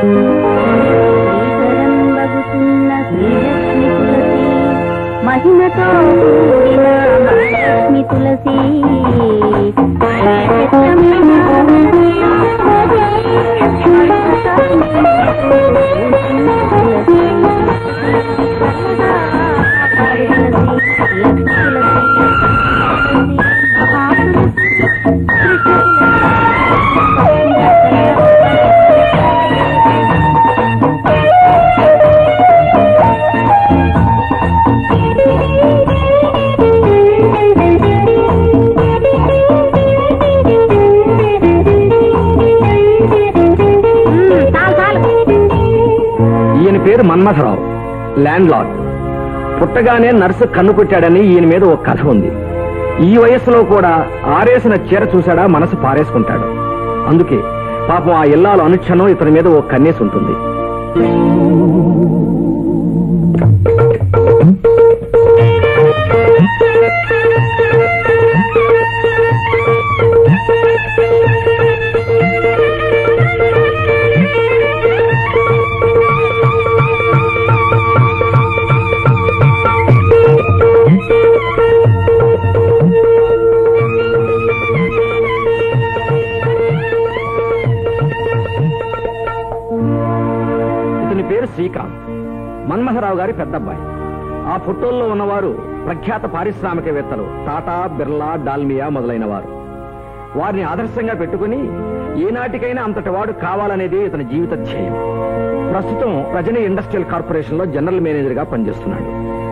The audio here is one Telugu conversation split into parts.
శ్రీకరంబగుతున్న శ్రీలక్ష్మి తులసి మహిమతో కూడిన మహాలక్ష్మి తులసి ఈయన పేరు మన్మథరావు ల్యాండ్ లార్డ్ పుట్టగానే నర్సు కన్ను కొట్టాడని ఈయన మీద ఒక కథ ఉంది ఈ వయస్సులో కూడా ఆరేసిన చీర చూశాడా మనసు పారేసుకుంటాడు అందుకే పాపం ఆ ఇల్లాలు అనుక్షణం ఇతని మీద ఓ కన్నేసి ఉంటుంది ఇతని పేరు శ్రీకాంత్ మన్మథరావు గారి పెద్దబ్బాయి ఆ ఫోటోల్లో ఉన్నవారు ప్రఖ్యాత పారిశ్రామికవేత్తలు టాటా బిర్లా డాల్మియా మొదలైన వారు వారిని ఆదర్శంగా పెట్టుకుని ఏనాటికైనా అంతటి వాడు కావాలనేది ఇతని జీవిత ధ్యేయం ప్రస్తుతం రజనీ ఇండస్ట్రియల్ కార్పొరేషన్ లో జనరల్ మేనేజర్ గా పనిచేస్తున్నాడు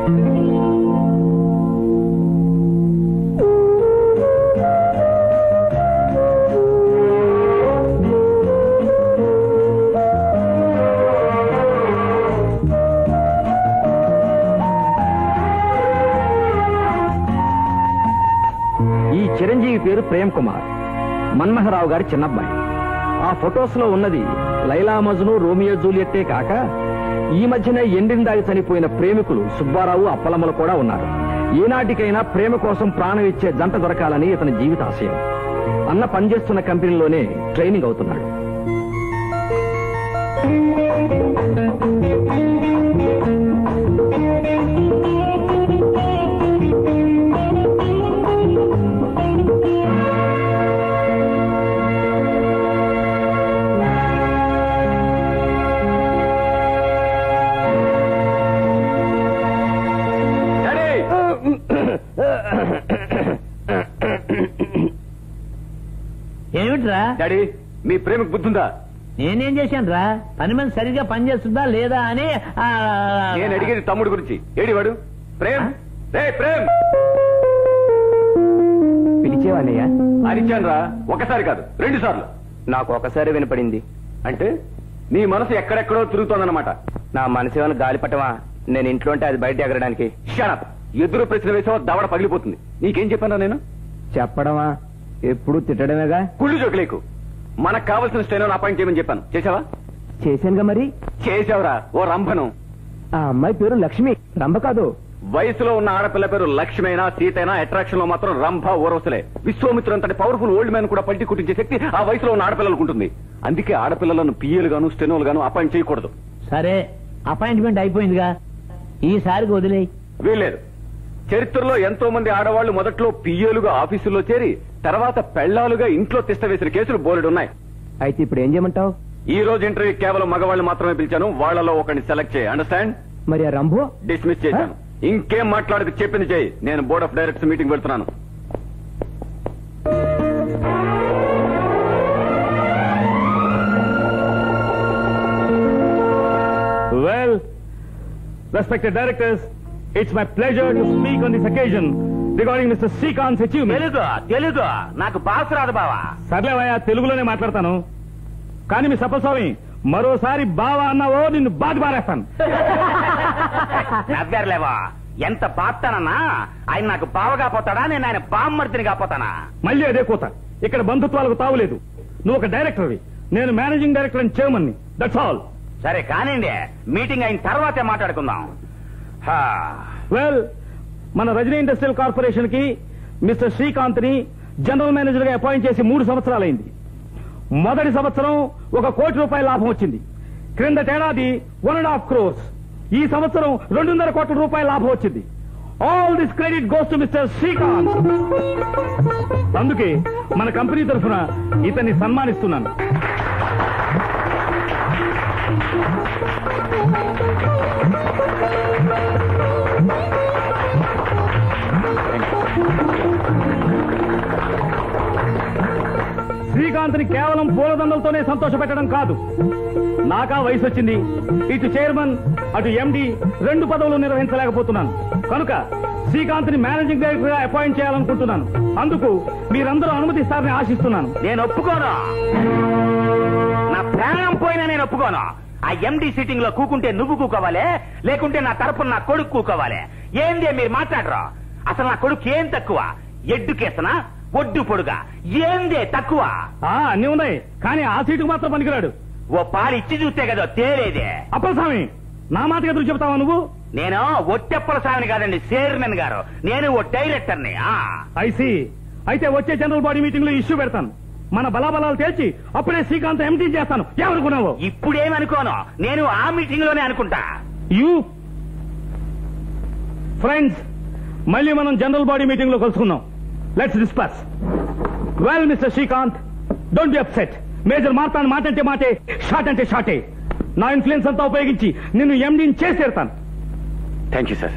ఈ చిరంజీవి పేరు ప్రేమ్ కుమార్ మన్మహరావు గారి చిన్నబ్బాయి ఆ ఫొటోస్ లో ఉన్నది లైలా మజ్ను రోమియో జూలియట్టే కాక ఈ మధ్యనే ఎండిందాగి చనిపోయిన ప్రేమికులు సుబ్బారావు అప్పలమ్మలు కూడా ఉన్నారు ఏనాటికైనా ప్రేమ కోసం ప్రాణం ఇచ్చే జంట దొరకాలని ఇతని జీవిత ఆశయం అన్న పనిచేస్తున్న కంపెనీలోనే ట్రైనింగ్ అవుతున్నాడు ఏమిట్రా డాడీ మీ ప్రేమకు బుద్ధుందా నేనేం చేశాను రా పని మంది సరిగా పనిచేస్తుందా లేదా అని ఆ, నేను అడిగేది తమ్ముడు గురించి ఏడివాడు ప్రేమ్ రే ప్రేమ్ పిలిచేవాణయ్యా అరిచాను రా ఒకసారి కాదు రెండు సార్లు నాకు ఒకసారి వినపడింది అంటే నీ మనసు ఎక్కడెక్కడో తిరుగుతోందన్నమాట నా మనసు ఏమైనా గాలిపటమా నేను ఇంట్లో ఉంటే అది బయట ఎగరడానికి షడప్ ఎదురు ప్రశ్న వేసావో దవడ పగిలిపోతుంది నీకేం చెప్పానా నేను చెప్పడమా ఎప్పుడు తిట్టడమేగా కుళ్ళు జోకులేకు మనకు కావలసిన స్టైన్ అపాయింట్ చేయమని చెప్పాను చేసావా చేశానుగా మరి చేసావురా ఓ రంభను ఆ అమ్మాయి పేరు లక్ష్మి రంభ కాదు వయసులో ఉన్న ఆడపిల్ల పేరు లక్ష్మైనా సీతైనా అట్రాక్షన్ లో మాత్రం రంభ ఓరవసలే విశ్వామిత్రుడు అంతటి పవర్ఫుల్ ఓల్డ్ మ్యాన్ కూడా పల్టి కుట్టించే శక్తి ఆ వయసులో ఉన్న ఆడపిల్లలకు ఉంటుంది అందుకే ఆడపిల్లలను పియ్యలు గాను స్టెనోలు గాను అపాయింట్ చేయకూడదు సరే అపాయింట్మెంట్ అయిపోయిందిగా ఈసారికి వదిలేయి వీల్లేదు చరిత్రలో ఎంతో మంది ఆడవాళ్లు మొదట్లో పియ్యలుగా ఆఫీసుల్లో చేరి తర్వాత పెళ్లాలుగా ఇంట్లో తిష్ట వేసిన కేసులు బోలెడు ఉన్నాయి అయితే ఇప్పుడు ఏం చేయమంటావు ఈ రోజు ఇంటర్వ్యూ కేవలం మగవాళ్ళు మాత్రమే పిలిచాను వాళ్ళలో ఒకరిని సెలెక్ట్ చేయి అండర్స్టాండ్ మరి ఆ రంభు డిస్మిస్ చేశాను ఇంకేం మాట్లాడక చెప్పింది చేయి నేను బోర్డ్ ఆఫ్ డైరెక్టర్స్ మీటింగ్ పెడుతున్నాను Well, respected directors, it's my pleasure to speak on this occasion regarding Mr. Srikanth's achievement. Telugu Telugu నాకు భాష రాదు బావా సర్లేవయ్యా తెలుగులోనే మాట్లాడతాను కానీ మీ సప్పస్వామి మరోసారి బావా అన్నావో నిన్ను బాధ పారేస్తాను నవ్వారులేవా ఎంత బాస్తానన్నా ఆయన నాకు బావగా పోతాడా నేను ఆయన బామ్మర్తిని కాపోతానా మళ్ళీ అదే కోత ఇక్కడ బంధుత్వాలకు తావులేదు నువ్వు ఒక డైరెక్టర్వి నేను managing director and chairman that's all సరే కానివ్వండి మీటింగ్ అయిన తర్వాతే మాట్లాడుకుందాం హా. వెల్ మన రజనీ ఇండస్ట్రియల్ కార్పొరేషన్ కి మిస్టర్ శ్రీకాంత్ ని జనరల్ మేనేజర్ గా అపాయింట్ చేసి మూడు సంవత్సరాలైంది మొదటి సంవత్సరం ఒక కోటి రూపాయల లాభం వచ్చింది క్రిందటేడాది వన్ అండ్ హాఫ్ క్రోర్స్ ఈ సంవత్సరం రెండున్నర కోట్ల రూపాయల లాభం వచ్చింది all this credit goes to mister Srikanth అందుకే మన కంపెనీ తరఫున ఇతన్ని సన్మానిస్తున్నాను శ్రీకాంత్ని కేవలం పూలదండలతోనే సంతోష పెట్టడం కాదు నాకా వయసు వచ్చింది ఇటు చైర్మన్ అటు ఎండి రెండు పదవులు నిర్వహించలేకపోతున్నాను కనుక శ్రీకాంత్ని మేనేజింగ్ డైరెక్టర్ గా అపాయింట్ చేయాలనుకుంటున్నాను అందుకు మీరందరూ అనుమతిస్తారని ఆశిస్తున్నాను నేను ఒప్పుకోను నా ప్రాణం పోయినా నేను ఒప్పుకోను ఆ ఎండి సిట్టింగ్ లో కూకుంటే నువ్వు కూకోవాలి లేకుంటే నా తరపున నా కొడుకు కూకోవాలి ఏంది మీరు మాట్లాడరు అసలు నా కొడుకు ఏం తక్కువ ఎడ్డు కేసనా ఒడ్డు పొడుగా ఏందే తక్కువ ఆ అన్ని ఉన్నాయి కానీ ఆ సీటుకు మాత్రం పనికిరాడు ఓ పాలు ఇచ్చి చూస్తే కదా తేలేదే అప్పలస్వామి నా మాట ఎదురు చెబుతావా నువ్వు నేను ఒట్టెప్పల స్వామిని కాదండి చైర్మన్ గారు నేను ఓ డైరెక్టర్ని ఆ ఐసి అయితే వచ్చే జనరల్ బాడీ మీటింగ్ లో ఇష్యూ పెడతాను మన బలాబలాలు తేల్చి అప్పుడే శ్రీకాంత్ ఎంటీ చేస్తాను ఏమనుకున్నావు ఇప్పుడేమనుకోను నేను ఆ మీటింగ్ లోనే అనుకుంటా యూ ఫ్రెండ్స్ మళ్ళీ మనం జనరల్ బాడీ మీటింగ్ లో కలుసుకుందాం let's discuss well mister Srikanth don't be upset major మార్తాను మాట అంటే మాటే షార్ట్ అంటే షార్టే నా ఇన్ఫ్లుయెన్స్ అంతా ఉపయోగించి నిన్ను ఎండీని చేసి తీరుతాను థ్యాంక్ యూ సార్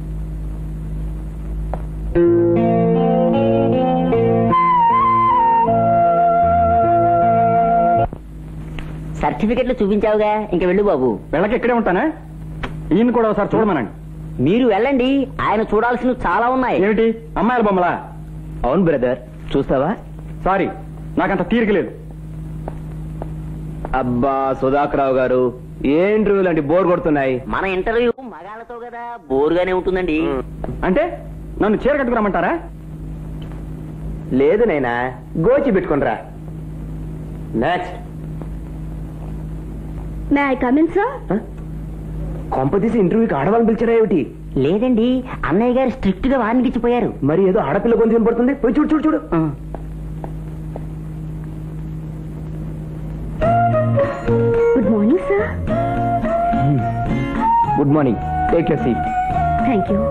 సర్టిఫికెట్లు చూపించావుగా ఇంక వెళ్ళు బాబు వెళ్ళకి ఇక్కడే ఉంటానా ఈయన కూడా ఒకసారి చూడమనండి మీరు వెళ్ళండి ఆయన చూడాల్సినవి చాలా ఉన్నాయి ఏమిటి అమ్మాయిల బొమ్మలా అవును బ్రదర్ చూస్తావా సారీ నాకంత తీరిక లేదు అబ్బా సుధాకరావు గారు ఏ ఇంటర్వ్యూలు అంటే బోర్ కొడుతున్నాయి మన ఇంటర్వ్యూ మగాళ్ళతో కదా బోరుగానే ఉంటుందండి అంటే నన్ను చీర కట్టుకురమ్మంటారా లేదు నైనా గోచి పెట్టుకునిరా next may I come in sir కొంపతీసి ఇంటర్వ్యూకి ఆడవాళ్ళని పిలిచారా ఏమిటి లేదండి అన్నయ్య గారు స్ట్రిక్ట్ గా వార్నింగ్ ఇచ్చిపోయారు మరి ఏదో ఆడపిల్ల కొంచెం పడుతుంది పోయి చూడు చూడు చూడు good morning sir good morning take your seat thank you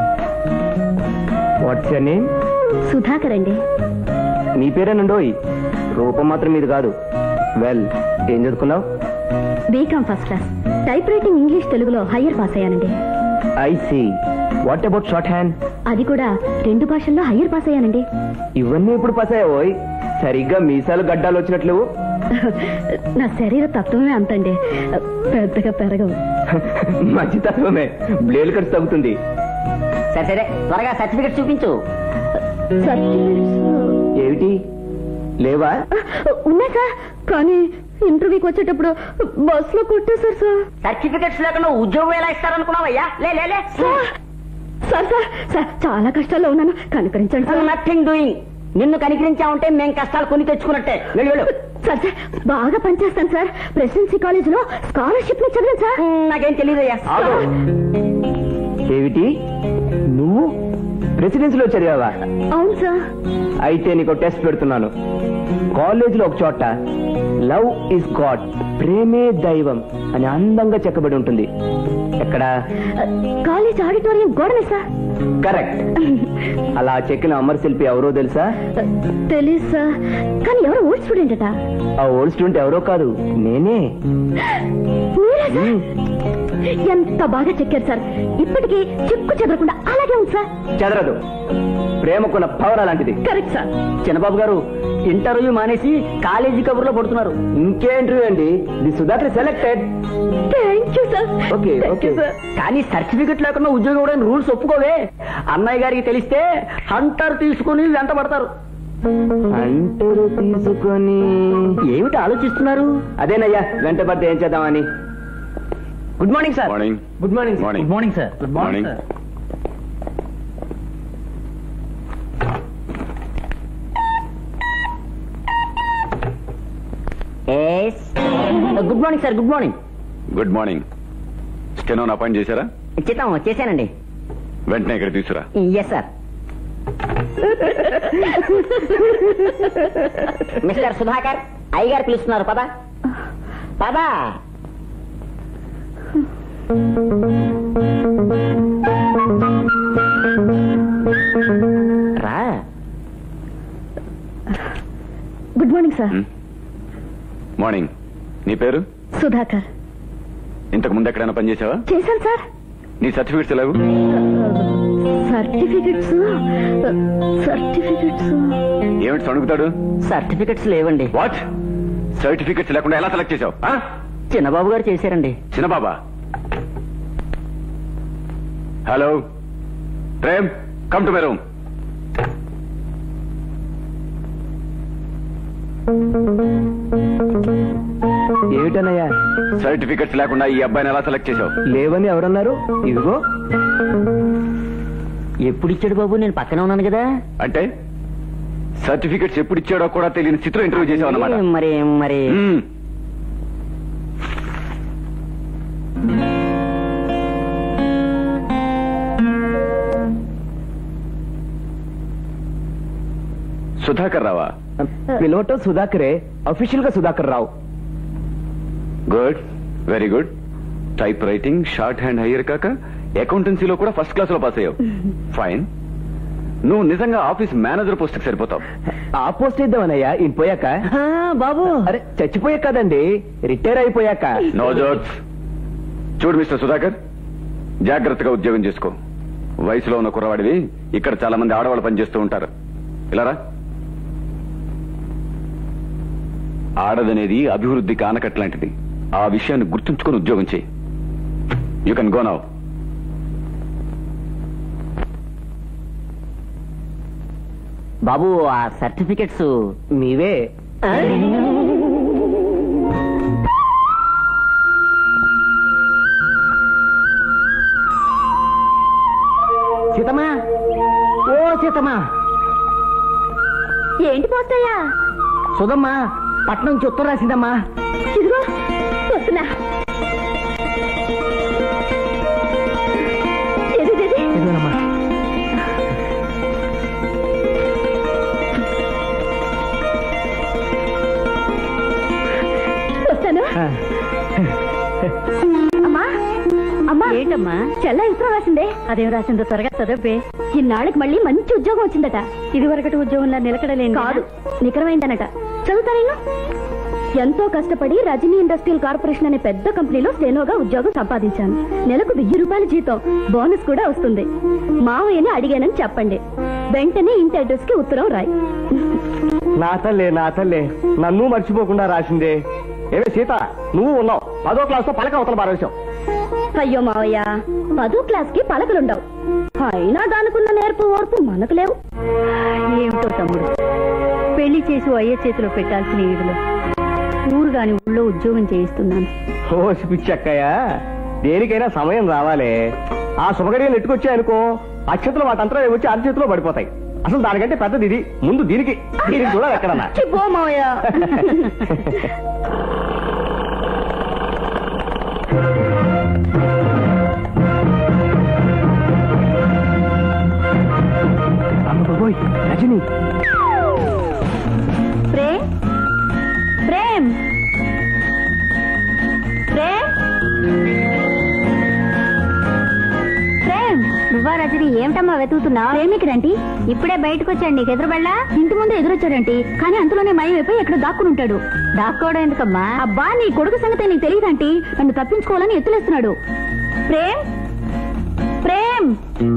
what's your name Sudhakar అండి నీ పేరేనండోయ్ రూపం మాత్రం మీది కాదు వెల్ ఏం చదువుకున్నావు B Com first class type writing English తెలుగులో హయ్యర్ పాస్ అయ్యానండి I see what about short hand అది కూడా రెండు భాషల్లో హయ్యర్ పాస్ అయ్యానండి ఇవన్నీ ఇప్పుడు పసాయోయ్ సరిగ్గా మీసాలు గడ్డాలు వచ్చినట్లు నా శరీర తత్వమే అంతండి పెద్దగా పెరగవు మంచి తత్వమే బ్లేడ్ ఖర్చు తగ్గుతుంది సరే సరే త్వరగా సర్టిఫికెట్ చూపించు Certificates, ఏమిటి లేవా ఉన్నాయి సార్ కానీ ఇంటర్వ్యూకి వచ్చేటప్పుడు బస్ లో కొట్టేశారు సార్ సర్టిఫికెట్స్ లేకుండా ఉద్యోగం ఎలా ఇస్తారనుకున్నావయ్యా లే లే లే సార్ సార్ సార్ సార్ చాలా కష్టాల్లో ఉన్నాను కనుకరించండి సార్ నథింగ్ డూయింగ్ నిన్ను కనికరించామంటే మేం కష్టాలు కొని తెచ్చుకున్నట్టే వెళ్ళు వెళ్ళు సార్ సార్ బాగా పనిచేస్తాను సార్ ప్రెసిడెన్సీ కాలేజ్ లో స్కాలర్షిప్ ని చదివాను సార్ మ్, నాకేం తెలియదయ్యా ఆగు. ఏమిటి నువ్వు ప్రెసిడెన్సీలో చదివావా అవును సార్ అయితే నీకు టెస్ట్ పెడుతున్నాను కాలేజీలో ఒక చోట లవ్ ఇస్ గాడ్ ప్రేమే దైవం అని అందంగా చెక్కబడి ఉంటుంది ఎక్కడ కాలేజ్ ఆడిటోరియం గోడనే సార్ కరెక్ట్ అలా చెక్కిన అమర్ శిల్పి ఎవరో తెలుసా తెలీదు సార్ కానీ ఎవరు ఓల్డ్ స్టూడెంట్ అట ఆ ఓల్డ్ స్టూడెంట్ ఎవరో కాదు నేనే మీరే సార్ ఎంత బాగా చెక్కారు సార్ ఇప్పటికీ చిక్కు చెదరకుండా అలాగే ఉంది సార్ చెదరదు ప్రేమకున్న పవర్ అలాంటిది కరెక్ట్ సార్ చిన్నబాబు గారు ఇంటర్వ్యూ మానేసి కాలేజీ కబుర్లో పడుతున్నారు ఇంకే ఇంటర్వ్యూ అండి the Sudhakar selected thank you sir Okay, Thank okay. you, sir. కానీ సర్టిఫికెట్ లేకుండా ఉద్యోగం ఇవ్వడానికి రూల్స్ ఒప్పుకోవే అన్నయ్య గారికి తెలిస్తే హంటర్ తీసుకుని వెంట పడతారు అంటరు తీసుకొని ఏమిటి ఆలోచిస్తున్నారు అదేనయ్యా వెంట పడితే ఏం చేద్దామని good morning sir morning good morning morning morning sir good morning good morning sir good morning good morning స్టెనోన్ అపాయింట్ చేశారా చిత్తం చేశానండి వెంటనే ఇక్కడ తీసుకురా ఎస్ సార్ మిస్టర్ సుధాకర్ అయ్యగారు పిలుస్తున్నారు పదా పదా రా గుడ్ మార్నింగ్ సార్ మార్నింగ్ నీ పేరు సుధాకర్ ఇంతకు ముందు ఎక్కడైనా పనిచేసావా చేశాను సార్ నీ సర్టిఫికెట్స్ లేవు సర్టిఫికెట్స్ సర్టిఫికెట్స్ ఏమిటి సణుకుతాడు సర్టిఫికెట్స్ లేవండి వాట్ సర్టిఫికెట్స్ లేకుండా ఎలా సెలెక్ట్ చేసావు ఆ? చిన్నబాబు గారు చేశారండి చిన్నబాబా hello Prem come to my room ఏమిటన్నయ్యా సర్టిఫికెట్స్ లేకుండా ఈ అబ్బాయిని ఎలా సెలెక్ట్ చేసావు లేవని ఎవరన్నారు ఇదిగో ఎప్పుడు ఇచ్చాడు బాబు నేను పక్కన ఉన్నాను కదా అంటే సర్టిఫికెట్స్ ఎప్పుడు ఇచ్చాడో కూడా తెలియని స్థితిలో ఇంటర్వ్యూ చేసావు అన్నమాట మరి మరి మ్మ్. సుధాకర్ రావా పిలవటం సుధాకరే అఫీషియల్ గా Sudhakar Rao good very good type writing short hand higher కాక అకౌంటెన్సీలో కూడా ఫస్ట్ క్లాస్ లో పాస్ అయ్యావు ఫైన్ నువ్వు నిజంగా ఆఫీస్ మేనేజర్ పోస్ట్ కి సరిపోతావు ఆ పోస్ట్ ఇద్దామన్నయ్యా ఈయన పోయాక ఆ, బాబు అరే చచ్చిపోయాక కదండి రిటైర్ అయిపోయాక నో జోట్స్ చూడు మిస్టర్ సుధాకర్ జాగ్రత్తగా ఉద్యోగం చేసుకో వయసులో ఉన్న కుర్రవాడివి ఇక్కడ చాలా మంది ఆడవాళ్ళు పనిచేస్తూ ఉంటారు ఇలారా ఆడదనేది అభివృద్ధికి ఆనకట్లాంటిది ఆ విషయాన్ని గుర్తుంచుకొని ఉద్యోగం చేయి యూ కెన్ గో నౌ బాబు ఆ సర్టిఫికెట్స్ మీవే సీతమ్మా ఓ సీతమ్మా ఏంటి పోస్తాయా సుధమ్మా పట్నం నుంచి ఉత్తరం రాసిందమ్మా ఇదిగో వస్తున్నా ఏది, ఏది, ఏది? ఇదిగోనమ్మా వస్తాను అమ్మా అమ్మా ఏంటమ్మా చెల్ల ఉత్తరం రాసిందే అదేం రాసిందో త్వరగా చదివే ఇన్నాళ్ళకి మళ్ళీ మంచి ఉద్యోగం వచ్చిందట ఇది వరకటి ఉద్యోగంలో నిలకడలేని కాదు నికరమైందనట చదువుతా నేను ఎంతో కష్టపడి రజనీ ఇండస్ట్రియల్ కార్పొరేషన్ అనే పెద్ద కంపెనీలో స్టెనోగా ఉద్యోగం సంపాదించాను నెలకు వెయ్యి రూపాయల జీతం బోనస్ కూడా వస్తుంది మావయ్యని అడిగానని చెప్పండి వెంటనే ఇంటి అడ్రస్ కి ఉత్తరం రాయి నా తల్లే నా తల్లే నన్ను మర్చిపోకుండా రాసిందే ఏమే సీత నువ్వు ఉన్నావు పదో క్లాస్ లో పలక అవతల పారేశావు అయ్యో మావయ్య పదో క్లాస్ కి పలకలుండవు అయినా దానికున్న నేర్పు ఓర్పు మనకు లేవు ఏమిటో తమ్ముడు పెళ్లి చేసి అయ్యే చేతిలో పెట్టాల్సిన ఈడులో ఊరు గాని ఊళ్ళో ఉద్యోగం చేయిస్తున్నాను ఓసి పిచ్చక్కయ్య దేనికైనా సమయం రావాలే ఆ శుభగడియలు ఎట్టుకొచ్చాయనుకో అక్షతలు వాటంతా వచ్చి అరచేతిలో పడిపోతాయి అసలు దానికంటే పెద్దది ఇది ముందు దీనికి దీనికి చూడాలి ఎక్కడన్నా ఛీ, పో మావయ్య అమ్మ బాబోయ్ రజని ప్రేమ్ ప్రేమ్ ప్రేమ్ ప్రేమ్ నువ్వా రజని ఏమిటమ్మా వెతుకుతున్నా ప్రేమికుడంటి ఇప్పుడే బయటకు వచ్చాడు నీకు ఎదురుబళ్ళా ఇంటి ముందు ఎదురొచ్చాడంటి కానీ అంతలోనే మయం అయిపోయి ఎక్కడ దాక్కుని ఉంటాడు దాక్కోవడం ఎందుకమ్మా అబ్బా నీ కొడుకు సంగతి నీకు తెలియదంటి నన్ను తప్పించుకోవాలని ఎత్తులేస్తున్నాడు ప్రేమ్ ప్రేమ్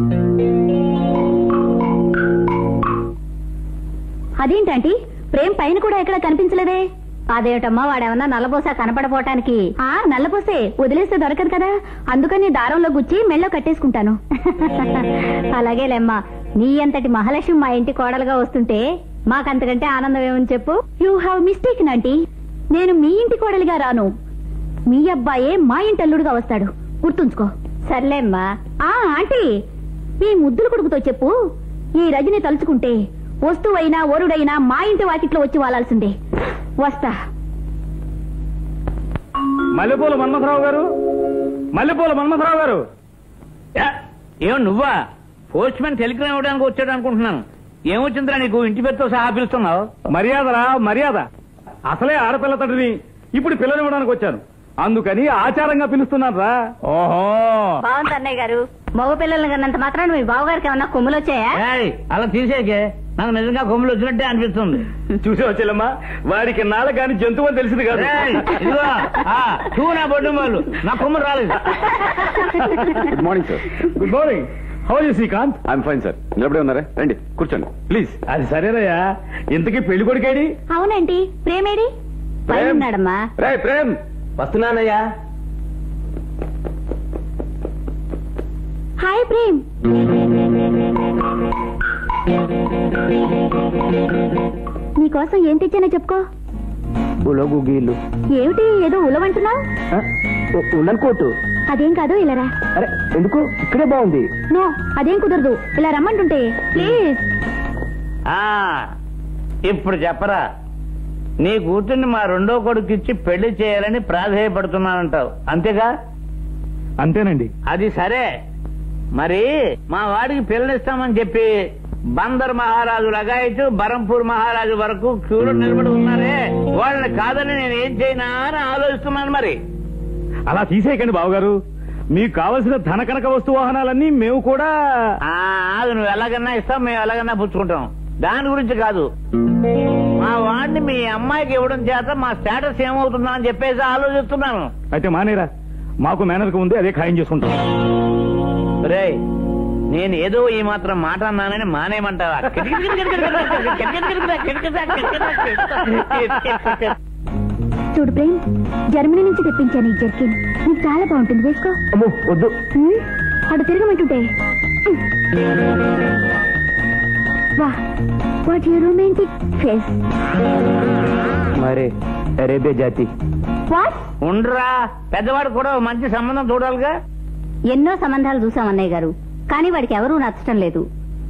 అదేంటంటీ ప్రేమ్ పైన కూడా ఎక్కడ కనిపించలేదే అదేమిటమ్మా వాడేమన్నా నల్లబోసా కనపడపోవటానికి ఆ నల్లబోసే వదిలేస్తే దొరకదు కదా అందుకని దారంలో గుచ్చి మెళ్ళో కట్టేసుకుంటాను అలాగేలేమ్మా నీ అంతటి మహాలక్ష్మి మా ఇంటి కోడలుగా వస్తుంటే మాకంతకంటే ఆనందం ఏమని చెప్పు యూ హ్యావ్ మిస్టేక్ ఆంటీ నేను మీ ఇంటి కోడలిగా రాను మీ అబ్బాయే మా ఇంటి అల్లుడుగా వస్తాడు గుర్తుంచుకో సర్లేమ్మా ఆ ఆంటీ మీ ముద్దుల కొడుకుతో చెప్పు ఈ రజని తలుచుకుంటే వస్తువైనా వరుడైనా మా ఇంటి వాకిట్లో వచ్చి వాలాల్సిందే వస్తా మల్లెపూల మన్మథరావు గారు మల్లెపూల మన్మథరావు గారు ఏం నువ్వా పోస్ట్ మ్యాన్ టెలిగ్రామ్ ఇవ్వడానికి వచ్చాడు అనుకుంటున్నాను ఏమొచ్చిందిరా నీకు ఇంటి పేరుతో సహా పిలుస్తున్నావు మర్యాదరా మర్యాద అసలే ఆడపిల్ల తండ్రిని ఇప్పుడు పిల్లనివ్వడానికి వచ్చాను అందుకని ఆచారంగా పిలుస్తున్నాను రా ఓహో బాగుంది అన్నయ్య గారు మగ పిల్లలు కన్నంత మాత్రాన మీ బావగారికి ఏమన్నా కొమ్ములు వచ్చాయా ఏయ్, అలా తీసేకే నాకు నిజంగా కొమ్ములు వచ్చినట్టే అనిపిస్తుంది చూసావు చెల్లమ్మా వాడికి నాల కాని జంతువు అని తెలిసింది కాదు ఏయ్, ఇదిగో, ఆ, చూ నా బొడ్డు వాళ్ళు నా కొమ్ములు రాలేదు good morning sir good morning how you Srikanth I'm fine sir నిలబడే ఉన్నారా రండి కూర్చోండి ప్లీజ్ అది సరేనయ్యా ఇంతకీ పెళ్లి కొడుకేడి అవునండి ప్రేమేడి పైన ఉన్నాడమ్మా రే ప్రేమ్ వస్తున్నానయ్యా హాయ్ ప్రేమ్ నీకోసం ఏం తెచ్చానో చెప్పుకో ఉలగు గీళ్ళు ఏమిటి ఏదో ఉలవంటున్నావు ఉన్నన్ కోటు అదేం కాదు ఇలా రా అరే ఎందుకు ఇక్కడే బాగుంది నో అదేం కుదరదు ఇలా రమ్మంటుంటే ప్లీజ్ ఆ, ఇప్పుడు చెప్పరా నీ కూతుర్ని మా రెండో కొడుకు ఇచ్చి పెళ్లి చేయాలని ప్రాధేయపడుతున్నానంటావు అంతేగా అంతేనండి అది సరే మరి మా వాడికి పిల్లనిస్తామని చెప్పి బందర్ మహారాజు లగాయతు బరంపూర్ మహారాజు వరకు క్యూలో నిలబడి ఉన్నారే వాళ్ళని కాదని నేను ఏం చేయనా అని ఆలోచిస్తున్నాను మరి అలా తీసేయకండి బావగారు మీకు కావలసిన ధన కనక వస్తు వాహనాలన్నీ మేము కూడా ఆ అది నువ్వు ఎలాగన్నా ఇస్తావు మేము ఎలాగన్నా పుచ్చుకుంటాం దాని గురించి కాదు మా వాడిని మీ అమ్మాయికి ఇవ్వడం చేత మా స్టేటస్ ఏమవుతుందా అని చెప్పేసి ఆలోచిస్తున్నాను అయితే మానేరా మాకు మేనర్కు ఉంది అదే ఖాయం చేసుకుంటాం రేయ్ నేను ఏదో ఈ మాత్రం మాట అన్నానని మానేయమంటావా చూడు ప్రేమ్ జర్మనీ నుంచి తెప్పించాను ఈ జర్కిన్ నీకు చాలా బాగుంటుంది వేసుకో అమ్మో వద్దు హ్మ్? అటు తిరగమంటుంటే వా వాట్ యూ రొమాంటిక్ ఫేస్ మరే అరేబియా జాతి వాట్ ఉండరా పెద్దవాడు కూడా ఓ మంచి సంబంధం చూడాలిగా ఎన్నో సంబంధాలు చూసాం అన్నయ్య గారు కానీ వాడికి ఎవరూ నచ్చటం లేదు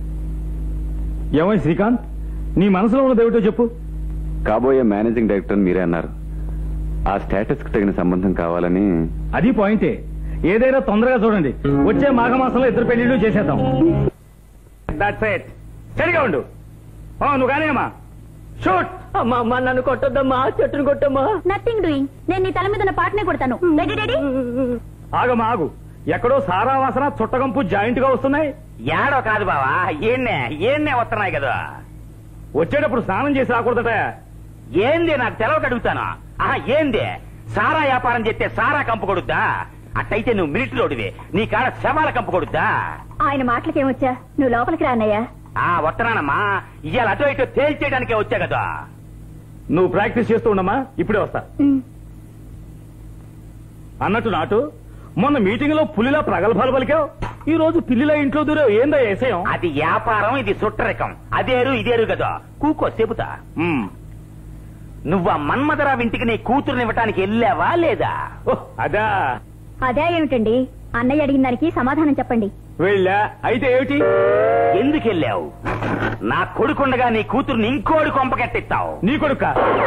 ఏమై శ్రీకాంత్ నీ మనసులో ఉన్నది ఏమిటో చెప్పు కాబోయే మేనేజింగ్ డైరెక్టర్ మీరే అన్నారు ఆ స్టేటస్ కి తగిన సంబంధం కావాలని అది పాయింటే ఏదైనా తొందరగా చూడండి వచ్చే మాఘమాసంలో ఇద్దరు పెళ్లిళ్ళు చేసేద్దాం దట్స్ ఇట్ సరిగా ఉండు ఆ, నువ్వు కానీ అమ్మా షూట్ అమ్మా అమ్మా నన్ను కొట్టొద్దమ్మా చెట్టును కొట్టమ్మా నథింగ్ డూయింగ్ నేను నీ తల మీద ఉన్న పాటనే కొడతాను రెడీ రెడీ ఆగమ్మా ఆగు ఎక్కడో సారా వాసన చుట్టగంపు జాయింట్ గా వస్తున్నాయి ఏడో కాదు బావా ఏన్నే ఏన్నే వస్తున్నాయి కదా వచ్చేటప్పుడు స్నానం చేసి రాకూడదట ఏంది నాకు తెలవక అడుగుతాను ఆహా ఏంది సారా వ్యాపారం చేస్తే సారా కంపు కొడుద్దా అట్టయితే నువ్వు మిలిటరీలోడివి నీ కాడ శవాల కంపు కొడుద్దా ఆయన మాటలకేమొచ్చా నువ్వు లోపలికి రా అన్నయ్య ఆ వస్తున్నానమ్మా ఇవాళ అటో ఇటో తేల్చేయడానికే వచ్చా కదా నువ్వు ప్రాక్టీస్ చేస్తూ ఉండమ్మా ఇప్పుడే వస్తా ఉమ్. అన్నట్టు నాటు మొన్న మీటింగ్ లో పులిలా ప్రగల్భాలు పలికావు ఈ రోజు పిల్లిలా ఇంట్లో దూరావు ఏందా ఏసయం అది వ్యాపారం ఇది సుట్టరకం అదేరు ఇదేరు కదా కూకో చెబుతా మ్మ్. నువ్వు ఆ మన్మధరావు ఇంటికి నీ కూతురునివ్వటానికి వెళ్ళావా లేదా ఓహ్, అదా అదే ఏమిటండి అన్నయ్య అడిగిన దానికి సమాధానం చెప్పండి వెళ్ళా అయితే ఏమిటి ఎందుకు వెళ్ళావు నా కొడుకుండగా నీ కూతురుని ఇంకోడి కొంపకెట్టిస్తావు నీ కొడుక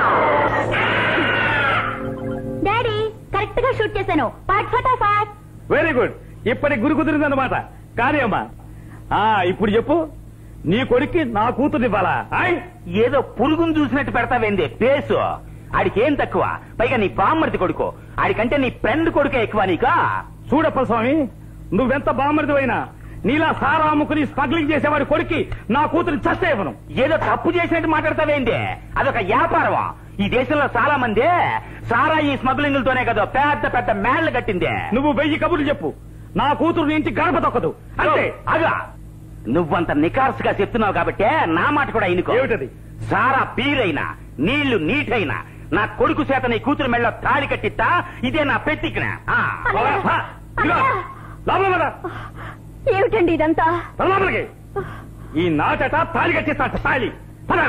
డాడీ కరెక్ట్ గా షూట్ చేశాను పాట్ ఫటాఫాట్ వెరీ గుడ్ ఇప్పటి గురి కుదిరిందన్నమాట కానీ అమ్మా ఆ ఇప్పుడు చెప్పు నీ కొడుక్కి నా కూతురు ఇవ్వాలా ఆయ్? ఏదో పురుగును చూసినట్టు పెడతావేంది పేసు ఆడికేం తక్కువ పైగా నీ బామ్మర్ది కొడుకు ఆడికంటే నీ ఫ్రెండ్ కొడుకే ఎక్కువ నీకా చూడప్ప స్వామి నువ్వెంత బామరిదివైనా నీలా సారా అమ్ముకుని స్మగ్లింగ్ చేసేవాడి కొడుక్కి నా కూతురు చస్తే ఇవ్వను ఏదో తప్పు చేసినట్టు మాట్లాడతావేంది అదొక వ్యాపారం ఈ దేశంలో చాలా మంది సారా ఈ స్మగ్లింగ్లతోనే కదా పెద్ద పెద్ద మేళ్లు కట్టింది నువ్వు వెయ్యి కబుర్లు చెప్పు నా కూతురు నీ ఇంటి గడప తొక్కదు అంతే అగా నువ్వంత నికార్సుగా చెప్తున్నావు కాబట్టి నా మాట కూడా ఇనుకో ఏమిటది? సారా పీరైనా నీళ్లు నీటైనా నా కొడుకు చేత నీ కూతురు మెళ్ళ తాళి కట్టిస్తా ఇదే నా పెట్టికిన పోరా, పా. ఇదిగో, లోపల పద. ఏమిటండి ఇదంతా పద లోపలికి ఈ నాటట తాళి కట్టిస్తా తాళి పద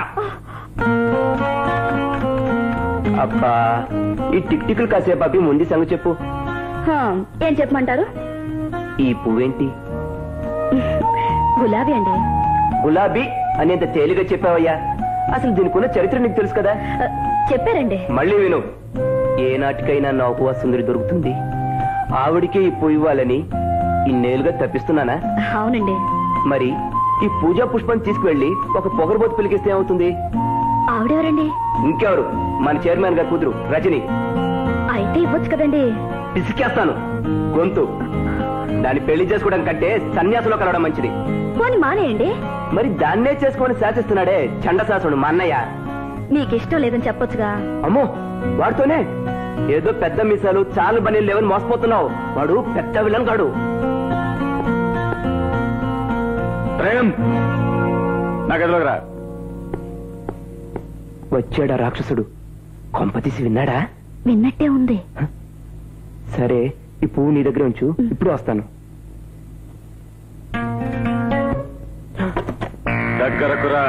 అబ్బా ఈ టిక్ టిక్లు కాసేపు అవి ముందు సంగతి చెప్పు హా, ఏం చెప్పమంటారు ఈ పువ్వేంటి గులాబీ అండి గులాబీ అనేంత తేలిగా చెప్పావయ్యా అసలు దీనికి ఉన్న చరిత్ర నీకు తెలుసు కదా ఆ, చెప్పారండి మళ్ళీ విను ఏ నాటికైనా నౌకువా సుందరి దొరుకుతుంది ఆవిడికే ఈ పువ్వు ఇవ్వాలని ఇన్నేళ్లుగా తప్పిస్తున్నానా అవునండి మరి ఈ పూజా పుష్పం తీసుకువెళ్లి ఒక పొగరబోతు పిలికిస్తే ఏమవుతుంది ఆవిడెవరండి ఇంకెవరు మన చైర్మన్ గారి కూతురు రజని అయితే ఇవ్వచ్చు కదండి పిసికేస్తాను గొంతు దాన్ని పెళ్లి చేసుకోవడం కంటే సన్యాసంలో కలవడం మంచిది పోని మానేయండి మరి దాన్నే చేసుకోమని శాసిస్తున్నాడే చండశాసుడు మా అన్నయ్య మీకు ఇష్టం లేదని చెప్పొచ్చుగా అమ్మో వాడితోనే ఏదో పెద్ద మీసాలు చాలు బనీ లేవని మోసపోతున్నావు వాడు పెద్ద విలన్ కాడు ప్రేమ్ నా గదిలోకి రా వచ్చాడా రాక్షసుడు కొంపతీసి విన్నాడా విన్నట్టే ఉంది సరే ఈ పువ్వు నీ దగ్గర ఉంచు ఇప్పుడు వస్తాను దగ్గరకు రా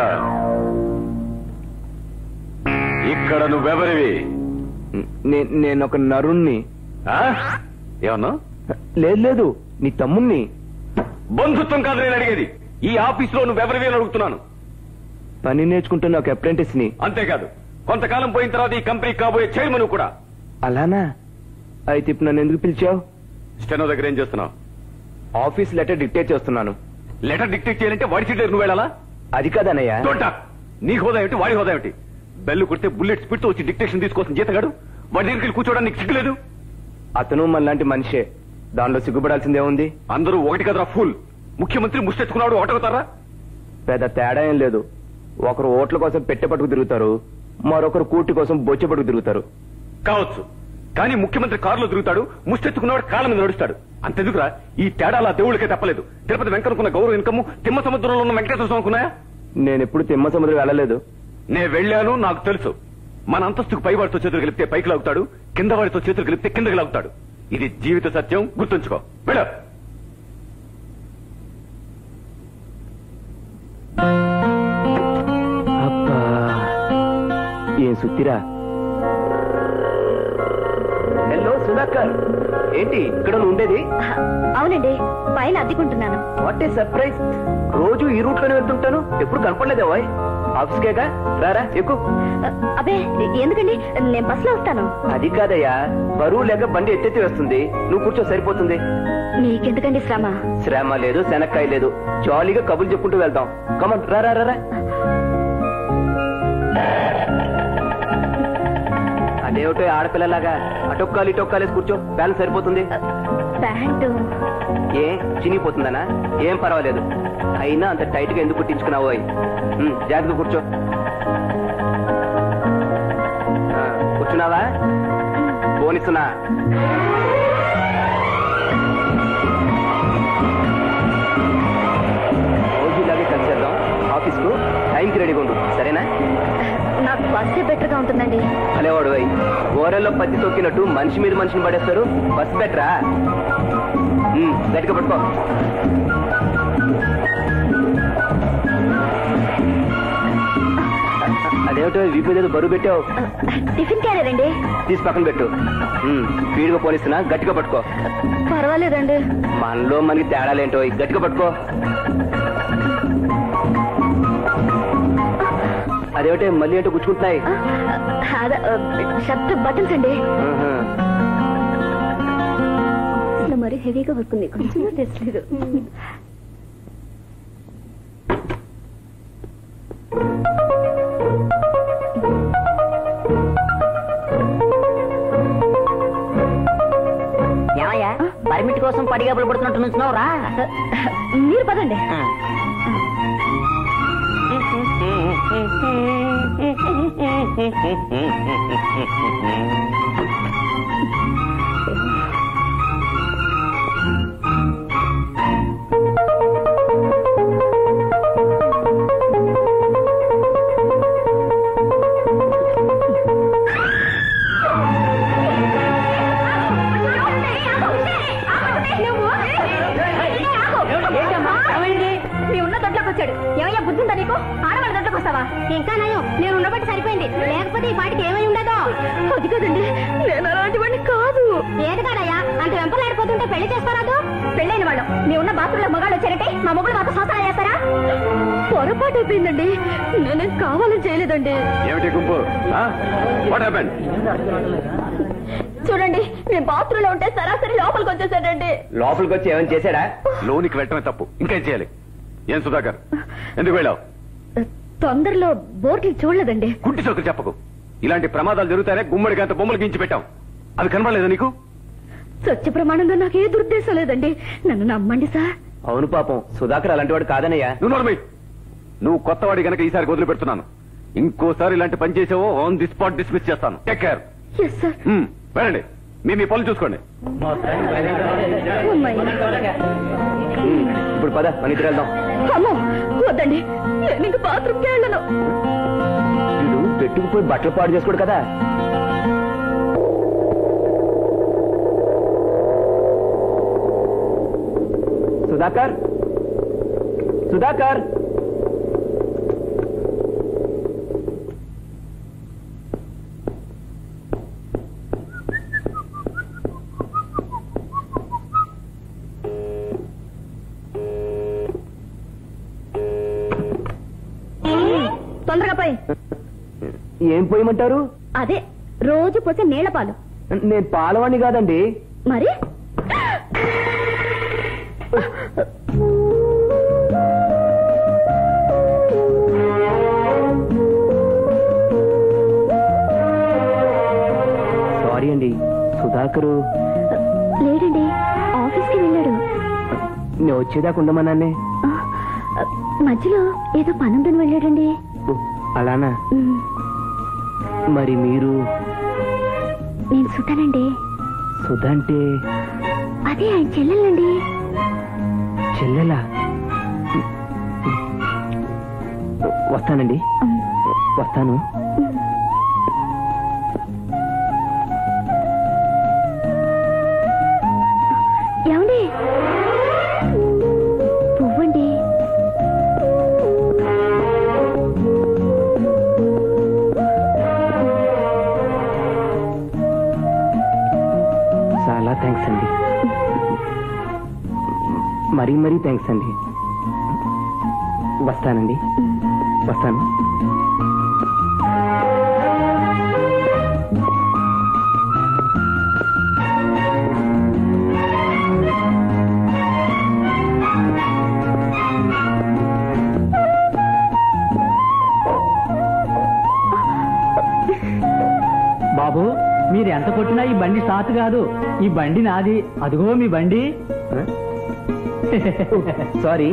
ఇక్కడ నువ్వెవరివి నే- నేను ఒక నరుణ్ణి ఆ? ఏమన్నా లేదు లేదు నీ తమ్ముణ్ణి బంధుత్వం కాదు నేను అడిగేది ఈ ఆఫీస్ లో నువ్వెవరివి అని అడుగుతున్నాను పని నేర్చుకుంటున్న ఒక అప్రెంటిస్ ని అంతేకాదు కొంతకాలం పోయిన తర్వాత ఈ కంపెనీ కాబోయే చైర్మన్ కూడా అలానా అయితే ఇప్పుడు నన్ను ఎందుకు పిలిచావు స్టెనో దగ్గర ఏం చేస్తున్నావు ఆఫీస్ లెటర్ డిక్టేట్ చేస్తున్నాను లెటర్ డిక్టేట్ చేయాలంటే వాడి సీట్ దగ్గర నువ్వు వెళ్ళాలా అది కాదన్నయ్య తోట నీ హోదా ఏమిటి వాడి హోదా ఏమిటి బెల్లు కొడితే బుల్లెట్ స్పీడ్ తో వచ్చి డిక్టేషన్ తీసుకోవాల్సిన జీతగాడు వాడి దగ్గరికి వెళ్ళి కూర్చోవడానికి నీకు సిగ్గులేదు అతను మనలాంటి మనిషే దానిలో సిగ్గుపడాల్సిందే ఉంది అందరూ ఒకటి కదరా ఫుల్ ముఖ్యమంత్రి ముష్టెత్తుకున్నాడు ఒకటవుతారా పెద్ద తేడా ఏం లేదు ఒకరు ఓట్ల కోసం పెట్టె పట్టుకు తిరుగుతారు మరొకరు కూటి కోసం బొచ్చ పట్టుకు తిరుగుతారు కావచ్చు కానీ ముఖ్యమంత్రి కారులో తిరుగుతాడు ముష్టెత్తుకున్నవాడు కాళ్ళ మీద నడుస్తాడు అంతెందుకురా ఈ తేడాల దేవుళ్ళకే తప్పలేదు తిరుపతి వెంకనుకున్న గౌరవ ఇన్కమ్ తిమ్మ సముద్రంలో ఉన్న వెంకటేశ్వర స్వామి అనుకున్నాయా నేను ఎప్పుడు తిమ్మ సముద్రం వెళ్ళలేదు నే వెళ్ళాను నాకు తెలుసు మన అంతస్తుకు పైవాడితో చేతులు కలిపితే పైకి లాగుతాడు కింద వాడితో చేతులు కలిపితే కిందకి లాగుతాడు ఇది జీవిత సత్యం గుర్తుంచుకో వెళ్ళ అబ్బా ఏం సుత్తిరా హలో సుధాకర్ ఏంటి ఇక్కడ నువ్వు ఉండేది అవునండి పైన అద్దెకుంటున్నాను వాట్ ఏ సర్ప్రైజ్ రోజు ఈ రూట్ లోనే వెళ్తుంటాను ఎప్పుడు కనపడలేదే వాయ్ ఆఫీస్కేగా రారా ఎక్కువ అబే ఎందుకండి నేను బస్సులో వస్తాను అది కాదయ్యా బరువు లేక బండి ఎత్తెత్తి వేస్తుంది నువ్వు కూర్చో సరిపోతుంది మీకెందుకండి శ్రమ శ్రమ లేదు శనక్కాయ లేదు జాలీగా కబుర్లు చెప్పుకుంటూ వెళ్దాం కమన్ రా రా రా, రా అదేమిటో ఆడపిల్లలాగా అటొక్కాలు ఇటొక్కాలేసి కూర్చో బ్యాలెన్స్ సరిపోతుంది ప్యాంటు ఏ చినిగిపోతుందనా ఏం పర్వాలేదు అయినా అంత టైట్ గా ఎందుకు కుట్టించుకున్నావు అయ్ ఉమ్, జాగ్రత్తగా కూర్చో ఆ, కూర్చున్నావా పోనిస్తున్నా రోజు ఇలాగే కలిసి చేద్దాం ఆఫీస్ కు టైంకి రెడీగా ఉండు సరేనా నాకు బస్సే బెటర్ గా ఉంటుందండి అలేవాడు అయి ఓరెల్లో పత్తి తొక్కినట్టు మనిషి మీద మనిషిని పడేస్తారు బస్ బెటరా ఉమ్, గట్టిగా పట్టుకో అదేమిటో వీపు మీద బరువు పెట్టావు టిఫిన్ క్యారియర్ అండి తీసి పక్కన పెట్టు ఉమ్, స్పీడ్గా పోనిస్తున్నా గట్టిగా పట్టుకో పర్వాలేదండి మనలో మనకి తేడాలేంటో గట్టిగా పట్టుకో అదేమిటే మళ్ళీ ఏంటో గుచ్చుకుంటున్నాయి అదే షర్ట్ బటన్స్ అండి ఆహా. అసలు మరి హెవీగా వర్క్ ఉంది కొంచెం తెచ్చలేదు ఏమయ్యా పర్మిట్ కోసం పడిగాపులు పడుతున్నట్టు నుంచున్నావు రా మీరు పదండి మీ ఉన్న దొడ్లోకి వచ్చాడు ఏమయ్యా బుద్ధి ఉందా నీకు ఆడవాళ్ళ దొడ్లోకి వస్తావా ఇంకా నయం నేను ఉన్నబట్టి సరిపోయింది లేకపోతే ఈ పాటికి ఏమై ఉండదో అది కదండి నేను అలాంటి వాడిని కాదు ఏది కాదయ్యా అంత వెంపలాడిపోతుంటే పెళ్లి చేస్తారాదు పెళ్ళైన వాళ్ళు మీ ఉన్న బాత్రూంలో మగాళ్ళు వచ్చారంటే మా మొగుడు మాత్రం సంసారం చేస్తారా పొరపాటు అయిపోయిందండి నేను కావాలని చేయలేదండి ఏమిటి గుంపు వాట్ హ్యాపెన్ చూడండి మేము బాత్రూంలో ఉంటే సరాసరి లోపలికి వచ్చేసాడండి లోపలికి వచ్చి ఏమైనా చేశాడా లోనికి వెళ్ళటమే తప్పు ఇంకేం చేయాలి ఏం సుధాకర్ ఎందుకు వెళ్ళావు తొందరలో బోర్డులు చూడలేదండి గుడ్డి సోకులు చెప్పకు ఇలాంటి ప్రమాదాలు జరుగుతానే గుమ్మడికి అంత బొమ్మలు గించి పెట్టాం అవి కనబడలేదా నీకు సత్య ప్రమాణంగా నాకే దురుద్దేశం లేదండి నన్ను నమ్మండి సార్ అవును పాపం సుధాకర్ అలాంటి వాడు కాదనయ్యా నువ్వు నోర్మై నువ్వు కొత్తవాడి గనక ఈసారి వదిలిపెడుతున్నాను ఇంకోసారి ఇలాంటి పని చేసావో ఆన్ ది స్పాట్ డిస్మిస్ చేస్తాను టేక్ కేర్ ఎస్ సార్ వెళ్ళండి మీ మీ పనులు చూసుకోండి ఇప్పుడు పద మన ఇద్దరు వెళ్దాం అమ్మో వద్దండి నేను ఇంక బాత్రూమ్కి వెళ్ళను వీడు పెట్టుకుపోయి బట్టలు పాడు చేసుకోడు కదా సుధాకర్ సుధాకర్ తొందరగా పోయి ఏం పోయమంటారు అదే రోజు పోసే నీళ్ల పాలు నేను పాలవాణ్ణి కాదండి మరి సారీ అండి సుధాకరు లేడండి ఆఫీస్కి వెళ్ళాడు నేను వచ్చేదాకా ఉండమన్నానే ఆ, మధ్యలో ఏదో పనుందని వెళ్ళాడండి ఓ, అలానా ఉమ్, మరి మీరు నేను సుతానండి సుధ అంటే అదే ఆయన చెల్లెలండి చెల్లెలా వస్తానండి ఉమ్, వస్తాను ఏమండి పువ్వండి చాలా థ్యాంక్స్ అండి మరీ మరీ థ్యాంక్స్ అండి వస్తానండి వస్తాను బాబు మీరు ఎంత కొట్టినా ఈ బండి స్టార్ట్ కాదు ఈ బండి నాది అదిగో మీ బండి సారీ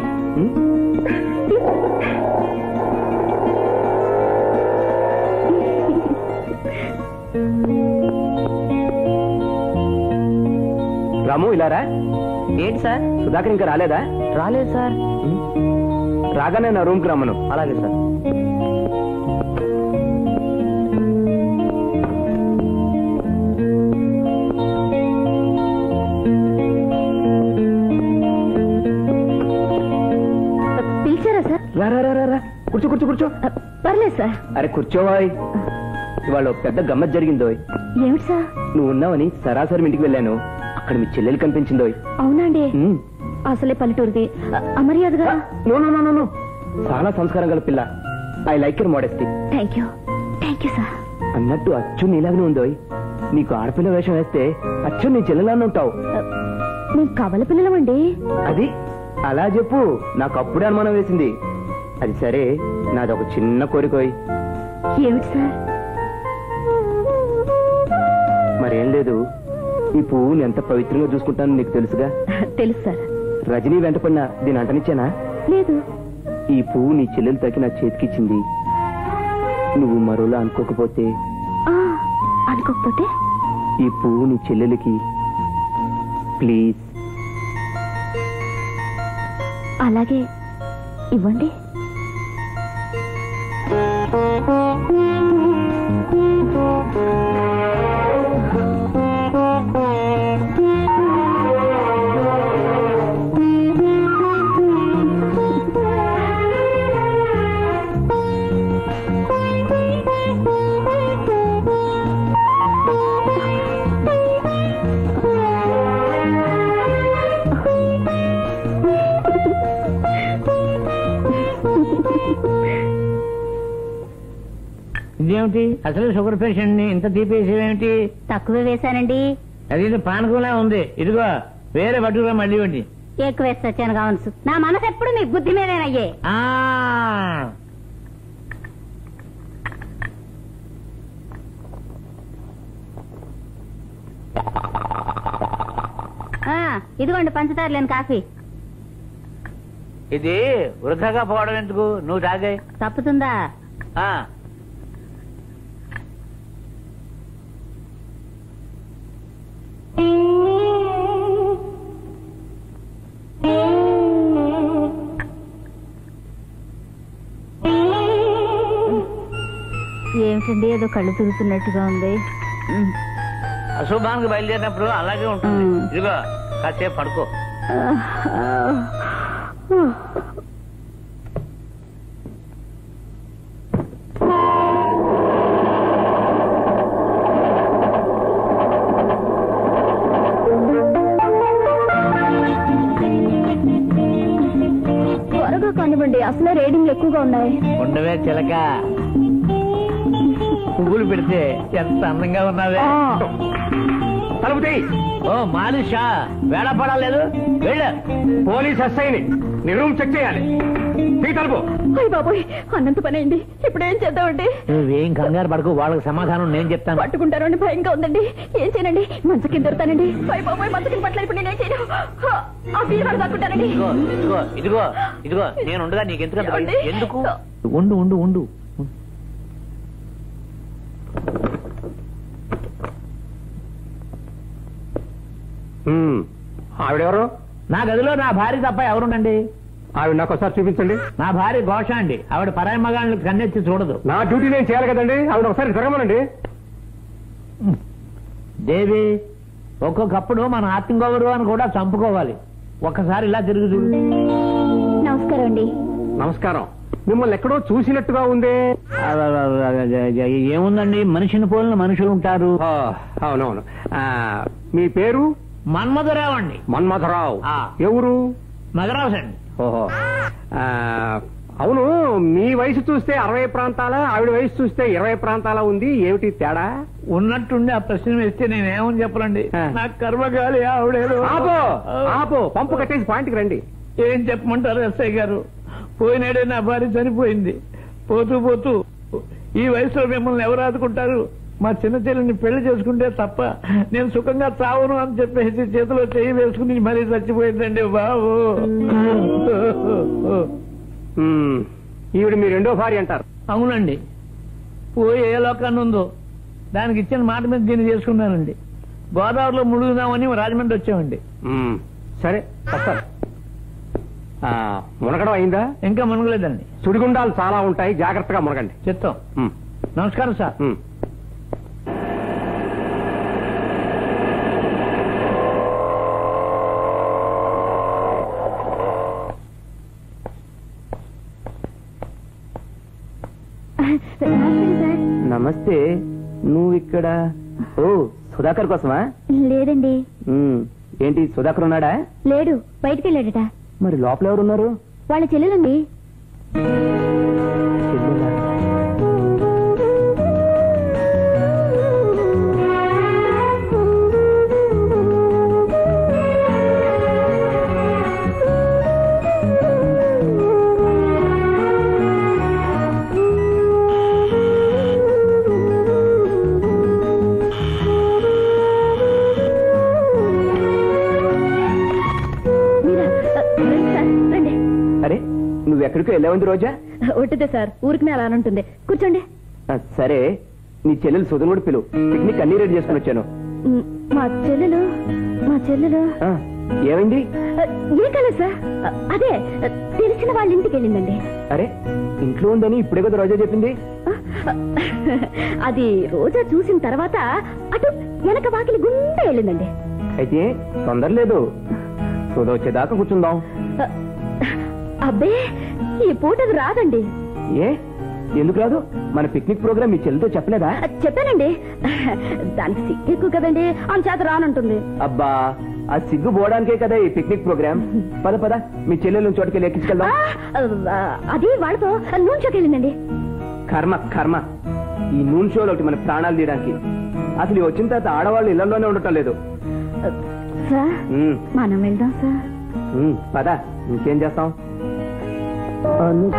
రాము ఇలా రా ఏంటి సార్ సుధాకర్ ఇంకా రాలేదా రాలేదు సార్ రాగానే నా రూమ్కి రమ్మను అలాగే సార్ పిలిచారా సార్ రా రా రా, రా రా కూర్చో కూర్చో కూర్చో ఆ, పర్లేదు సార్ అరే కూర్చోవాయ్ ఇవాళ ఒక పెద్ద గమ్మత్ జరిగిందోయ్ ఏమిటి సార్ నువ్వు ఉన్నావని సరాసరి ఇంటికి వెళ్ళాను అక్కడ మీ చెల్లెలు కనిపించిందోయ్ అవునండి ఉమ్. అసలే పల్లెటూరిది అ- అమర్యాదగా no no no no no చాలా సంస్కారం గల పిల్ల I like your modesty thank you thank you sir అన్నట్టు అచ్చు నీలాగానే ఉందోయ్ నీకు ఆడపిల్ల వేషం వేస్తే అచ్చు నీ చెల్లెలానే ఉంటావు ఆ, మేము కవల పిల్లలమండి అది అలా చెప్పు నాకు అప్పుడే అనుమానం వేసింది అది సరే నాదొక చిన్న కోరికోయ్ ఏమిటి సార్ మరేం లేదు ఈ పువ్వుని ఎంత పవిత్రంగా చూసుకుంటానో నీకు తెలుసుగా తెలుసు సార్ రజనీ వెంటపడిన దీని అంటనిచ్చానా లేదు ఈ పువ్వు నీ చెల్లెలు తగ్గి నా చేతికిచ్చింది నువ్వు మరోలా అనుకోకపోతే ఆ, అనుకోకపోతే ఈ పువ్వు నీ చెల్లెలకి ప్లీజ్ అలాగే ఇవ్వండి ఇదేమిటి అసలు షుగర్ పేషెంట్ ని ఇంత తీపేసేవేమిటి తక్కువ వేశానండి అది ఇది పానకంలా ఉంది ఇదిగో వేరే పట్టుకురా మళ్ళీ వండి ఎక్కువ వేసి వచ్చాను కావచ్చు నా మనసు ఎప్పుడు మీ బుద్ధి మీదేనయ్యే ఆ ఇదిగోండి పంచదార లేని కాఫీ ఇది వృధాగా పోవడం ఎందుకు నువ్వు తాగే తప్పుతుందా ఆ. ఏమిటండి ఏదో కళ్ళు తిరుగుతున్నట్టుగా ఉంది ఉమ్. అశుభానికి బయలుదేరినప్పుడు అలాగే ఉంటుంది మ్. ఇదిగో కాసేపు పడుకో త్వరగా కానివ్వండి అసలే రేటింగ్లు ఎక్కువగా ఉన్నాయి ఉండవే చిలక పువ్వులు పెడితే ఎంత అందంగా ఉన్నావే తలుపు తీయ్. ఓ మాలిషా వేళ పడలేదు వెళ్ళు పోలీస్ ఎస్ఐని నీ రూమ్ చెక్ చేయాలి తీ తలుపు అయ్య బాబోయ్ అన్నంత పని అయింది ఇప్పుడు ఏం చేద్దామండి నువ్వేం కంగారు పడకు వాళ్ళకి సమాధానం నేను చెప్తాను పట్టుకుంటారని భయంగా ఉందండి ఏం చేయనండి మంచ కింద దొరుకుతానండి అయ్య బాబోయ్ మంచ కింద పట్ల ఇప్పుడు నేనేం చేయను హ, ఆ బీరువాడు దక్కుంటానండి ఇదిగో ఇదిగో ఇదిగో ఇదిగో నేను ఉండగా నీకు ఎందుకు అంత భయం? ఏమండి? ఎందుకు ఉండు ఉండు ఉండు హ్మ్. ఆవిడెవరు నా గదిలో నా భార్య తప్ప ఎవరుండండి ఆవిడ నాకు ఒకసారి చూపించండి నా భార్య ఘోష అండి ఆవిడ పరాయి మగాళ్ళకి కన్నెత్తి చూడదు నా డ్యూటీ నేను చేయాలి కదండి ఆవిడ ఒకసారి తిరగమనండి దేవి ఒక్కొక్కప్పుడు మన ఆత్మగౌరవాన్ని కూడా చంపుకోవాలి ఒక్కసారి ఇలా తిరుగు చూడు నమస్కారం అండి నమస్కారం మిమ్మల్ని ఎక్కడో చూసినట్టుగా ఉందే ఏముందండి మనిషిని పోలిన మనుషులు ఉంటారు ఆ, అవునవును ఆ, మీ పేరు మన్మధురావు అండి మన్మథరావు ఆ. ఎవరు మధురావు అండి ఓహో ఆ, అవును మీ వయసు చూస్తే అరవై ప్రాంతాల ఆవిడ వయసు చూస్తే ఇరవై ప్రాంతాల ఉంది ఏమిటి తేడా ఉన్నట్టుండి ఆ ప్రశ్న వేస్తే నేనేమని చెప్పనండి ఆ. నాకు కర్మగాలి ఆవిడేదో ఆపో ఆపో పంపు కట్టేసి పాయింట్కి రండి ఏం చెప్పమంటారు ఎస్ఐ గారు పోయినాడే నా భార్య చనిపోయింది పోతూ పోతూ ఈ వయసులో మిమ్మల్ని ఎవరు ఆదుకుంటారు మా చిన్న చెల్లిని పెళ్లి చేసుకుంటే తప్ప నేను సుఖంగా చావును అని చెప్పేసి చేతిలో చెయ్యి వేసుకుని మరీ చచ్చిపోయిందండి బాబు ఉమ్, ఈవిడ మీ రెండో భార్య అంటారు అవునండి పోయి ఏ లోకాన్ని ఉందో దానికి ఇచ్చిన మాట మీద దీన్ని చేసుకున్నానండి గోదావరిలో ముಳುగుదామని రాజమండ్రి వచ్చామండి ఉమ్, సరే వస్తారు ఆ, మునగడం అయిందా ఇంకా మునగలేదండి సుడిగుండాలు చాలా ఉంటాయి జాగ్రత్తగా మునగండి చెప్తాం ఉమ్, నమస్కారం సార్ ఉమ్. నమస్తే నువ్వు ఇక్కడ ఓ సుధాకర్ కోసమా లేదండి ఉమ్, ఏంటి సుధాకర్ ఉన్నాడా లేడు బయటికి వెళ్ళాడట మరి లోపల ఎవరున్నారు వాళ్ళ చెల్లెలండి చెల్లెలా? మీరా? రండి సార్, రండి అరే నువ్వు ఎక్కడికో వెళ్ళావుంది రోజా ఒట్టిదే సార్ ఊరికి అలా ఉంటుంది కూర్చోండి ఆ, సరే నీ చెల్లెలు సుధను కూడా పిలువు పిక్నిక్ అన్ని రెడీ చేసుకుని వచ్చాను మ్, మా చెల్లెలు మా చెల్లెలు ఆ, ఏమైంది ఆ, ఏ కాలేదు సార్ ఆ, అదే ఆ, తెలిసిన వాళ్ళ ఇంటికి వెళ్ళిందండి అరే ఇంట్లో ఉందని ఇప్పుడే కదా రోజా చెప్పింది ఆ, అది రోజా చూసిన తర్వాత అటు వెనక వాకిలి గుండా వెళ్ళిందండి అయితే తొందర లేదు సుధ వచ్చేదాకా కూర్చుందాం ఆ, అబ్బే ఈ పూట అది రాదండి ఏ ఎందుకు రాదు మన పిక్నిక్ ప్రోగ్రామ్ మీ చెల్లితో చెప్పలేదా ఆ, చెప్పానండి దానికి సిగ్గు ఎక్కువ కదండి అంచేత రానంటుంది అబ్బా ఆ సిగ్గు పోవడానికే కదా ఈ పిక్నిక్ ప్రోగ్రామ్ పద పద మీ చెల్లెలు చోటుకెళ్ళి ఆ, ఎక్కించుకెళ్దాం ఆ, అది వాళ్ళతో నూనెచోకెళ్ళిందండి కర్మ కర్మ ఈ నూనె షోలు ఒకటి మన ప్రాణాలు తీయడానికి అసలు ఈ వచ్చిన తర్వాత ఆడవాళ్ళు ఇళ్లలోనే ఉండటం లేదు సార్ ఉమ్, మనం వెళ్దాం సార్ ఉమ్, పద ఇంకేం చేస్తాం అను-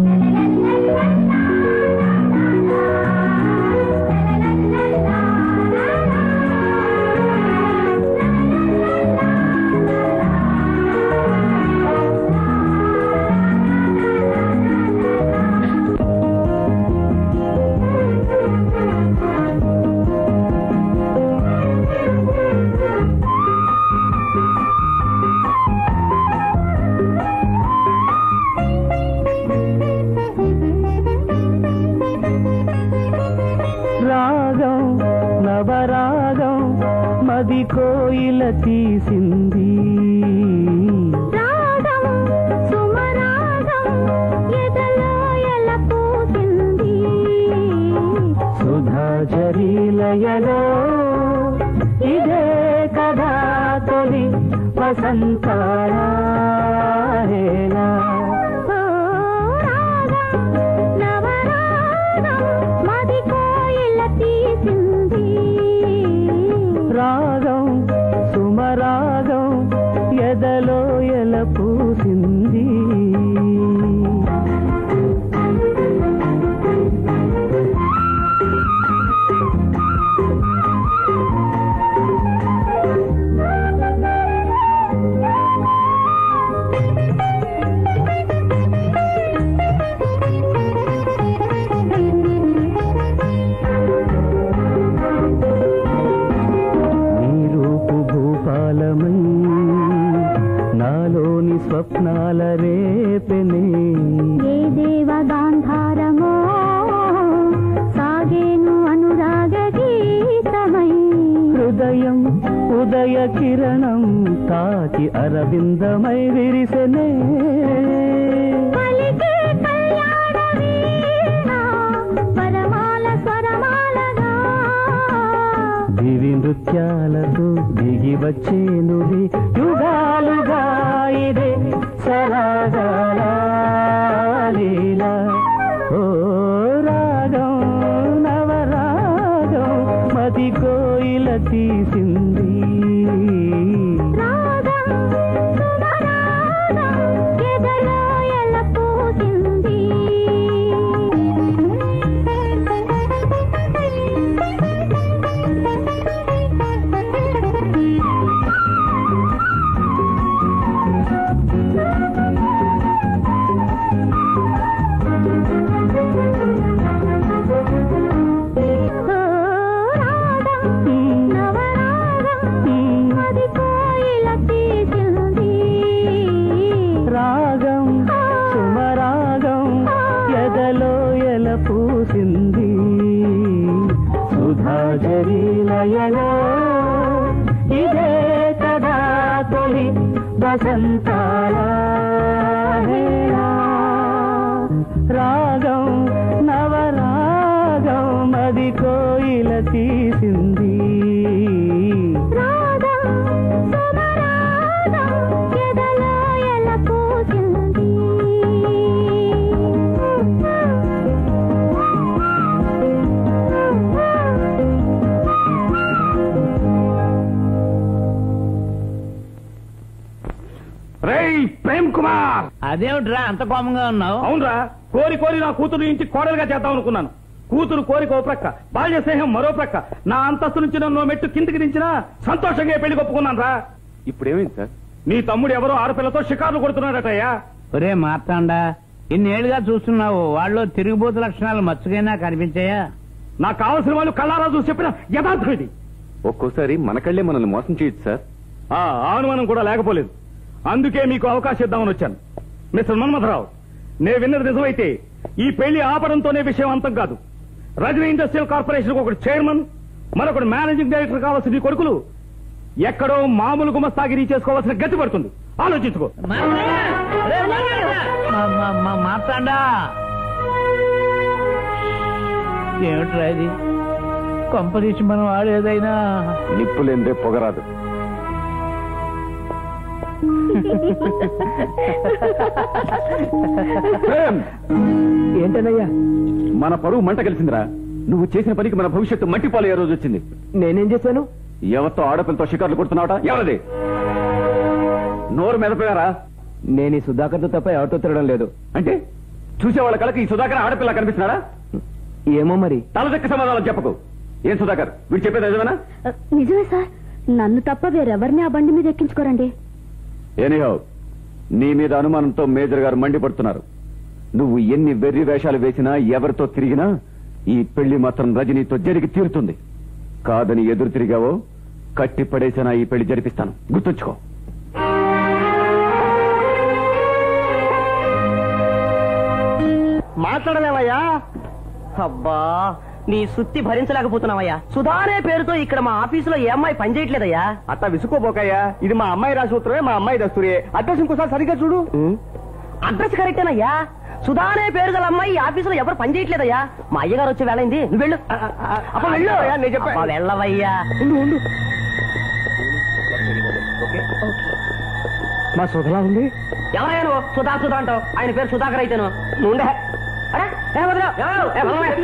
రాగం నవరాగం మది కోయిల తీసింది రాగం సుమరాగం ఎదలో ఎల పూసింది సుధా జరీలయలో ఇదే కదా తొలి వసంతాల హేళ. ఓ రాగం నవరాగం మది కోయిల తీసింది రాగం సుమరాగం ఎదలో ఎల పూసింది నీ రూపు భూపాలమై నాలోని స్వప్నాల రేపెనే ఏ దేవ గాంధారమో సాగేను అనురాగ గీతమై హృదయం ఉదయ కిరణం తాకి అరవిందమై విరిసెనే పలికే కళ్యాణ వీణ వరమాల స్వరమాలగా దివి నృత్యాలతో దిగి వచ్చేనువి యుగాలుగా ఇదే సరాగాల లీలా ఓ రాగం నవరాగం మది కోయిల తీసింది రాగం సుమరాగం ఎదలో ఎల పూసింది ఓ రాగం నవరాగం మది కోయిల తీసింది రాగం సుమరాగం ఎదలో ఎల పూసింది సుధా జరీలయలో ఇదే కదా తొలి వసంతాల హేళ. రాగం నవరాగం మది కోయిల తీసింది రాగం సుమరాగం ఎదలో ఎల పూసింది రేయ్ ప్రేమ్ కుమార్ అదేమిట్రా అంత కోపంగా ఉన్నావు అవునరా కోరి కోరి నా కూతురు ఇంటి కోడలుగా చేద్దాం అనుకున్నాను కూతురు కోరిక ఓ ప్రక్క బాల్య స్నేహం మరో ప్రక్క నా అంతస్తు నుంచి నన్ను మెట్టు కిందికి దించినా సంతోషంగా ఈ పెళ్లి ఒప్పుకున్నాను రా ఇప్పుడు ఏమైంది సార్ నీ తమ్ముడు ఎవరో ఆడపిల్లతో షికార్లు కొడుతున్నాడటయ్యా ఒరే మార్తాండా ఇన్నేళ్లుగా చూస్తున్నావు వాళ్ళు తిరిగిపోతు లక్షణాలు మచ్చుకైనా కనిపించాయా నాకు కావలసిన వాళ్ళు కళ్ళారా చూసి చెప్పిన యథార్థం ఇది ఒక్కోసారి మన కళ్ళే మనల్ని మోసం చేయొచ్చు సార్ ఆ అనుమానం కూడా లేకపోలేదు అందుకే మీకు అవకాశం ఇద్దామని వచ్చాను మిస్టర్ మన్మథరావు నే విన్నది నిజమైతే ఈ పెళ్లి ఆపడంతోనే విషయం అంతం కాదు రజనీ ఇండస్ట్రియల్ కార్పొరేషన్ ఒకటి చైర్మన్ మరొకటి మేనేజింగ్ డైరెక్టర్ కావాల్సిన ఈ కొడుకులు ఎక్కడో మామూలు గుమస్తాగిరి చేసుకోవాల్సిన గతి పడుతుంది ఆలోచించుకో మార్తాండా ఏమిట్రా ఇది కొంపదీసి మనం ఆడేదైనా నిప్పులేందే పొగరాదు ప్రేమ్! ఏంటనయ్యా మన పరువు మంట కలిసిందిరా నువ్వు చేసిన పనికి మన భవిష్యత్తు మట్టిపాలయ్యే రోజు వచ్చింది నేనేం చేశాను ఎవరితో ఆడపిల్లతో షికార్లు కొడుతున్నావట ఎవరిది నోరు మెదపోయారా నేను ఈ సుధాకర్తో తప్ప ఎవరితో తిరగడం లేదు అంటే చూసే వాళ్ళ కళకి ఈ సుధాకర్ ఆడపిల్ల కనిపిస్తున్నాడా ఏమో మరి తలదక్క సమాధానం చెప్పకు ఏం సుధాకర్ వీడు చెప్పేది నిజమేనా నిజమే సార్ నన్ను తప్ప వేరెవరిని ఆ బండి మీద ఎక్కించుకోరండి ఎనీహౌ నీ మీద అనుమానంతో మేజర్ గారు మండిపడుతున్నారు నువ్వు ఎన్ని వెర్రి వేషాలు వేసినా ఎవరితో తిరిగినా ఈ పెళ్లి మాత్రం రజనీతో జరిగి తీరుతుంది కాదని ఎదురు తిరిగావో కట్టి పడేసినా ఈ పెళ్లి జరిపిస్తాను గుర్తుంచుకో మాట్లాడలేవయ్యా అబ్బా నీ సుత్తి భరించలేకపోతున్నావయ్యా సుధానే పేరుతో ఇక్కడ మా ఆఫీసులో ఏ అమ్మాయి పనిచేయట్లేదయ్యా అట్టా విసుకోపోకయ్యా ఇది మా అమ్మాయి రాసి ఉత్తరమే మా అమ్మాయి దస్తురే అడ్రస్ ఇంకోసారి సరిగ్గా చూడు అడ్రస్ కరెక్టేనయ్యా సుధానే పేరు గల అమ్మాయి ఈ ఆఫీసులో ఎవరు పనిచేయట్లేదయ్యా మా అయ్యగారు వచ్చే వేళైంది నువ్వు వెళ్ళు అప్పుడు వెళ్ళు అయ్యా, నేను చెప్పా- అబ్బా, వెళ్ళవయ్యా మా సుధలా ఉంది ఎవరైనా నువ్వు సుధా సుధా అంటావు ఆయన పేరు సుధాకర్ అయితేను నువ్వు ఉండే అరే, ఏ వదలరా? ఏ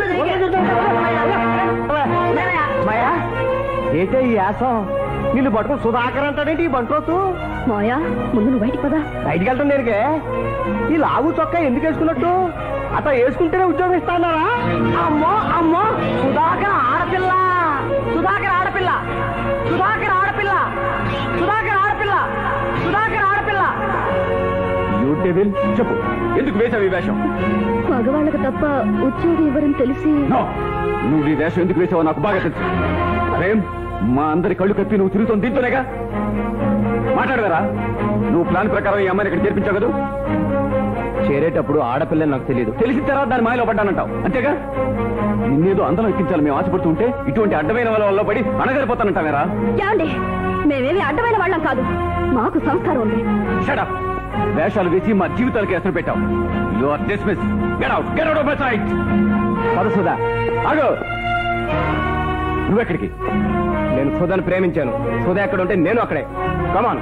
వదలరా? మాయా ఏటే ఈ యాసం నిన్ను పట్టుకుని సుధాకర్ అంటాడేంటి ఈ బంట్రోతు మాయా ముందు నువ్వు బయటికి పదా బయటికి వెళ్తాం దేనికే ఈ లాగు చొక్కా ఎందుకు వేసుకున్నట్టు అట్లా వేసుకుంటేనే ఉద్యోగం ఇస్తానారా అమ్మో అమ్మో సుధాకర్ ఆడపిల్ల సుధాకర్ ఆడపిల్ల సుధాకర్ ఆడపిల్ల సుధాకర్ ఆడపిల్ల సుధాకర్ ఆడపిల్ల యూ డెవిల్ చెప్పు ఎందుకు వేసావు ఈ వేషం మగవాళ్ళకి తప్ప ఉద్యోగం ఇవ్వరని తెలిసి నో నువ్వు ఈ వేషం ఎందుకు వేసావో నాకు బాగా తెలుసు ప్రేమ్ మా అందరి కళ్ళు కప్పి నువ్వు తిరుగుతుంది దీంతోనేగా మాట్లాడదారా నువ్వు ప్లాన్ ప్రకారం ఈ అమ్మాయిని ఇక్కడ చేర్పించావు కదా చేరేటప్పుడు ఆడపిల్లని నాకు తెలియదు తెలిసిన తర్వాత దాని మాయలో పడ్డానంటావు అంతేగా నిన్నేదో అందరం ఎక్కించాలి మేము ఆశపడుతూ ఉంటే ఇటువంటి అడ్డమైన వాళ్ళ వల్ల పడి అణగరిపోతానంటావేరా ఏమండి మేమేమి అడ్డమైన వాళ్ళం కాదు మాకు సంస్కారం ఉంది షడప్ వేషాలు వేసి మా జీవితాలకి ఎసరు పెట్టావు you are dismiss get out get out of my sight పద సుధా ఆగు నువ్వెక్కడికి నేను సుధాని ప్రేమించాను సుధా ఎక్కడ ఉంటే నేను అక్కడే కమాన్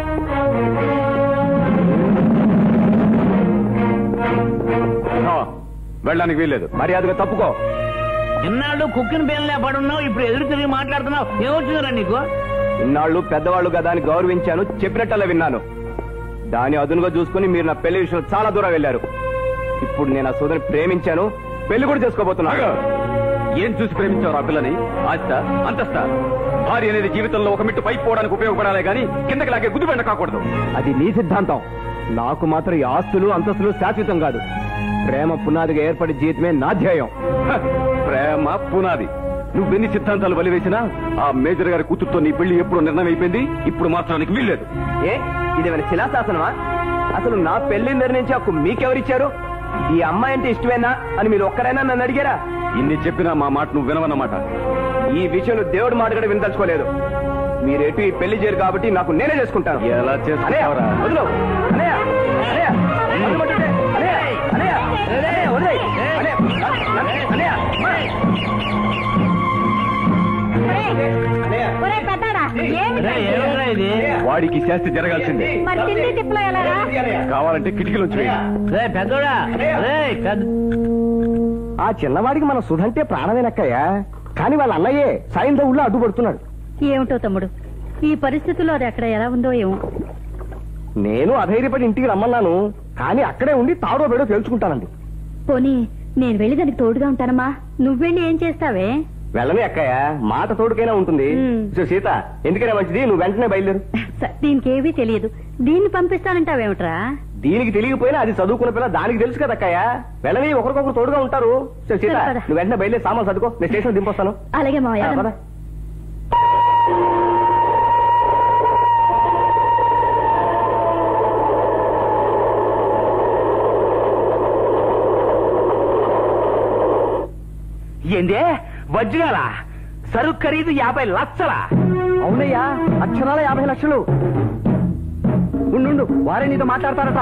నో, వెళ్ళడానికి వీల్లేదు మర్యాదగా తప్పుకో ఇన్నాళ్ళు కుక్కిన పేర్లే పడున్నావు ఇప్పుడు ఎదురు తిరిగి మాట్లాడుతున్నావు ఏమొచ్చిందిరా నీకు ఇన్నాళ్ళు పెద్దవాళ్ళు కదా అని గౌరవించాను చెప్పినట్టల్లా విన్నాను దాని అదునుగా చూసుకుని మీరు నా పెళ్లి విషయంలో చాలా దూరం వెళ్ళారు ఇప్పుడు నేను ఆ సుధని ప్రేమించాను పెళ్లి కూడా చేసుకోబోతున్నాను ఆగు. ఏం చూసి ప్రేమించావు ఆ పిల్లని ఆస్త అంతస్త భార్య అనేది జీవితంలో ఒక మిట్టు పైకి పోవడానికి ఉపయోగపడాలి కానీ కిందకి లాగే గుదిబండ కాకూడదు అది నీ సిద్ధాంతం నాకు మాత్రం ఈ ఆస్తులు అంతస్తులు శాశ్వతం కాదు ప్రేమ పునాదిగా ఏర్పడే జీవితమే నా ధ్యేయం హ, ప్రేమ పునాది నువ్వెన్ని సిద్ధాంతాలు వలివేసినా ఆ మేజర్ గారి కూతురుతో నీ పెళ్లి ఎప్పుడు నిర్ణయం అయిపోయింది ఇప్పుడు మాత్రానికి వీల్లేదు ఏ ఇదేమైనా శిలాశాసనమా అసలు నా పెళ్లి నిర్ణయించి హక్కు మీకెవరిచ్చారు ఈ అమ్మాయి అంటే ఇష్టమేనా అని మీరు ఒక్కరైనా నన్ను అడిగారా ఇన్ని చెప్పినా మా మాట నువ్వు వినవన్నమాట ఈ విషయంలో దేవుడు మాట కూడా వినదలుచుకోలేదు మీరు ఎటు ఈ పెళ్లి చేయరు కాబట్టి నాకు నేనే చేసుకుంటాను ఎలా అన్నయ్య, చేసుకుంటావురా? వదిలు. అన్నయ్య, అన్నయ్య, వదలమంటుంటే. అన్నయ్య, అన్నయ్య, అన్నయ్య, వదిలేయ్. అన్నయ్య, అన్నయ్య, అన్నయ్య, అన్నయ్య. ఒరే పెద్దాడా ఏమిటి రేయ్, ఏమిట్రా ఇది వాడికి శాస్తి జరగాల్సిందే మరి తిండి తిప్పలో ఎలాగా కావాలంటే కిటికీలోంచి వెయ్యి. రే పెద్దోడా రే పెద్ద ఆ చిన్నవాడికి మన సుధంటే ప్రాణమేనక్కయ్యా కానీ వాళ్ళ అన్నయ్యే సాయంత్రం ఊళ్ళో అడ్డుపడుతున్నాడు ఏమిటో తమ్ముడు ఈ పరిస్థితుల్లో అది అక్కడ ఎలా ఉందో ఏమో నేను అధైర్యపడి ఇంటికి రమ్మన్నాను కానీ అక్కడే ఉండి తాడో బేడో తెలుసుకుంటానండి పోనీ నేను వెళ్ళి దానికి తోడుగా ఉంటానమ్మా నువ్వు వెళ్ళి ఏం చేస్తావే వెళ్ళని అక్కయ్య మాట తోడుకైనా ఉంటుంది మ్. సో సీత ఎందుకైనా మంచిది నువ్వు వెంటనే బయలుదేరు స- దీనికేవీ తెలియదు దీన్ని పంపిస్తానంటావేమిట్రా దీనికి తెలియకపోయినా అది చదువుకున్న పిల్ల దానికి తెలుసు కదా అక్కయ్య వెళ్ళని ఒకరికొకరు తోడుగా ఉంటారు సో సీత సరే, పద. నువ్వు వెంటనే బయలుదేరి సామాన్ చదువుకో నేను స్టేషన్ దింపొస్తాను అలాగే ఆ, మావయ్య పద. ఏందే వజ్రాల సరుకు ఖరీదు యాభై లక్షల అవునయ్యా అక్షరాల యాభై లక్షలు ఉండు వారే నీతో మాట్లాడతారట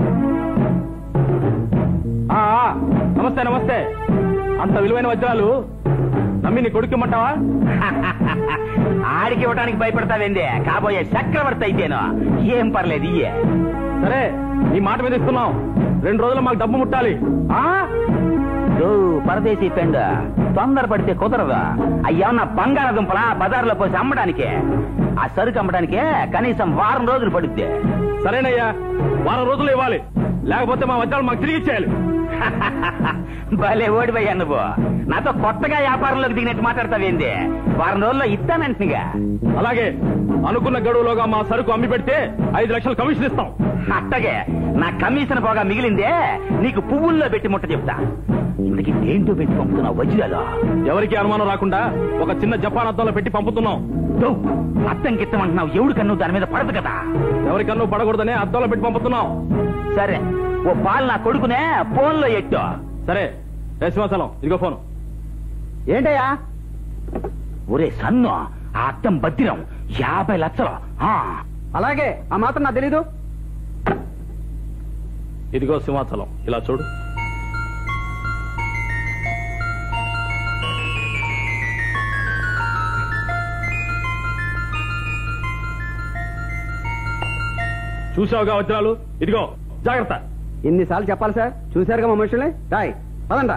ఆ, ఆ, నమస్తే నమస్తే అంత విలువైన వజ్రాలు నమ్మి నీ కొడుకుమంటావా ఆడికి ఇవ్వడానికి భయపడతావేందే కాబోయే చక్రవర్తి అయితేను ఏం పర్లేదు ఇయ్యే సరే నీ మాట మీద ఇస్తున్నాం రెండు రోజులు మాకు డబ్బు ముట్టాలి ఆ? ఓ, పరదేశీ పెండ తొందరపడితే కుదరదు అయ్యా బంగాళదుంపలా బజార్లో పోసి అమ్మడానికే ఆ సరుకు అమ్మడానికే కనీసం వారం రోజులు పడుద్ది సరేనయ్యా వారం రోజులు ఇవ్వాలి లేకపోతే మా వజ్రాలు మాకు తిరిగి ఇచ్చేయాలి భలే ఓడిపోయా నువ్వు నాతో కొత్తగా వ్యాపారంలోకి దిగినట్టు మాట్లాడతావేంది వారం రోజుల్లో ఇస్తానంటుగా అలాగే అనుకున్న గడువులోగా మా సరుకు అమ్మి పెడితే ఐదు లక్షలు కమిషన్ ఇస్తాం అట్టగే నా కమిషన్ పోగా మిగిలిందే నీకు పువ్వుల్లో పెట్టి ముట్ట చెప్తా ఇంతకి దేంటో పెట్టి పంపుతున్నావు వజ్రాలు ఎవరికి అనుమానం రాకుండా ఒక చిన్న జపాన్ అద్దంలో పెట్టి పంపుతున్నాం దో, అర్థం గిట్టమంటున్నావు ఎవడు కన్ను దాని మీద పడదు కదా ఎవరికన్నా పడకూడదనే అద్దంలో పెట్టి పంపుతున్నాం సరే ఓ పాలు నా కొడుకునే ఫోన్లో ఎట్టు సరే రే సింహాచలం ఇదిగో ఫోన్ ఏంటయ్యా ఒరే సన్ను ఆ అద్దం బద్దిరం యాభై లక్షలు ఆ. అలాగే ఆ మాత్రం నాకు తెలీదు ఇదిగో సింహాచలం ఇలా చూడు చూసావుగా వజ్రాలు ఇదిగో జాగ్రత్త ఎన్నిసార్లు చెప్పాలి సార్ చూశారుగా మా మనుషుల్ని రాయ్ పదండ్రా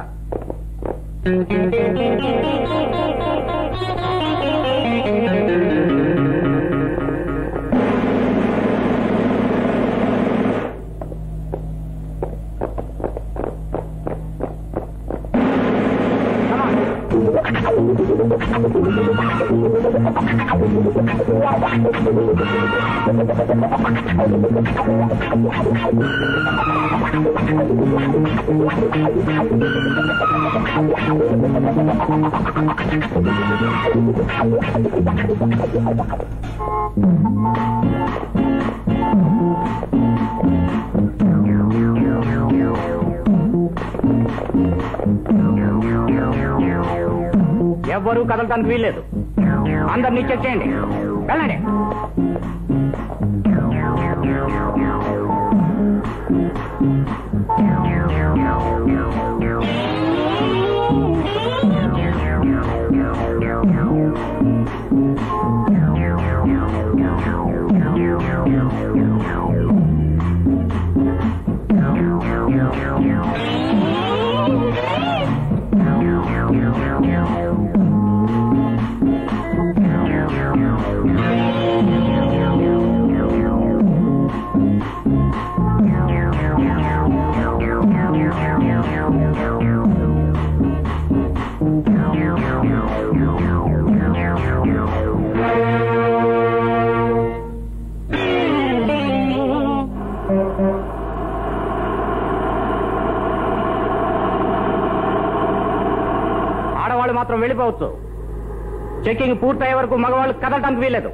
ఎవ్వరూ కదలటానికి వీల్లేదు అందరినీ చెక్ చేయండి వెళ్ళండి ఆడవాళ్ళు మాత్రం వెళ్ళిపోవచ్చు చెక్కింగ్ పూర్తయ్యే వరకు మగవాళ్ళు కదలటానికి వీల్లేదు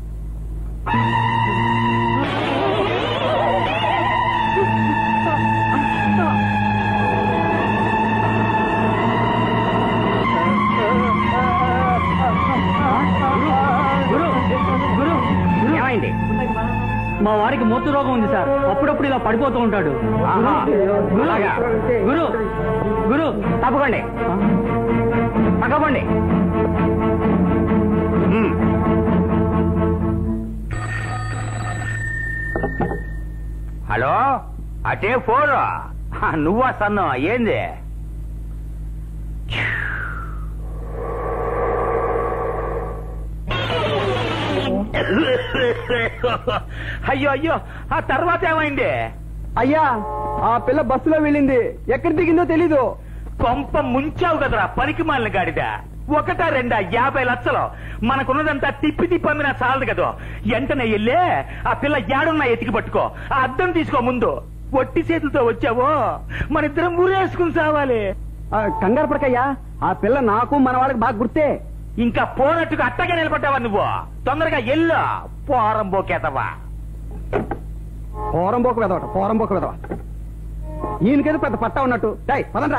ఏమైంది మా వాడికి మొత్తు రోగం ఉంది సార్ అప్పుడప్పుడు ఇలా పడిపోతూ ఉంటాడు ఆహా, అలాగా. గురు గురు తప్పకండి తగ్గబండి హలో అటే ఫోన్ నువ్వా సన్ను ఏంది అయ్యో అయ్యో ఆ తర్వాత ఏమైంది అయ్యా ఆ పిల్ల బస్సులో వెళ్ళింది ఎక్కడ దిగిందో తెలీదు కొంప ముంచావు కదరా పనికి మాలిన గాడిద ఒకటా రెండా యాభై లక్షలు మనకున్నదంతా తిప్పి తిప్పి అమ్మినా చాలదు కదా వెంటనే వెళ్ళే ఆ పిల్ల యాడున్నా ఎతికి పట్టుకో ఆ అద్దం తీసుకో ముందు ఒట్టి చేతులతో వచ్చావో మన ఇద్దరం ఊరేసుకుని సావాలి ఆ, కంగారు పడకయ్యా ఆ పిల్ల నాకు మన వాళ్ళకి బాగా గుర్తే ఇంకా పోనట్టుగా అట్టగా నిలబడ్డావా నువ్వు తొందరగా ఎల్లు పోరం పోకేతవా పోరం పోక వెదవట పోరం పోక వెదవ ఈయనకేదో పెద్ద పట్టా ఉన్నట్టు డై పదండ్రా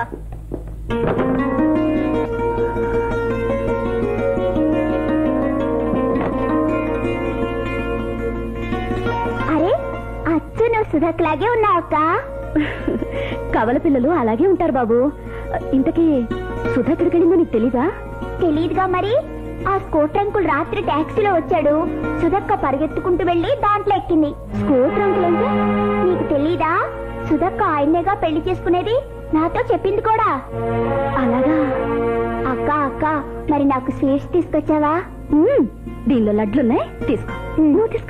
అరే అచ్చు నువ్వు సుధక్లాగే ఉన్నావు అక్క కవల పిల్లలు అలాగే ఉంటారు బాబు ఇంతకీ సుధ ఎక్కడికి వెళ్ళిందో నీకు తెలీదా తెలీదుగా మరి ఆ స్కూటర్ అంకుల్ రాత్రి టాక్సీలో వచ్చాడు సుధక్క పరిగెత్తుకుంటూ వెళ్ళి దాంట్లో ఎక్కింది స్కూటర్ అంకుల్ అంటే నీకు తెలీదా సుధక్క ఆయన్నేగా పెళ్లి చేసుకునేది నాతో చెప్పింది కూడా అలాగా అక్క అక్క మరి నాకు స్వీట్స్ తీసుకొచ్చావా దీనిలో లడ్లున్నాయి తీసుకో నువ్వు తీసుకో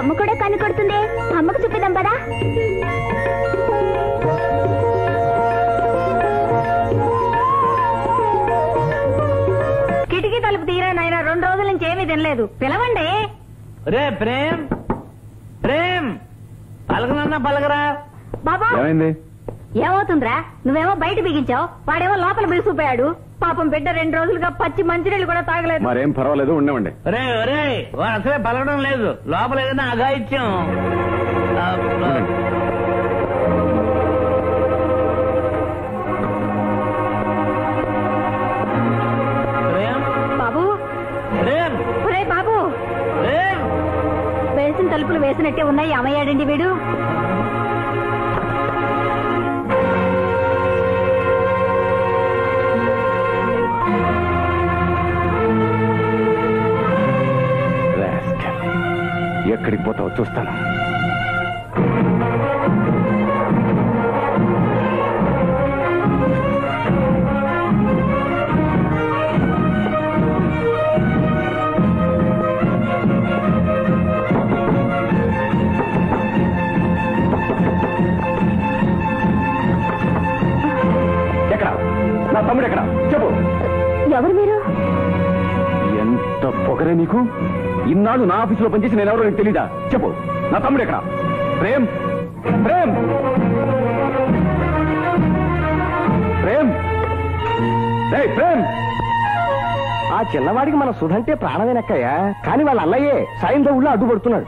అమ్మ కూడా కన్ను కొడుతుంది అమ్మకు చూపిద్దాం పదా కిటికీ తలుపు తీరా నాయన రెండు రోజుల నుంచి ఏమీ తినలేదు పిలవండి రే ప్రేమ్ ప్రేమ్ పలకనన్నా పలకరా బాబా ఏమైంది ఏమవుతుందిరా నువ్వేమో బయట బిగించావు వాడేమో లోపల బిగుసిపోయాడు పాపం బిడ్డ రెండు రోజులుగా పచ్చి మంచినీళ్ళు కూడా తాగలేదు మరేం పర్వాలేదు ఉండవండి రే రే వాడు అసలే పలకడం లేదు లోపల ఏదైనా అగాయిత్యం అబ్బా. ప్రేమ్ బాబు ప్రేమ్ ఒరే బాబు ప్రేమ్ వేసిన తలుపులు వేసినట్టే ఉన్నాయి అమ్మయ్యాడండి వీడు Rascal. ఎక్కడికి పోతావో చూస్తాను ఎక్కడ నా తమ్ముడు ఎక్కడ చెప్పు ఎవరు మీరు ఎంత పొగరే నీకు ఇన్నాళ్ళు నా ఆఫీసులో పనిచేసి నేను ఎవరో నీకు తెలీదా చెప్పు నా తమ్ముడు ఎక్కడ ప్రేమ్ ప్రేమ్ ప్రేమ్ రేయ్, ప్రేమ్ ఆ చిన్నవాడికి మన సుధంటే ప్రాణమేనక్కయ్యా కానీ వాళ్ళ అన్నయ్యే సాయంతో ఊళ్ళో అడ్డుపడుతున్నాడు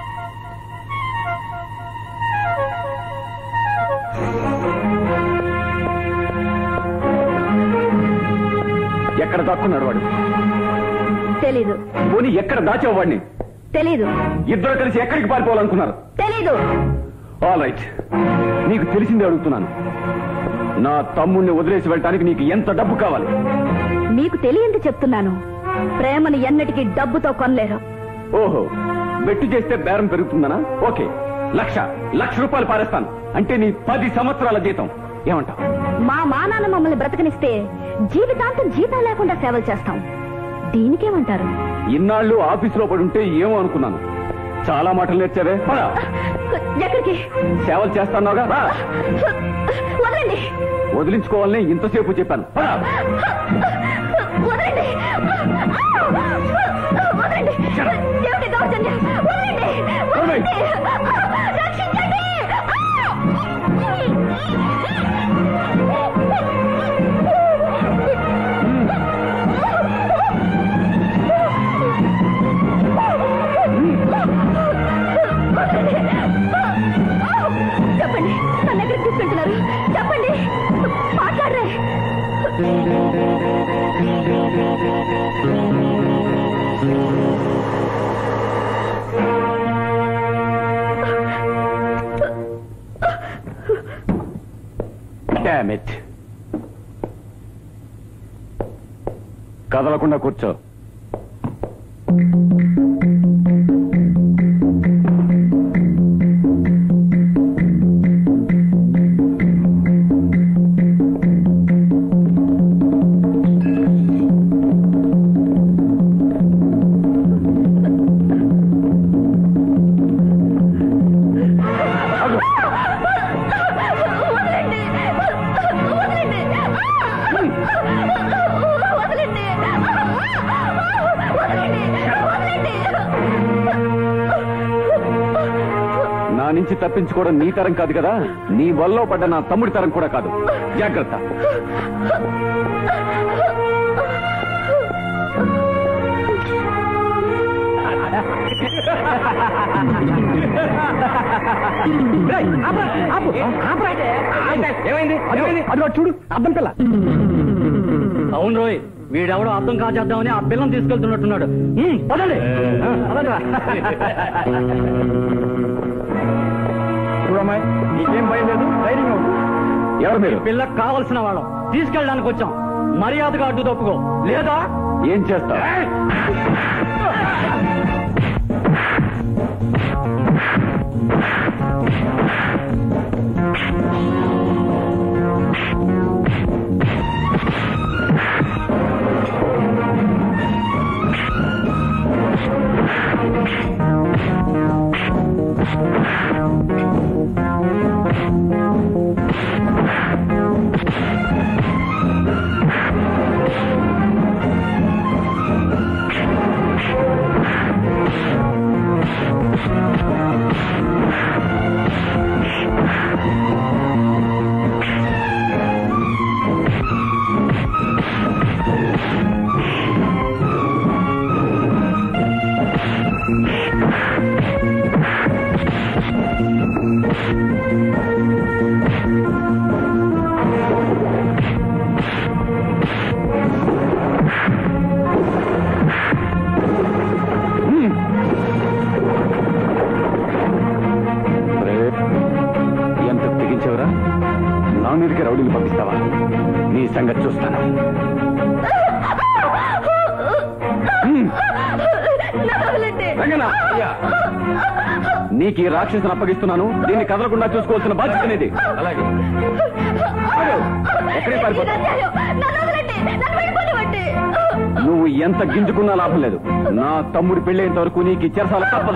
ఎక్కడ దాక్కున్నాడు వాడు తెలీదు పోనీ ఎక్కడ దాచావు వాడిని తెలీదు ఇద్దరు కలిసి ఎక్కడికి పారిపోవాలనుకున్నారు తెలీదు ఆల్ రైట్ నీకు తెలిసిందే అడుగుతున్నాను నా తమ్ముణ్ణి వదిలేసి వెళ్ళటానికి నీకు ఎంత డబ్బు కావాలి మీకు తెలియంది చెప్తున్నాను ప్రేమను ఎన్నటికీ డబ్బుతో కొనలేరు ఓహో బెట్టు చేస్తే బేరం పెరుగుతుందనా ఓకే లక్ష లక్ష రూపాయలు పారేస్తాను అంటే నీ పది సంవత్సరాల జీతం ఏమంటావు మా మానాన్న మమ్మల్ని బ్రతకనిస్తే జీవితాంతం జీతం లేకుండా సేవలు చేస్తాం దీనికేమంటారు ఇన్నాళ్ళు ఆఫీసులో పడి ఉంటే ఏమో అనుకున్నాను చాలా మాటలు నేర్చావే పద. ఎక్కడికి సేవలు చేస్తాన్నావుగా రా. వదలండి వదిలించుకోవాలని ఇంతసేపు చెప్పాను పద. వదలండి వదలండి ఏమిటి దౌర్జన్యం వదలండి వదలండి రక్షించండి చెప్పండి నన్ను ఎక్కడికి తీసుకెళ్తున్నారు చెప్పండి మాట్లాడరే Damn it. కదలకుండా కూర్చో వదలండి వదలండి వదలండి వదలండి నా నుంచి తప్పించుకోవడం నీ తరం కాదు కదా నీ వల్ల పడ్డ నా తమ్ముడి తరం కూడా కాదు జాగ్రత్త ఏమైంది అది చూడు అర్థం పిల్ల అవును రోయ్ వీడెవడో అర్థం కాచేద్దామని ఆ పిల్లని తీసుకెళ్తున్నట్టున్నాడు ఉమ్, పదండి ఆ, పదండ్రా. చూడమ్మాయి నీకేం భయం లేదు ధైర్యంగా ఉండు. ఎవరు మీరు పిల్లకు కావలసిన వాళ్ళం తీసుకెళ్ళడానికి వచ్చాం మర్యాదగా అడ్డు తప్పుకో లేదా ఏం చేస్తావు చూస్తాను రంగనా నీకు ఈ రాక్షసుని అప్పగిస్తున్నాను దీన్ని కదలకుండా చూసుకోవాల్సిన బాధ్యత అనేది అలాగే ఎక్కడికి పారిపోతావు నువ్వు ఎంత గింజుకున్నా లాభం లేదు నా తమ్ముడు పెళ్ళేంత వరకు నీకు ఈ చెరసాల తప్పదు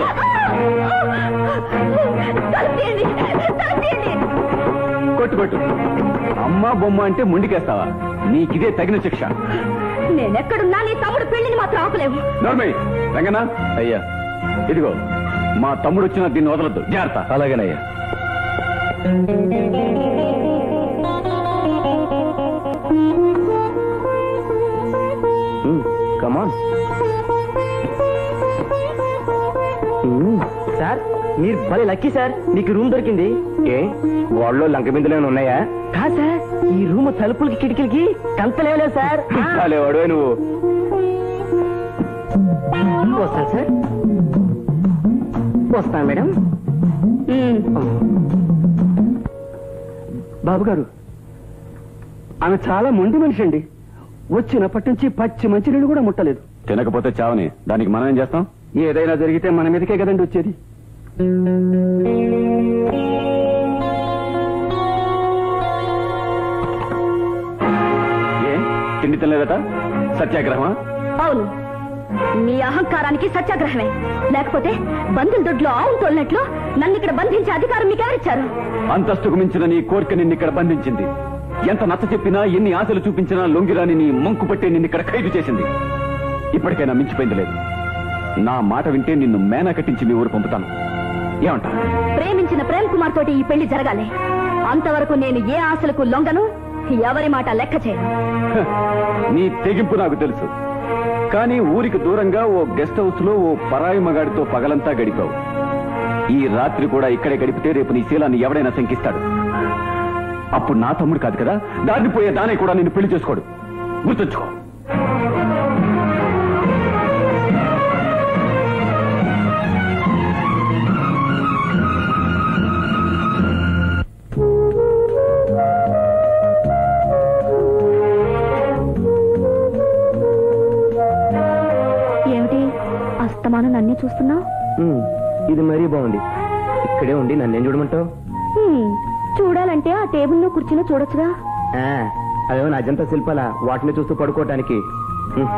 కొట్టు కొట్టు అమ్మ బొమ్మ అంటే ముండికేస్తావా నీకిదే తగిన శిక్ష నేనెక్కడున్నా నీ తమ్ముడు పెళ్లిని మాత్రం ఆపలేవు నోర్మయ్య రంగనా అయ్యా ఇదిగో మా తమ్ముడు వచ్చిన దీన్ని వదలొద్దు జాగ్రత్త అలాగేనయ్యా కమాన్ సార్ మీరు భలే లక్కీ సార్ మీకు రూమ్ దొరికింది ఏ వాళ్ళలో లంక బిందులు ఉన్నాయా కాదు సార్ ఈ రూమ్ తలుపులకి కిటికీలకి కంతలేవలేదు సార్ చాలేవాడు నువ్వు వస్తాను సార్ వస్తాను మేడం బాబు గారు ఆమె చాలా మొండి మనిషి అండి వచ్చినప్పటి నుంచి పచ్చి మంచినీళ్ళు కూడా ముట్టలేదు తినకపోతే చావని దానికి మనం ఏం చేస్తాం ఏదైనా జరిగితే మన మీదకే కదండి వచ్చేది ఏ తిండి తినలేదట సత్యాగ్రహమా అవును మీ అహంకారానికి సత్యాగ్రహమే లేకపోతే బంధుల దొడ్లో ఆవు తోలినట్లు నన్ను ఇక్కడ బంధించే అధికారం మీకెవరిచ్చారు అంతస్తుకు మించిన నీ కోరిక నిన్ను ఇక్కడ బంధించింది ఎంత నచ్చ చెప్పినా ఎన్ని ఆశలు చూపించినా లొంగిరాని నీ మంకు పట్టే నిన్ను ఇక్కడ ఖైదు చేసింది ఇప్పటికైనా మించిపోయింది లేదు నా మాట వింటే నిన్ను మేనా కట్టించి మీ ఊరు పంపుతాను ఏమంటా ప్రేమించిన ప్రేమ్ కుమార్ తోటి ఈ పెళ్లి జరగాలి అంతవరకు నేను ఏ ఆశలకు లొంగను ఎవరి మాట లెక్క చేయను హ, నీ తెగింపు నాకు తెలుసు కానీ ఊరికి దూరంగా ఓ గెస్ట్ హౌస్ లో ఓ పరాయి మగాడితో పగలంతా గడిపావు ఈ రాత్రి కూడా ఇక్కడే గడిపితే రేపు నీ శీలాన్ని ఎవడైనా శంకిస్తాడు అప్పుడు నా తమ్ముడు కాదు కదా దారిని పోయే దానే కూడా నిన్ను పెళ్లి చేసుకోడు గుర్తుంచుకో ఏమిటి అస్తమానం నన్నే చూస్తున్నావు ఇది మరీ బాగుంది ఇక్కడే ఉండి నన్నేం చూడమంటావు చూడాలంటే ఆ టేబుల్లో కుర్చీలో చూడొచ్చుగా అదేమో అజంతా శిల్పాల వాటిని చూస్తూ పడుకోవటానికి ఉమ్.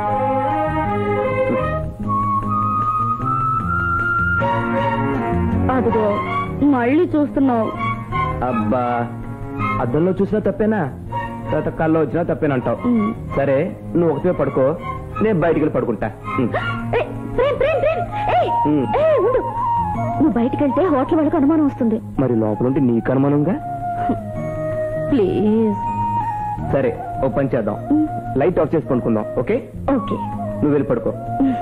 అదిగో మళ్ళీ చూస్తున్నావు అబ్బా అద్దంలో చూసినా తప్పేనా తర్వాత కల్లో వచ్చినా తప్పేనంటావు ఉమ్. సరే నువ్వు ఒకటే పడుకో నేను బయటికి వెళ్ళి పడుకుంటా ఉమ్. ఏయ్, ప్రేమ్, ప్రేమ్, ప్రేమ్. ఏయ్, ఉమ్. ఏయ్, ఉండు నువ్వు బయటికి వెళ్తే హోటల్ వాళ్ళకి అనుమానం వస్తుంది మరి లోపల ఉంటే నీకు అనుమానంగా ప్లీజ్ సరే ఓ పని చేద్దాం లైట్ ఆఫ్ చేసి పడుకుందాం ఓకే ఓకే నువ్వు వెళ్ళి పడుకో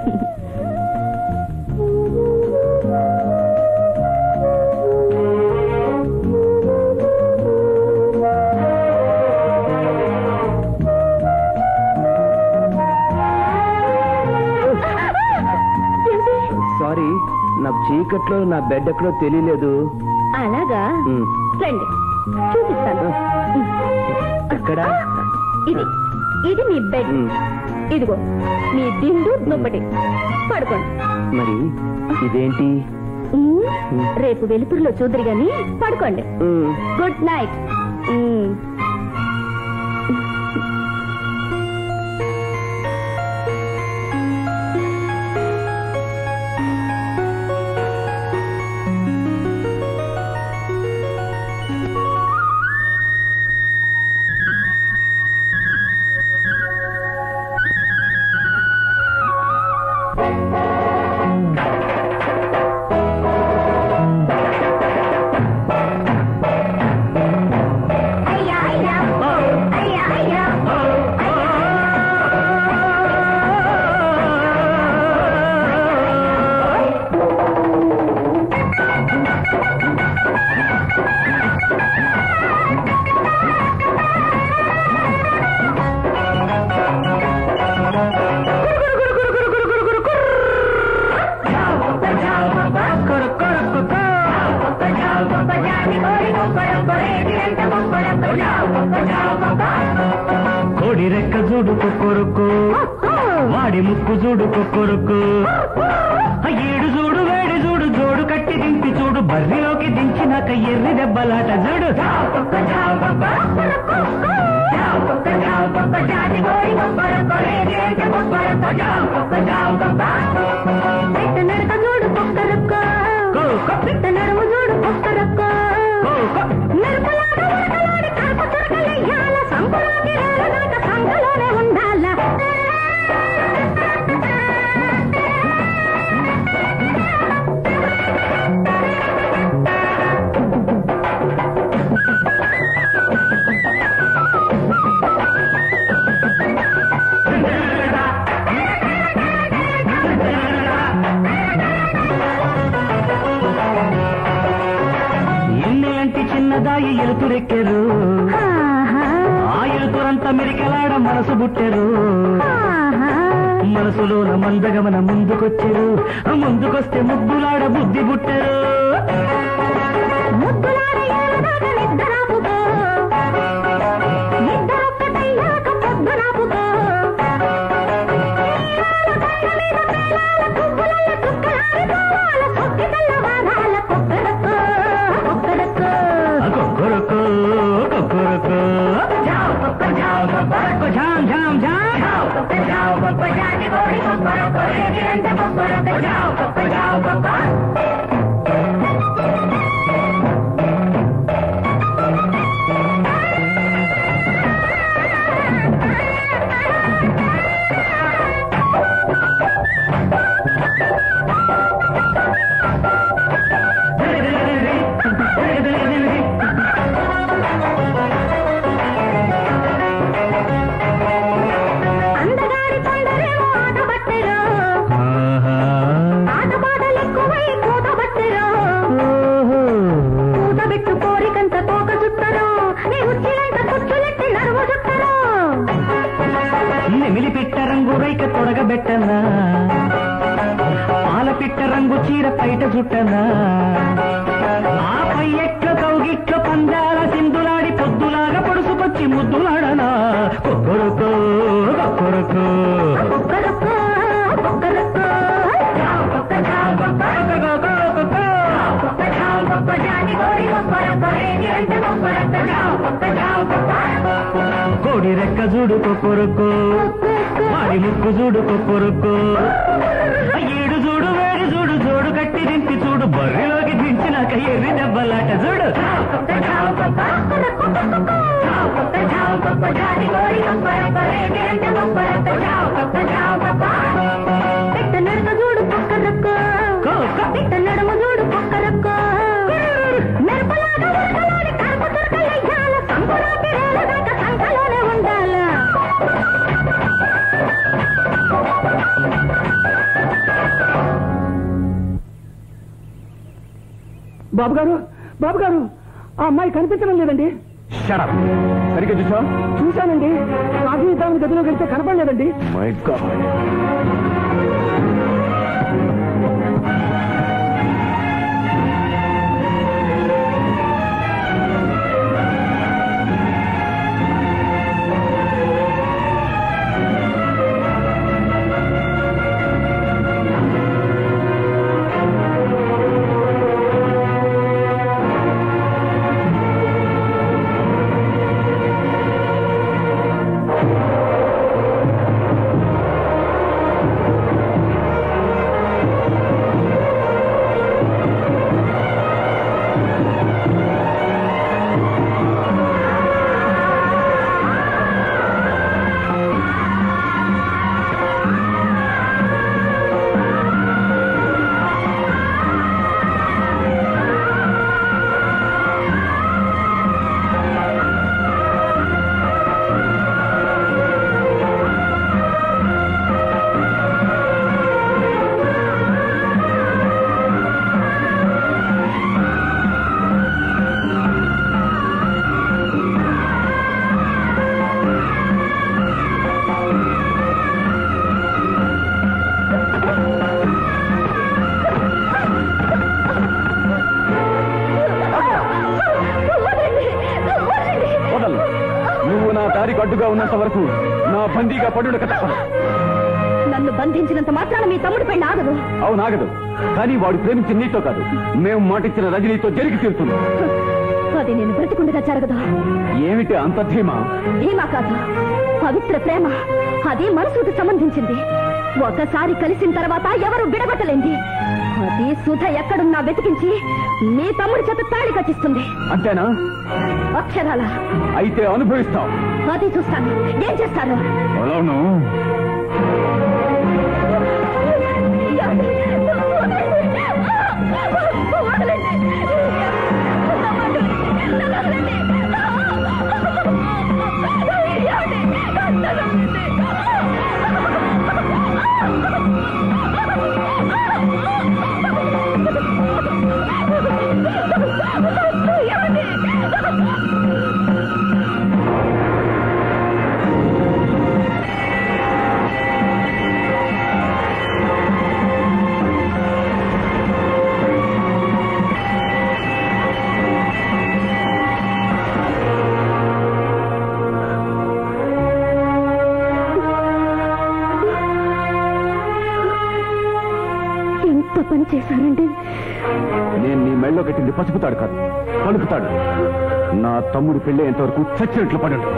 సారీ నాకు చీకట్లో నా బెడ్ ఎక్కడో తెలియలేదు అలాగా ఉమ్. రండి చూపిస్తాను ఉమ్. ఎక్కడ ఇది ఇది మీ బెడ్ ఉమ్. ఇదిగో మీ దిండు దుప్పటి పడుకోండి మరి ఇదేంటి ఉమ్. రేపు వెలుతురులో చూద్దరు గాని పడుకోండి ఉమ్. గుడ్ నైట్ ఉమ్. అయ్యా చూడు కొక్కొరుకు వాడి ముక్కు చూడు కొక్కొరుకు ఆ ఏడు చూడు వేడి చూడు జోడు కట్టి దింపి చూడు బర్రిలోకి దించినాక ఎర్రి దెబ్బలాట చూడు నడక చూడు కుక్కరక్కో పిట్ట నడుము చూడు కుక్కరక్కో మెరుపులాగా ఉరకలాడి కడప చురకలెయ్యాల సంకురాకి రేలదాక సంకలోనే ఉండాల ఎన్నెలంటి చిన్నదాయి ఎలుతురెక్కెరు ఆ ఎలుతురంతా మెరికలాడ మనసు బుట్టెరు మనసులోన మందగమన ముందుకొచ్చెరు ఆ ముందుకొస్తే ముద్దులాడ బుద్ధి బుట్టెరు ముద్దులాడ ఏలదాక నిద్రనాపుకో నిద్రొక్కటయ్యాక పొద్దునాపుకో కొక్కరొక్కో కొక్కరొక్కో ఝాం ఝాం ఝాం అందగాడి కొండరేమో ఆట బట్టెరు ఆట పాటలు ఎక్కువై కూత బట్టెరు కూత పెట్టు కోరికంత తోక చుట్టరు నీ ఉచ్చిలంత కుచ్చులెట్టి నడుము చుట్టరు నెమిలి పిట్ట రంగు రైక తొడగబెట్టనా పాల పిట్ట రంగు చీర పైట చుట్టనా ఆపై ఎక్క కౌగిక్క పందాల సింధులాడి పొద్దులాగా పొడుసుకొచ్చి ముద్దులాడనా కొక్కరొక్కో కొక్కరొక్కో కుక్కరక్కో కుక్కరక్కో కోడి రెక్క చూడు కొక్కరొక్కో వాడి ముక్కు చూడు కొక్కరొక్కో ఏడు చూడు వేడి చూడు జోడు కట్టి దింపి చూడు బర్రెలోకి దించినాక ఎర్రి దెబ్బలాట చూడు పెట్ట నడక చూడు కుక్కరక్కో పెట్ట నడుము చూడు కుక్కరక్కో మెరుపులాగా ఉరకలాడి కడప చురకలెయ్యాల సంకురాకి రేలదాక సంకలోనే ఉండాల బాబు గారు బాబు గారు ఆ అమ్మాయి కనిపించడం లేదండి షడప్ సరిగ్గా చూసా చూశానండి కాఫీ ఇద్దామని గదిలోకి వెళ్తే కనపడలేదండి మై గాడ్ వదలు నువ్వు నా దారికి అడ్డుగా ఉన్నంత వరకు నా బందీగా పడుడు తప్పదు నన్ను బంధించినంత మాత్రాన మీ తమ్ముడు పెళ్లి ఆగదు అవును ఆగదు కానీ వాడు ప్రేమించిన నీతో కాదు మేము మాటిచ్చిన రజనీతో జరిగి తీరుతుంది అది నేను బ్రతికుండగా జరగదు ఏమిటి అంత ధీమా ధీమా కాదు పవిత్ర ప్రేమ అది మనసుకు సంబంధించింది ఒకసారి కలిసిన తర్వాత ఎవరు విడగొట్టలేంది అది సుధ ఎక్కడున్నా వెతికించి మీ తమ్ముడి చేత తాళి కట్టిస్తుంది అంతేనా అక్షరాల అయితే అనుభవిస్తాం అది చూస్తాను ఏం చేస్తాను అవును ఎంత పని చేశారండి నేను నీ మెళ్ళో కట్టింది పసుపుతాడు కాదు పలుకుతాడు నా తమ్ముడు పెళ్ళేంత వరకు చచ్చినట్లు పడడు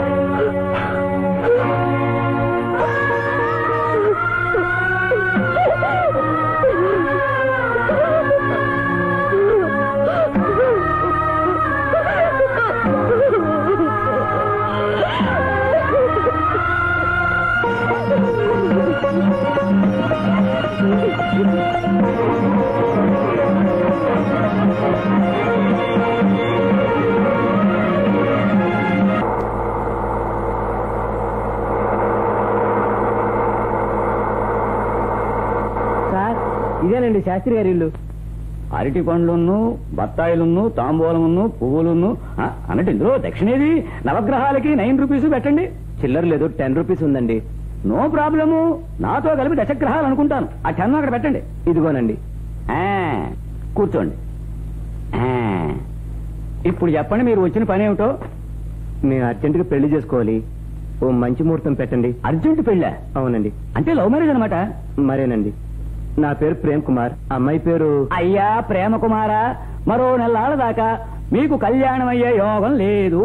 సార్ ఇదేనండి శాస్త్రి గారి ఇల్లు అరటి పండ్లును బత్తాయిలును తాంబూలమును పువ్వులును ఆ, అన్నట్టు ఇందులో దక్షిణేది నవగ్రహాలకి నైన్ రూపీస్ పెట్టండి చిల్లర లేదు టెన్ రూపీస్ ఉందండి నో ప్రాబ్లము నాతో కలిపి దశగ్రహాలు అనుకుంటాను ఆ టెన్ అక్కడ పెట్టండి ఇదిగోనండి ఆ, కూర్చోండి ఆ, ఇప్పుడు చెప్పండి మీరు వచ్చిన పని ఏమిటో మేము అర్జెంటుగా పెళ్లి చేసుకోవాలి ఓ మంచి ముహూర్తం పెట్టండి అర్జెంట్ పెళ్ళా అవునండి అంటే లవ్ మ్యారేజ్ అనమాట మరేనండి నా పేరు ప్రేమ్ కుమార్ అమ్మాయి పేరు అయ్యా ప్రేమ కుమారా మరో నెలల దాకా మీకు కళ్యాణం అయ్యే యోగం లేదు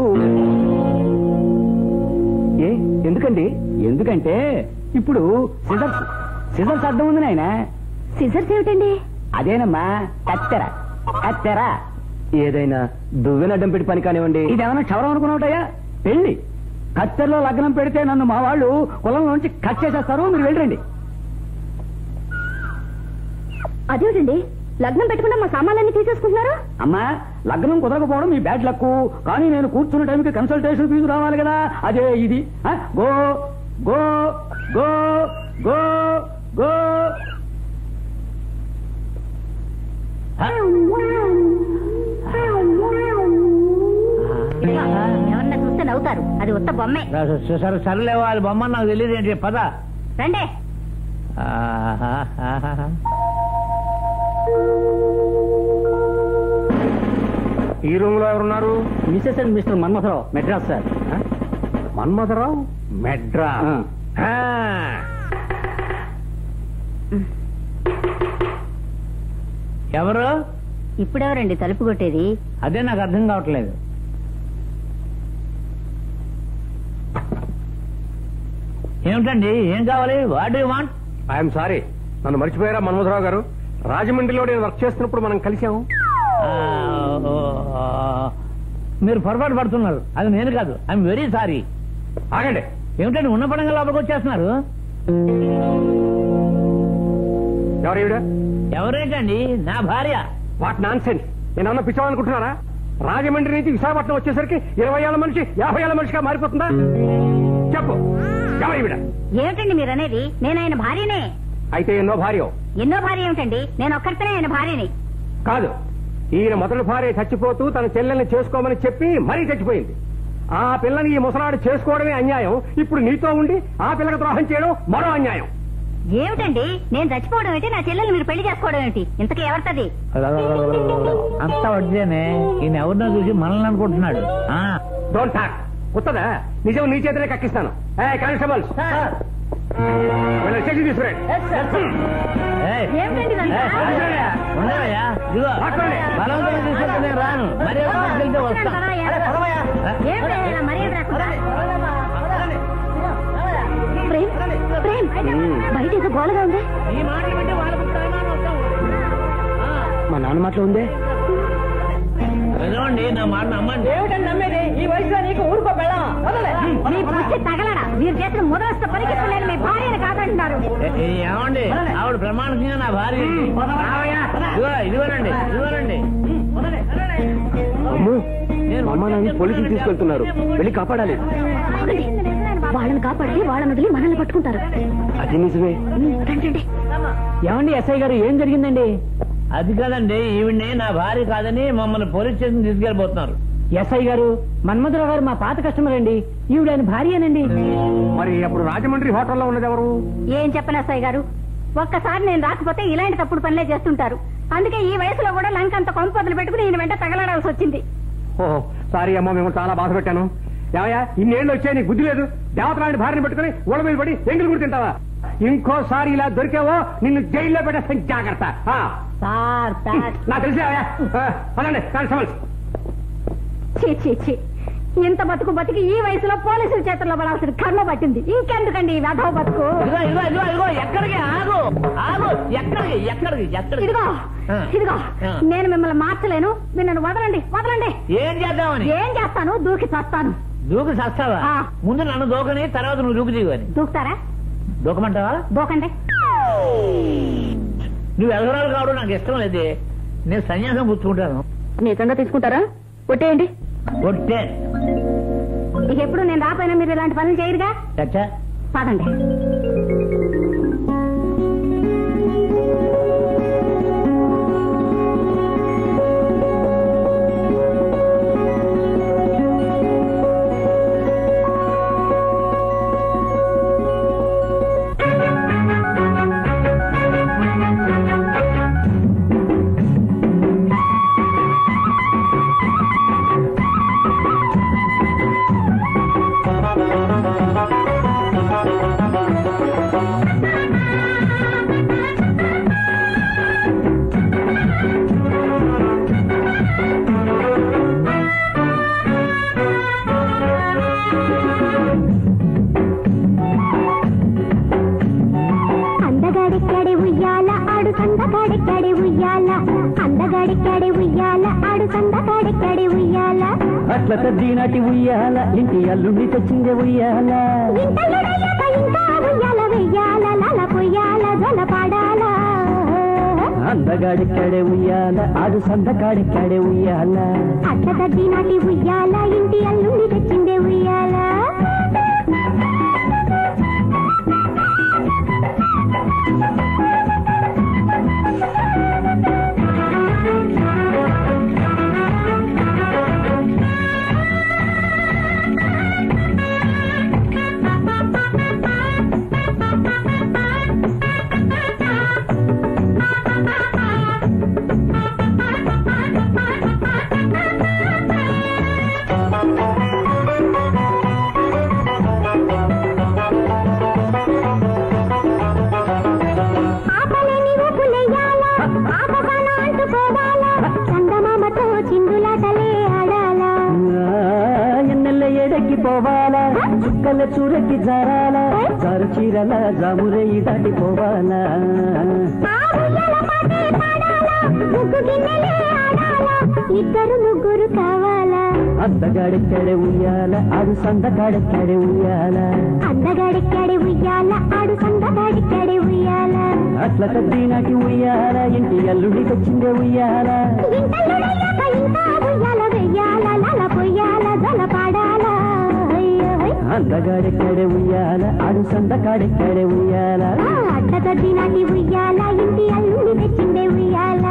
ఏ ఎందుకండి ఎందుకంటే ఇప్పుడు సిజర్స్ సిజర్స్ అర్థం ఉంది నాయన సిజర్స్ ఏమిటండి అదేనమ్మా కత్తెర కత్తెర ఏదైనా దువ్వెన అడ్డం పెట్టి పని కానివ్వండి ఇదేమన్నా క్షవరం అనుకున్నావుటయ్యా పెళ్లి కత్తెరలో లగ్నం పెడితే నన్ను మా వాళ్ళు కులంలోంచి కట్ చేసేస్తారు మీరు వెళ్ళండి అదేమిటండి లగ్నం పెట్టకుండా మా సామాన్లన్నీ తీసేసుకుంటున్నారు అమ్మా లగ్నం కుదరకపోవడం మీ బ్యాడ్ లక్ కానీ నేను కూర్చున్న టైంకి కన్సల్టేషన్ ఫీజు రావాలి కదా అదే ఇది ఆ, go go go go go ఎవరన్నా చూస్తే నవ్వుతారు అది ఉత్త బొమ్మే సరే సర్లే వాళ్ళ బొమ్మ నాకు తెలియదు ఏంటి పద రండే ఈ రూమ్ లో ఎవరున్నారు missus and mister Manmatharao Madras sir Manmatharao మెడ్రా ఆ. ఎవరు ఇప్పుడెవరండి తలుపు కొట్టేది అదే నాకు అర్థం కావట్లేదు ఏమిటండి ఏం కావాలి what you want I'm sorry నన్ను మర్చిపోయారా మన్మథరావు గారు రాజమండ్రిలో నేను వర్క్ చేస్తున్నప్పుడు మనం కలిసాము మీరు పొరపాటు పడుతున్నారు అది నేను కాదు ఐఎమ్ వెరీ సారీ ఆగండి ఏమిటండి ఉన్న పడంగా లోపలికి వచ్చేస్తున్నారు ఎవరు ఈవిడ ఎవరేంటండి నా భార్య వాట్ నాన్ సెన్స్ నేను అన్న పిచ్చామనుకుంటున్నారా రాజమండ్రి నుంచి విశాఖపట్నం వచ్చేసరికి ఇరవై ఏళ్ళ మనిషి యాభై ఏళ్ళ మనిషిగా మారిపోతుందా చెప్పు ఎవరు ఈవిడ ఏమిటండి మీరు అనేది నేను ఆయన భార్యనే అయితే ఎన్నో భార్య ఎన్నో భార్య ఏమిటండి నేను ఒక్కరితేనే ఆయన భార్యని కాదు ఈయన మొదటి భార్య చచ్చిపోతూ తన చెల్లెల్ని చేసుకోమని చెప్పి మరీ చచ్చిపోయింది ఆ పిల్లని ఈ ముసలాడు చేసుకోవడమే అన్యాయం ఇప్పుడు నీతో ఉండి ఆ పిల్లకి ద్రోహం చేయడం మరో అన్యాయం ఏమిటండి నేను చచ్చిపోవడం ఏంటి నా చెల్లెలు మీరు పెళ్లి చేసుకోవడం ఏంటి ఇంతకీ ఎవరితది అంతా వడ్డేనే ఈయన ఎవరినో చూసి మనల్ని అనుకుంటున్నాడు ఆ, డోంట్ టాక్ ఉత్తదా నిజం నీ చేతనే కక్కిస్తాను ఏ కానిస్టేబుల్స్ వీళ్ళని స్టేషన్ తీసుకురండి ఏమిటండి ఇదంతా? ఉండవయ్యా ఇదిగో పట్టుకోండి. బలవంతంగా తీసుకెళ్తే నేను రాను మరి తీసుకెళ్తే వస్తా ఏమిటి ఇలా మర్యాద రాకుండా? ప్రేమ్ ప్రేమ్ బయట ఏదో గోలగా ఉంది ఈ మాటలు బట్టి వాళ్ళకు తలమానం వస్తాం మా నాన్న మాటలో ఉందే నిజమండి నా మాట నమ్మండి ఏమిటండి నమ్మేది ఈ వయసులో నీకు ఊరుకో బెళ్ళం మీ పుచ్చి తగలడా మీరు చేసిన మొదలస్త పరిగెత్తలేని మీ భార్యను కాదంటున్నారు ఏ- ఏ, ఏమండి ఆవిడ ప్రమాణికంగా నా భార్య ఇదిగో ఇదిగోనండి ఇదిగోనండి అమ్ము నేను అమ్మ నాన్న పోలీసులు తీసుకెళ్తున్నారు వెళ్ళి కాపాడాలి ఆగండి. వాళ్ళని కాపాడితే వాళ్ళని వదిలి మనల్ని పట్టుకుంటారు అది నిజమే ఉమ్, రండి రండి. ఏమండి ఎస్ఐ గారు ఏం జరిగిందండి అది కాదండి ఈవిడ్ని నా భార్య కాదని మమ్మల్ని పోలీస్ స్టేషన్ తీసుకెళ్ళిపోతున్నారు ఎస్ఐ గారు మన్మధురావు గారు మా పాత కస్టమర్ అండి ఈవిడ ఆయన భార్యనండి మరి అప్పుడు రాజమండ్రి హోటల్లో ఉన్నది ఎవరు ఏం చెప్పను అసయ్య గారు ఒక్కసారి నేను రాకపోతే ఇలాంటి తప్పుడు పనులే చేస్తుంటారు అందుకే ఈ వయసులో కూడా లంక అంత కొంపదులు పెట్టుకుని ఈయన వెంట తగలడాల్సి వచ్చింది ఓహో సారీ అమ్మా మేము చాలా బాధ పెట్టాను ఏమయ్యా ఇన్నేళ్ళు వచ్చాయి నీకు బుద్ధి లేదు దేవతలాంటి భార్యని పెట్టుకుని ఊళ్ళ మీద పడి ఎంగిలి కూడా తింటావా ఇంకోసారి ఇలా దొరికావో నిన్ను జైల్లో పెట్టేస్తాను జాగ్రత్త ఆ. సార్ సార్ నాకు తెలిసావయ్యా పదండి కానిస్టేబుల్స్ చీ చీ చీ ఇంత బతుకు బతికి ఈ వయసులో పోలీసుల చేతుల్లో పడాల్సిన కర్మ పట్టింది ఇంకెందుకండి ఈ వెధవ బతుకు ఇదిగో ఇదిగో ఇదిగో ఇదిగో ఎక్కడికి ఆగు ఆగు ఎక్కడికి ఎక్కడికి ఎక్కడికి ఇదిగో ఆ. ఇదిగో ఆ. నేను మిమ్మల్ని మార్చలేను మీరు నన్ను వదలండి వదలండి ఏం చేద్దామని ఏం చేస్తాను దూకి చస్తాను దూకు సస్తావా ఆ. ముందు నన్ను దూకని తర్వాత నువ్వు దూకు దిగువని దూకుతారా దూకమంటావా దూకండి నువ్వు ఎదగరాలు కావడం నాకు ఇష్టం లేదు నేను సన్యాసం పుచ్చుకుంటాను నిజంగా తీసుకుంటారా కొట్టేయండి కొట్టే ఇక ఎప్పుడు నేను రాపోయినా మీరు ఇలాంటి పనులు చేయరుగా చచ్చా పదండి అందగాడిక్కడి ఉయ్యాల ఆడు సందగాడిక్కడి ఉయ్యాల అందగాడిక్కడి ఉయ్యాల ఆడు సందగాడిక్కడి ఉయ్యాల అట్ల తద్దీనాటి ఉయ్యాల ఇంటి అల్లుండి తెచ్చిందే ఉయ్యాల ఇంతలుడయ్యాక ఇంకా ఉయ్యాల వెయ్యాల లల పొయ్యాల జల పాడాల అందగాడిక్కడే ఉయ్యాల ఆడు సందకాడిక్కడే ఉయ్యాల అట్ల తద్దినాటి ఉయ్యాల ఇంటి అల్లుండి తెచ్చిందే ఉయ్యాల ఆపలేని ఊపులెయ్యాల ఆపగాన అంటుకోవాల చందమామతో చిందులాటలే ఆడాలా ఎన్నెల్ల ఎడకి పోవాలా చుక్కల చూరకి జారాల జారు చీరల జామురయి దాటి పోవాలా ఆ ఉయ్యాల పాటే పాడాలా ముగ్గు గిన్నెలే ఆడాలా ఇద్దరు ముగ్గురు కావాలా అందగాడిక్కడే ఉయ్యాల ఆడు సందగాడిక్కడే ఉయ్యాల అందగాడిక్కడి ఉయ్యాల ఆడు సందగాడిక్కడి ఉయ్యాల అట్ల తద్దీనాటి ఉయ్యాల ఇంటి అల్లుడి తెచ్చిందే ఉయ్యాల ఇంతలుడయ్యాక ఇంకా ఉయ్యాల వెయ్యాల లల పొయ్యాల జల పాడాలా అయ్యో హై. అందగాడిక్కడే ఉయ్యాల ఆడు సందగాడిక్కడే ఉయ్యాల ఆ అట్ల తద్దినాటి ఉయ్యాల ఇంటి అల్లుండి తెచ్చిందే ఉయ్యాల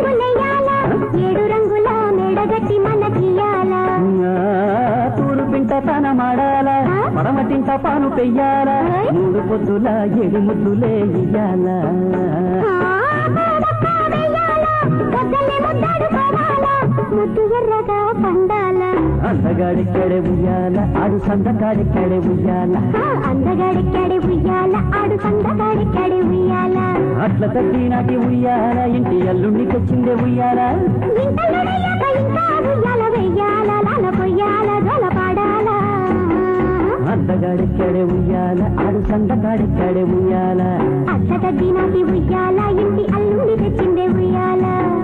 రంగులెయ్యాల ఏడు రంగుల మెడగట్టి మనకియాల తూరు పింట తన మాడాల పడమటింట పాను పెయ్యాల మూడు పొద్దుల ఏడు ముద్దులే ఇయ్యాల ముద్దు ఎర్రగా పండాల అందగాడిక్కడే ఉయ్యాల ఆడు సందగాడిక్కడే ఉయ్యాల ఆ, అందగాడిక్కడి ఉయ్యాల ఆడు సందగాడిక్కడి ఉయ్యాల అట్ల తగ్గి నాటి ఉయ్యాల ఇంటి అల్లుండికొచ్చిందే ఉయ్యాల ఇంత నడయాక ఇంకా ఉయ్యాల వెయ్యాల లాల పొయ్యాల జల పాడాల అందగాడిక్కడే ఉయ్యాల ఆడు సందగాడిక్కడే ఉయ్యాల అత్త తగ్గి నాటి ఉయ్యాల ఇంటి అల్లుడి తెచ్చిందే ఉయ్యాల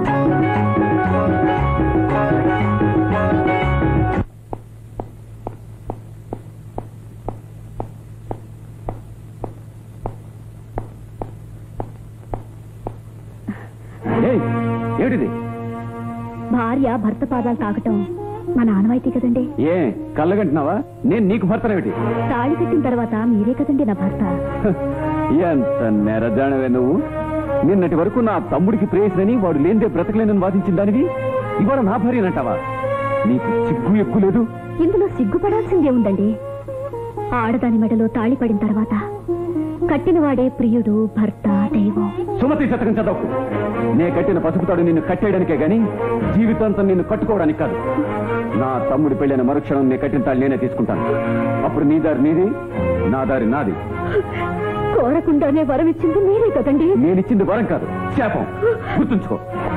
ఏయ్, ఏమిటిది భార్య భర్త పాదాలు తాకటం మన ఆనవాయితీ కదండి ఏ కళ్ళగంటున్నావా నేను నీకు భర్తనేమిటి తాళి కట్టిన తర్వాత మీరే కదండి నా భర్త హ, ఎంత నెరజానవే నువ్వు నిన్నటి వరకు నా తమ్ముడికి ప్రేయసనని వాడు లేనిదే బ్రతకలేనని వాదించిన దానివి ఇవాళ నా భార్యనంటావా నీకు సిగ్గు ఎక్కువ లేదు ఇందులో సిగ్గుపడాల్సిందే ఉందండి ఆడదాని మెడలో తాళి పడిన తర్వాత కట్టినవాడే ప్రియుడు భర్త దైవం సుమతి శతకం చదవకు నే కట్టిన పసుపుతాడు నిన్ను కట్టేయడానికే గాని జీవితాంతం నిన్ను కట్టుకోవడానికి కాదు నా తమ్ముడి పెళ్ళైన మరుక్షణం నే కట్టిన తాళ్ళు నేనే తీసుకుంటాను అప్పుడు నీ దారి నీది నా దారి నాది కోరకుండానే వరం ఇచ్చింది మీరే కదండి నేనిచ్చింది వరం కాదు శాపం గుర్తుంచుకో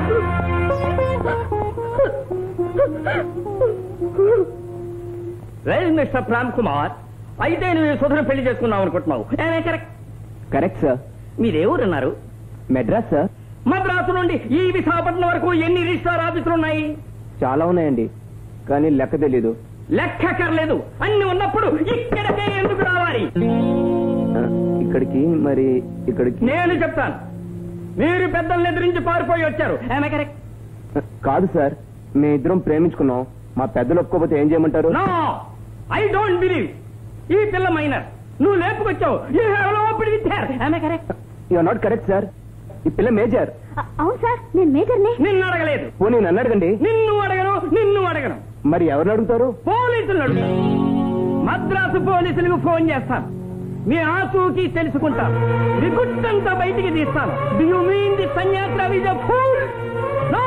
వెల్ మిస్టర్ రామ్ కుమార్ అయితే నువ్వు ఈ సుధను పెళ్లి చేసుకున్నావు అనుకుంటున్నావు ఏమే కరెక్ట్ కరెక్ట్ సార్ మీరు ఏ ఊరున్నారు మెడ్రాస్ సార్ మద్రాసు నుండి ఈ విశాఖపట్నం వరకు ఎన్ని రిజిస్టార్ ఆఫీసులు ఉన్నాయి చాలా ఉన్నాయండి కానీ లెక్క తెలీదు లెక్కకర్లేదు అన్ని ఉన్నప్పుడు ఇక్కడికే ఎందుకు రావాలి ఆ, ఇక్కడికి మరి ఇక్కడికి నేను చెప్తాను మీరు పెద్దల్ని ఎదిరించి పారిపోయి వచ్చారు ఏమే కరెక్ట్ కాదు సార్ మీ ఇద్దరం ప్రేమించుకున్నాం మా పెద్దలు ఒప్పుకోకపోతే ఏం చేయమంటారు నో ఐ డోంట్ బిలీవ్ ఈ పిల్ల మైనర్ నువ్వు లేపుకొచ్చావు యూ హ్యావ్ నో విత్ ఆమె correct you're not correct sir ఈ పిల్ల మేజర్ అ- అవును సార్ నేను మేజర్ని నిన్ను అడగలేదు పోనీ నన్ను అడగండి నిన్ను అడగను నిన్ను అడగను మరి ఎవరిని అడుగుతారు పోలీసులు అడుగుతాను మద్రాసు పోలీసులకు ఫోన్ చేస్తాను మీ ఆచూకీ తెలుసుకుంటాను మీ గుట్టంతా బయటికి తీస్తాను do you mean the sanyasi is a fool no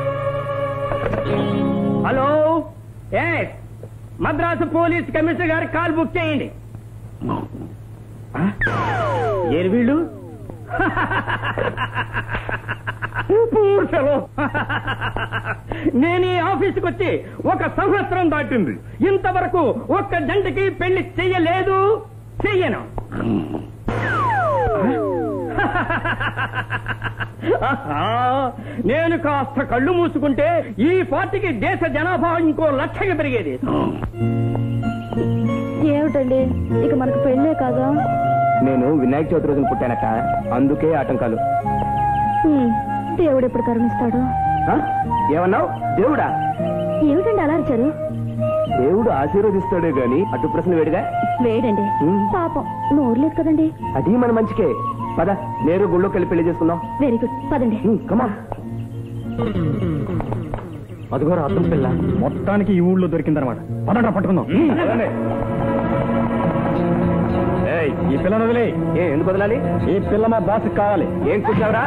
hello yes Madras police commissioner గారి కాల్ బుక్ చేయండి ఏరు వీళ్ళు Poor fellow. నేను ఈ ఆఫీసుకి వచ్చి ఒక సంవత్సరం దాటింది ఇంతవరకు ఒక్క జంటకి పెళ్లి చెయ్యలేదు చెయ్యను ఆహా, నేను కాస్త కళ్ళు మూసుకుంటే ఈ పార్టీకి దేశ జనాభా ఇంకో లక్షకి పెరిగేది ఏమిటండి ఇక మనకు పెళ్ళే కాదా నేను వినాయక చవితి రోజున పుట్టానట అందుకే ఆటంకాలు హ్మ్, దేవుడు ఎప్పుడు కరుణిస్తాడు ఆ? ఏమన్నావు దేవుడా ఏమిటండి అలా అరిచారు దేవుడు ఆశీర్వదిస్తాడే గాని అటు ప్రశ్న వేడిగా వేడండి హ్మ్. పాపం నోరు లేదు కదండి అది మన మంచికే పద నేరు గుళ్ళోకి వెళ్ళి పెళ్లి చేసుకుందాం వెరీ గుడ్ పదండి కమా అదిగో అర్థం పిల్ల మొత్తానికి ఈ ఊళ్ళో దొరికిందనమాట పదండ్రా పట్టుకుందాం పదండి. ఏయ్, ఈ పిల్లను వదిలే ఏ ఎందుకు వదలాలి ఈ పిల్ల మా బాస్ కావాలి ఏం కూర్చావురా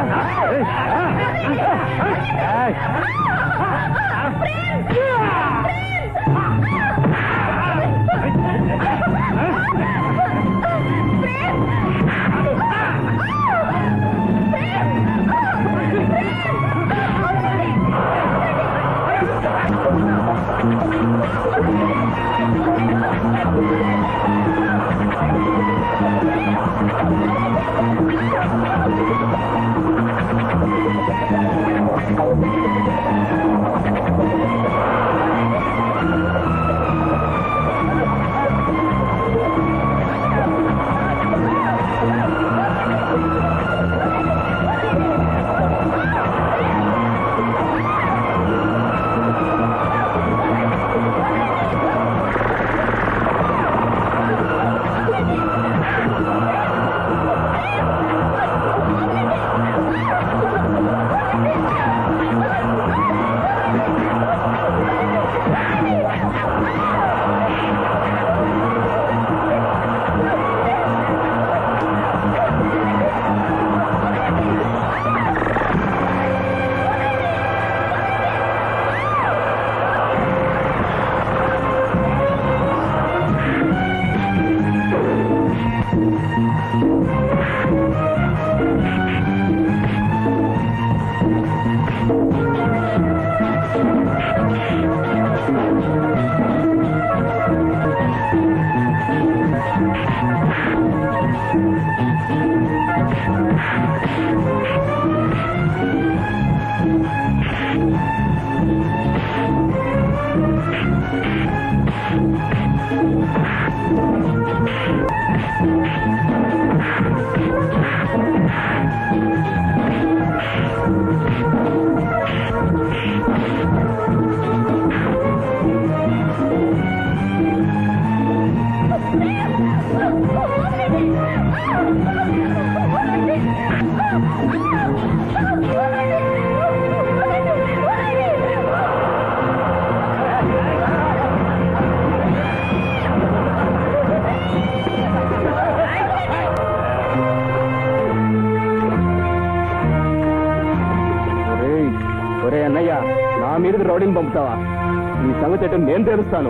నా మీదకి రౌడీని పంపుతావా ఈ సంగతి ఏంటో నేను తెలుస్తాను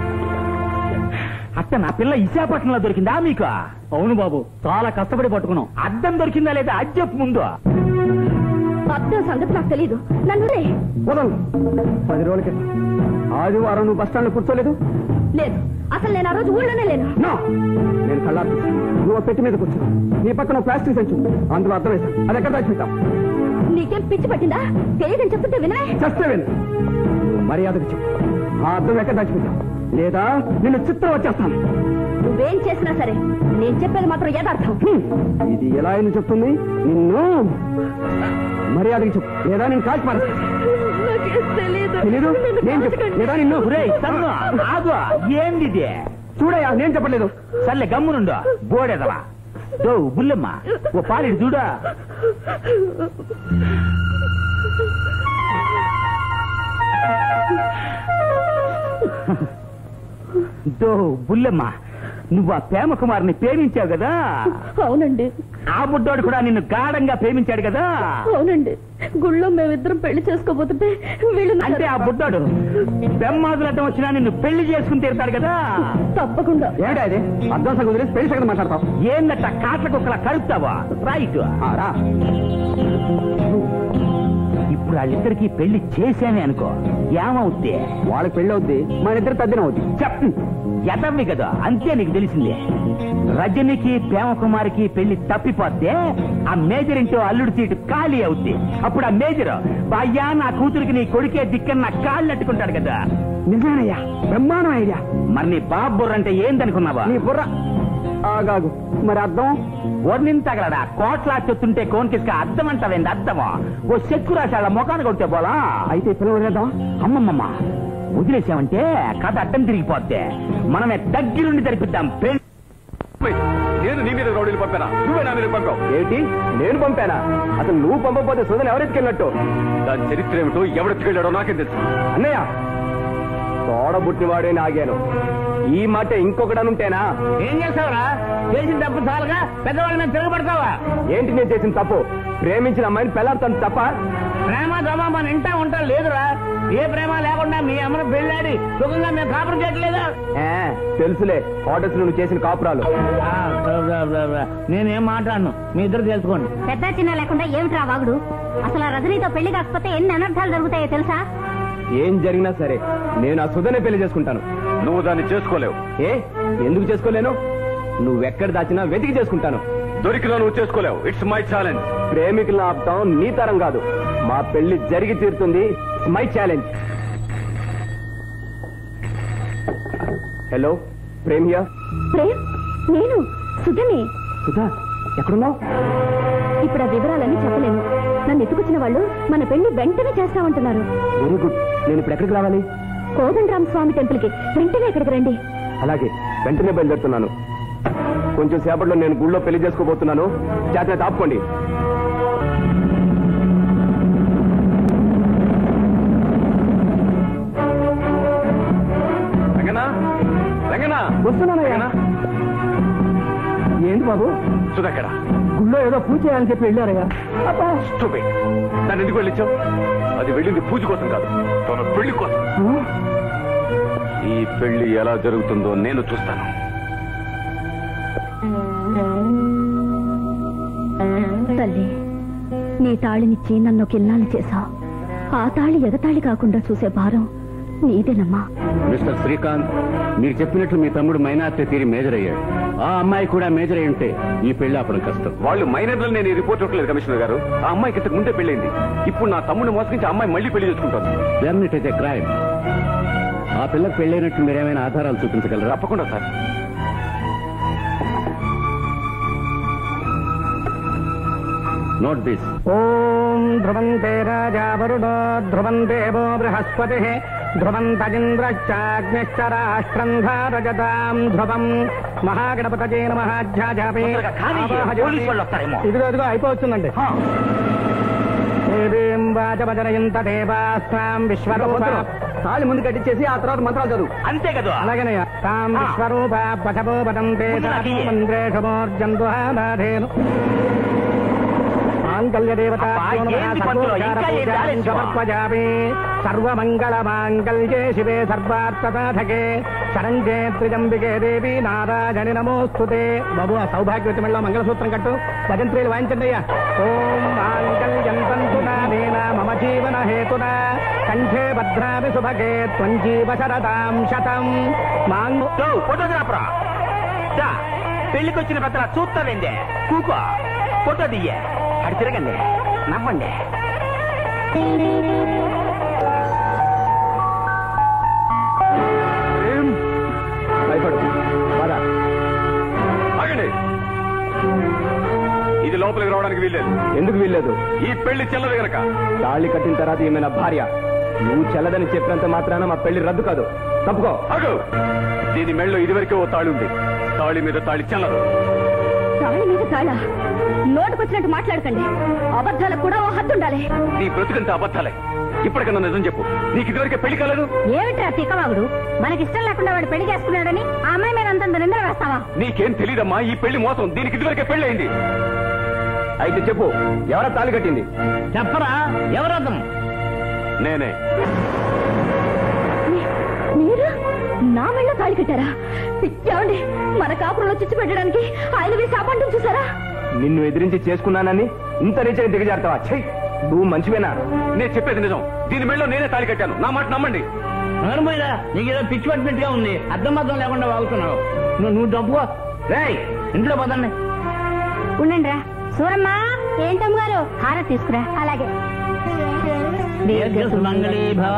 అత్త నా పిల్ల విశాఖపట్నంలో దొరికిందా మీకు అవును బాబు చాలా కష్టపడి పట్టుకున్నాం అద్దం దొరికిందా లేదా అది చెప్పు ముందు అర్థం సంగతి నాకు తెలీదు నన్ను రే. వదలు పది రోజుల క్రితం ఆదివారం నువ్వు బస్ స్టాండ్ లో కూర్చోలేదు లేదు అసలు నేను ఆ రోజు ఊళ్ళోనే లేను నో నేను కళ్ళార్పు నువ్వు ఆ పెట్టి మీద కూర్చో నీ పక్కన ప్లాస్టిక్ సంచు అందులో అర్థం వేశాను అది ఎక్కడ దాచిపెట్టాం నీకేం పిచ్చి పట్టిందా తెలియదని చెప్తుంటే వినవే చస్తే విను నువ్వు మర్యాదకు చెప్పు ఆ అర్థం ఎక్కడ దాచిపెట్టాం లేదా నిన్ను చిత్రం వచ్చేస్తాను నువ్వేం చేసినా సరే నేను చెప్పేది మాత్రం యథార్థం హ్మ్. ఇది ఎలా అయినా చెప్తుంది నిన్ను మర్యాదకి చెప్పు లేదా నేను కాల్చి మారేస్తాను. తెలీదు తెలీదు నేను చెప్పు లేదా నిన్ను ఒరేయ్, సన్ను, ఆగు ఏంది ఇది చూడయ్యా నేను చెప్పలేదు సర్లే గమ్మునుండు బోడెదవా దో బుల్లమ్మ ఓ పాలిడి చూడా దో బుల్లమ్మ నువ్వు ఆ ప్రేమ కుమార్ని ప్రేమించావు కదా అవునండి ఆ బుడ్డోడు కూడా నిన్ను గాఢంగా ప్రేమించాడు కదా అవునండి గుళ్ళో మేమిద్దరం పెళ్లి చేసుకోబోతుంటే వీళ్ళు నా- అంటే ఆ బుడ్డోడు బ్రహ్మాదులటం వచ్చినా నిన్ను పెళ్లి చేసుకుని తీరుతాడు కదా తప్పకుండా ఏడా ఇది అర్థం సగం వదిలేసి పెళ్లి సగం మాట్లాడతావు ఏందట కాట్ల కుక్కల కలుపుతావా రైట్ ఆ, రా ఇప్పుడు వాళ్ళిద్దరికి పెళ్లి చేశానే అనుకో ఏమవుద్ది వాళ్ళకి పెళ్లి అవుద్ది మన ఇద్దరు తద్దిన అవుద్ది చెప్ ఎదవి కదా అంతే నీకు తెలిసిందే రజనికి ప్రేమకుమారికి పెళ్లి తప్పిపోతే ఆ మేజర్ ఇంటో అల్లుడి సీటు ఖాళీ అవుద్ది అప్పుడు ఆ మేజర్ అయ్యా నా కూతురికి నీ కొడుకే దిక్కని నా కాళ్ళు అట్టుకుంటాడు కదా నిజమేనయ్యా బ్రహ్మాండం ఐడియా మరి నీ బాబు బుర్ర అంటే ఏందనుకున్నావా నీ బుర్ర ఆగాగు మరి అర్థం వర్ణిని తగలడా కోట్లా చెత్తుంటే కోన్కిస్క అర్థం అంటావేంది అర్థమా ఓ చెక్కు రాశాళ్ళ ముఖాన్ని కొడితే పోలా అయితే పిల్ల వదిలేద్దాం అమ్మమ్మమ్మ వదిలేసామంటే కథ అడ్డం తిరిగిపోతే మనమే దగ్గరుండి జరిపిద్దాం పెళ్లి నేను నీ మీద రౌడీలు పంపానా నువ్వే నా మీద పంపావు ఏంటి నేను పంపానా అసలు నువ్వు పంపకపోతే సుధన్ ఎవరెత్తుకెళ్ళినట్టు దాని చరిత్ర ఏమిటో ఎవడెత్తుకెళ్ళాడో నాకేం తెలుసు అన్నయ్య తోడబుట్టినవాడే నాగాను ఈ మాట ఇంకొకడనుంటేనా ఏం చేస్తావురా చేసిన తప్పు చాలుగా పెద్దవాళ్ళ మీద తిరగబడతావా ఏంటి నేను చేసిన తప్పు ప్రేమించిన అమ్మాయిని పెళ్ళాడుతాను తప్ప ప్రేమ దమ మన ఇంటా ఉంటా లేదురా ఏ ప్రేమ లేకుండా మీ అమ్మను పెళ్ళాడి సుఖంగా మేము కాపురం చేయట్లేదా ఏ, తెలుసులే హోటల్స్ నువ్వు చేసిన కాపురాలు ఆ, రా, రా, రా, రా. నేనేం మాట్లాడను మీ ఇద్దరు తెలుసుకోండి పెద్ద చిన్న లేకుండా ఏమిట్రా వాగుడు అసలు ఆ రజనీతో పెళ్లి కాకపోతే ఎన్ని అనర్థాలు జరుగుతాయో తెలుసా ఏం జరిగినా సరే నేను ఆ సుధనే పెళ్లి చేసుకుంటాను నువ్వు దాన్ని చేసుకోలేవు ఏ ఎందుకు చేసుకోలేను నువ్వెక్కడ దాచినా వెతికి చేసుకుంటాను దొరికినా నువ్వు చేసుకోలేవు ఇట్స్ మై ఛాలెంజ్ ప్రేమికులను ఆపుతాం నీ తరం కాదు మా పెళ్లి జరిగి తీరుతుంది మై ఛాలెంజ్ హలో ప్రేమియా ప్రేమ్ నేను సుధని సుధా ఎక్కడున్నావు ఇప్పుడు ఆ వివరాలన్నీ చెప్పలేను నన్ను ఎత్తుకొచ్చిన వాళ్ళు మన పెళ్లి వెంటనే చేస్తామంటున్నారు వెరీ గుడ్ నేను ఇప్పుడు ఎక్కడికి రావాలి కోదండరామ స్వామి టెంపుల్ కి వెంటనే ఇక్కడికి రండి అలాగే వెంటనే బయలుదేరుతున్నాను కొంచెం సేపట్లో నేను గుళ్ళో పెళ్లి చేసుకోబోతున్నాను జాతర ఆపుకోండి వస్తున్నానయ్యా ఏంటి బాబు సుధక్కడ గుళ్ళో ఏదో పూజ చేయాలని చెప్పి వెళ్ళారయ్యా అబ్బా దాన్ని ఎందుకు వెళ్ళించావు అది వెళ్ళింది పూజ కోసం కాదు తన పెళ్లి కోసం ఈ పెళ్లి ఎలా జరుగుతుందో నేను చూస్తాను తల్లి నీ తాళినిచ్చి నన్ను ఒక ఇల్లాలు చేశావు ఆ తాళి ఎగతాళి కాకుండా చూసే భారం నీదేనమ్మా మిస్టర్ శ్రీకాంత్ మీరు చెప్పినట్లు మీ తమ్ముడు మైనార్టీ తీరి మేజర్ అయ్యాడు ఆ అమ్మాయి కూడా మేజర్ అయి ఉంటే ఈ పెళ్లి ఆపడం కష్టం వాళ్ళు మైనర్లు నేను ఈ రిపోర్ట్ ఇవ్వట్లేదు కమిషనర్ గారు ఆ అమ్మాయికి ఇంతకు ముందే పెళ్ళైంది ఇప్పుడు నా తమ్ముడిని మోసగించి ఆ అమ్మాయి మళ్ళీ పెళ్లి చేసుకుంటాను then it is a crime ఆ పిల్లకి పెళ్ళైనట్లు మీరేమైనా ఆధారాలు చూపించగలరా తప్పకుండా సార్ నోట్ దిస్ ఓం ధ్రువంతే రాజా వరుణో ధ్రువం దేవో బృహస్పతి ధ్రువం తజింద్రశ్చాగ్నిశ్చ రాష్ట్రం ధారజతాం ధ్రువం మహాగణపతజే నమహాధ్యాజాపే తొందరగా కానీ, పోలీసు వాళ్ళు వస్తారేమో. ఇదిగో ఇదిగో అయిపోవచ్చుందండి దేవీం వాచవజనయంత దేవాస్వాం విశ్వరూప తాళి ముందు కట్టించేసి ఆ తర్వాత మంత్రాలు చదువు అంతే కదా అలాగేనయ్యా తాం ఆ. విశ్వరూప పఠపో పటంతే ముందు నాకు ఇయ్యి. మంత్రేషమోర్జంతు బాధేను మాంగళ్య దేవత అబ్బా, ఏంటి పంతులు? ఇంకా ఏం బ్యాలెన్స్? సమర్పజామి సర్వమంగళ మాంగళ్యే శివే సర్వార్థ సాధకే శరంజే త్రిజంబికే దేవి నారాయణి నమోస్తుతే బాబు ఆ సౌభాగ్యవతిమల్లో మంగళసూత్రం కట్టు భజంత్రీలు వాయించండి అయ్యా ఓం మాంగళ్యం తంతునానేన మమ జీవన హేతున కంఠే భద్రామి శుభగే త్వంజీవ శరదాం శతం మాంగ ఫోటోగ్రాఫరా దా, పెళ్లికొచ్చిన పెద్దల చూస్తావేందే కూకో ఫోటో దియ్యే అడి తిరగండి నవ్వండి భయపడు పద ఆగండి ఇది లోపలికి రావడానికి వీల్లేదు ఎందుకు వీల్లేదు ఈ పెళ్లి చెల్లదు గనక తాళి కట్టిన తర్వాత ఈమె నా భార్య నువ్వు చెల్లదని చెప్పినంత మాత్రాన మా పెళ్లి రద్దు కాదు తప్పుకో ఆగు దీని మెళ్ళో ఇదివరకే ఓ తాళి ఉంది తాళి మీద తాళి చెల్లదు తాళి మీద తాళ నోటుకొచ్చినట్టు మాట్లాడకండి అబద్ధాలకు కూడా ఓ హద్దు ఉండాలి నీ బ్రతుకంత అబద్ధాలే ఇప్పటికన్నా నిజం చెప్పు నీకు ఇదివరకే పెళ్లి కాలేదు ఏమిట్రా తిక్కవాగుడు మనకిష్టం లేకుండా వాడు పెళ్లి చేసుకున్నాడని ఆ అమ్మాయి మీద అంతంత నిందలు వేస్తావా నీకేం తెలీదమ్మా ఈ పెళ్లి మోసం దీనికి ఇదివరకే పెళ్లి అయింది అయితే చెప్పు ఎవరా తాళి కట్టింది చెప్పరా ఎవరతం నేనే మీరు నా మెళ్ళ తాళి కట్టారా ఏమండి మన కాపురంలో చిచ్చు పెట్టడానికి ఆయన వేసి అబండం చూసారా నిన్ను ఎదిరించి చేసుకున్నానని ఇంత రీచని దిగజారుతావా చెయ్యి నువ్వు మంచివేనా నేను చెప్పేది నిజం దీని మెళ్ళో నేనే తాళి కట్టాను నా మాట నమ్మండి నోరుమోయరా నీకు ఏదో పిచ్చి పట్టినట్టుగా ఉంది అర్థం అర్థం లేకుండా వాగుతున్నావు నువ్వు నువ్వు డబ్బు రేయ్ ఇంట్లో పదండి ఉండండి రా సూరమ్మ ఏంటమ్మ గారు హార తీసుకురా అలాగే మంగళీ భవ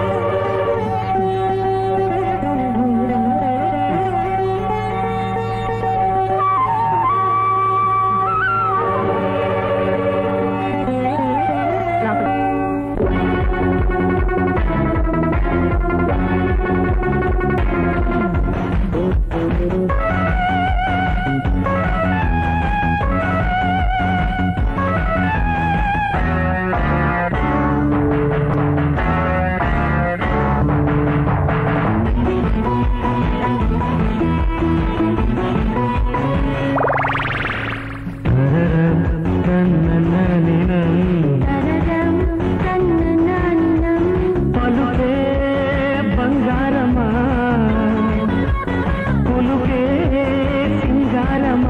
పలుకే బంగారమా పులుకే సింగారమా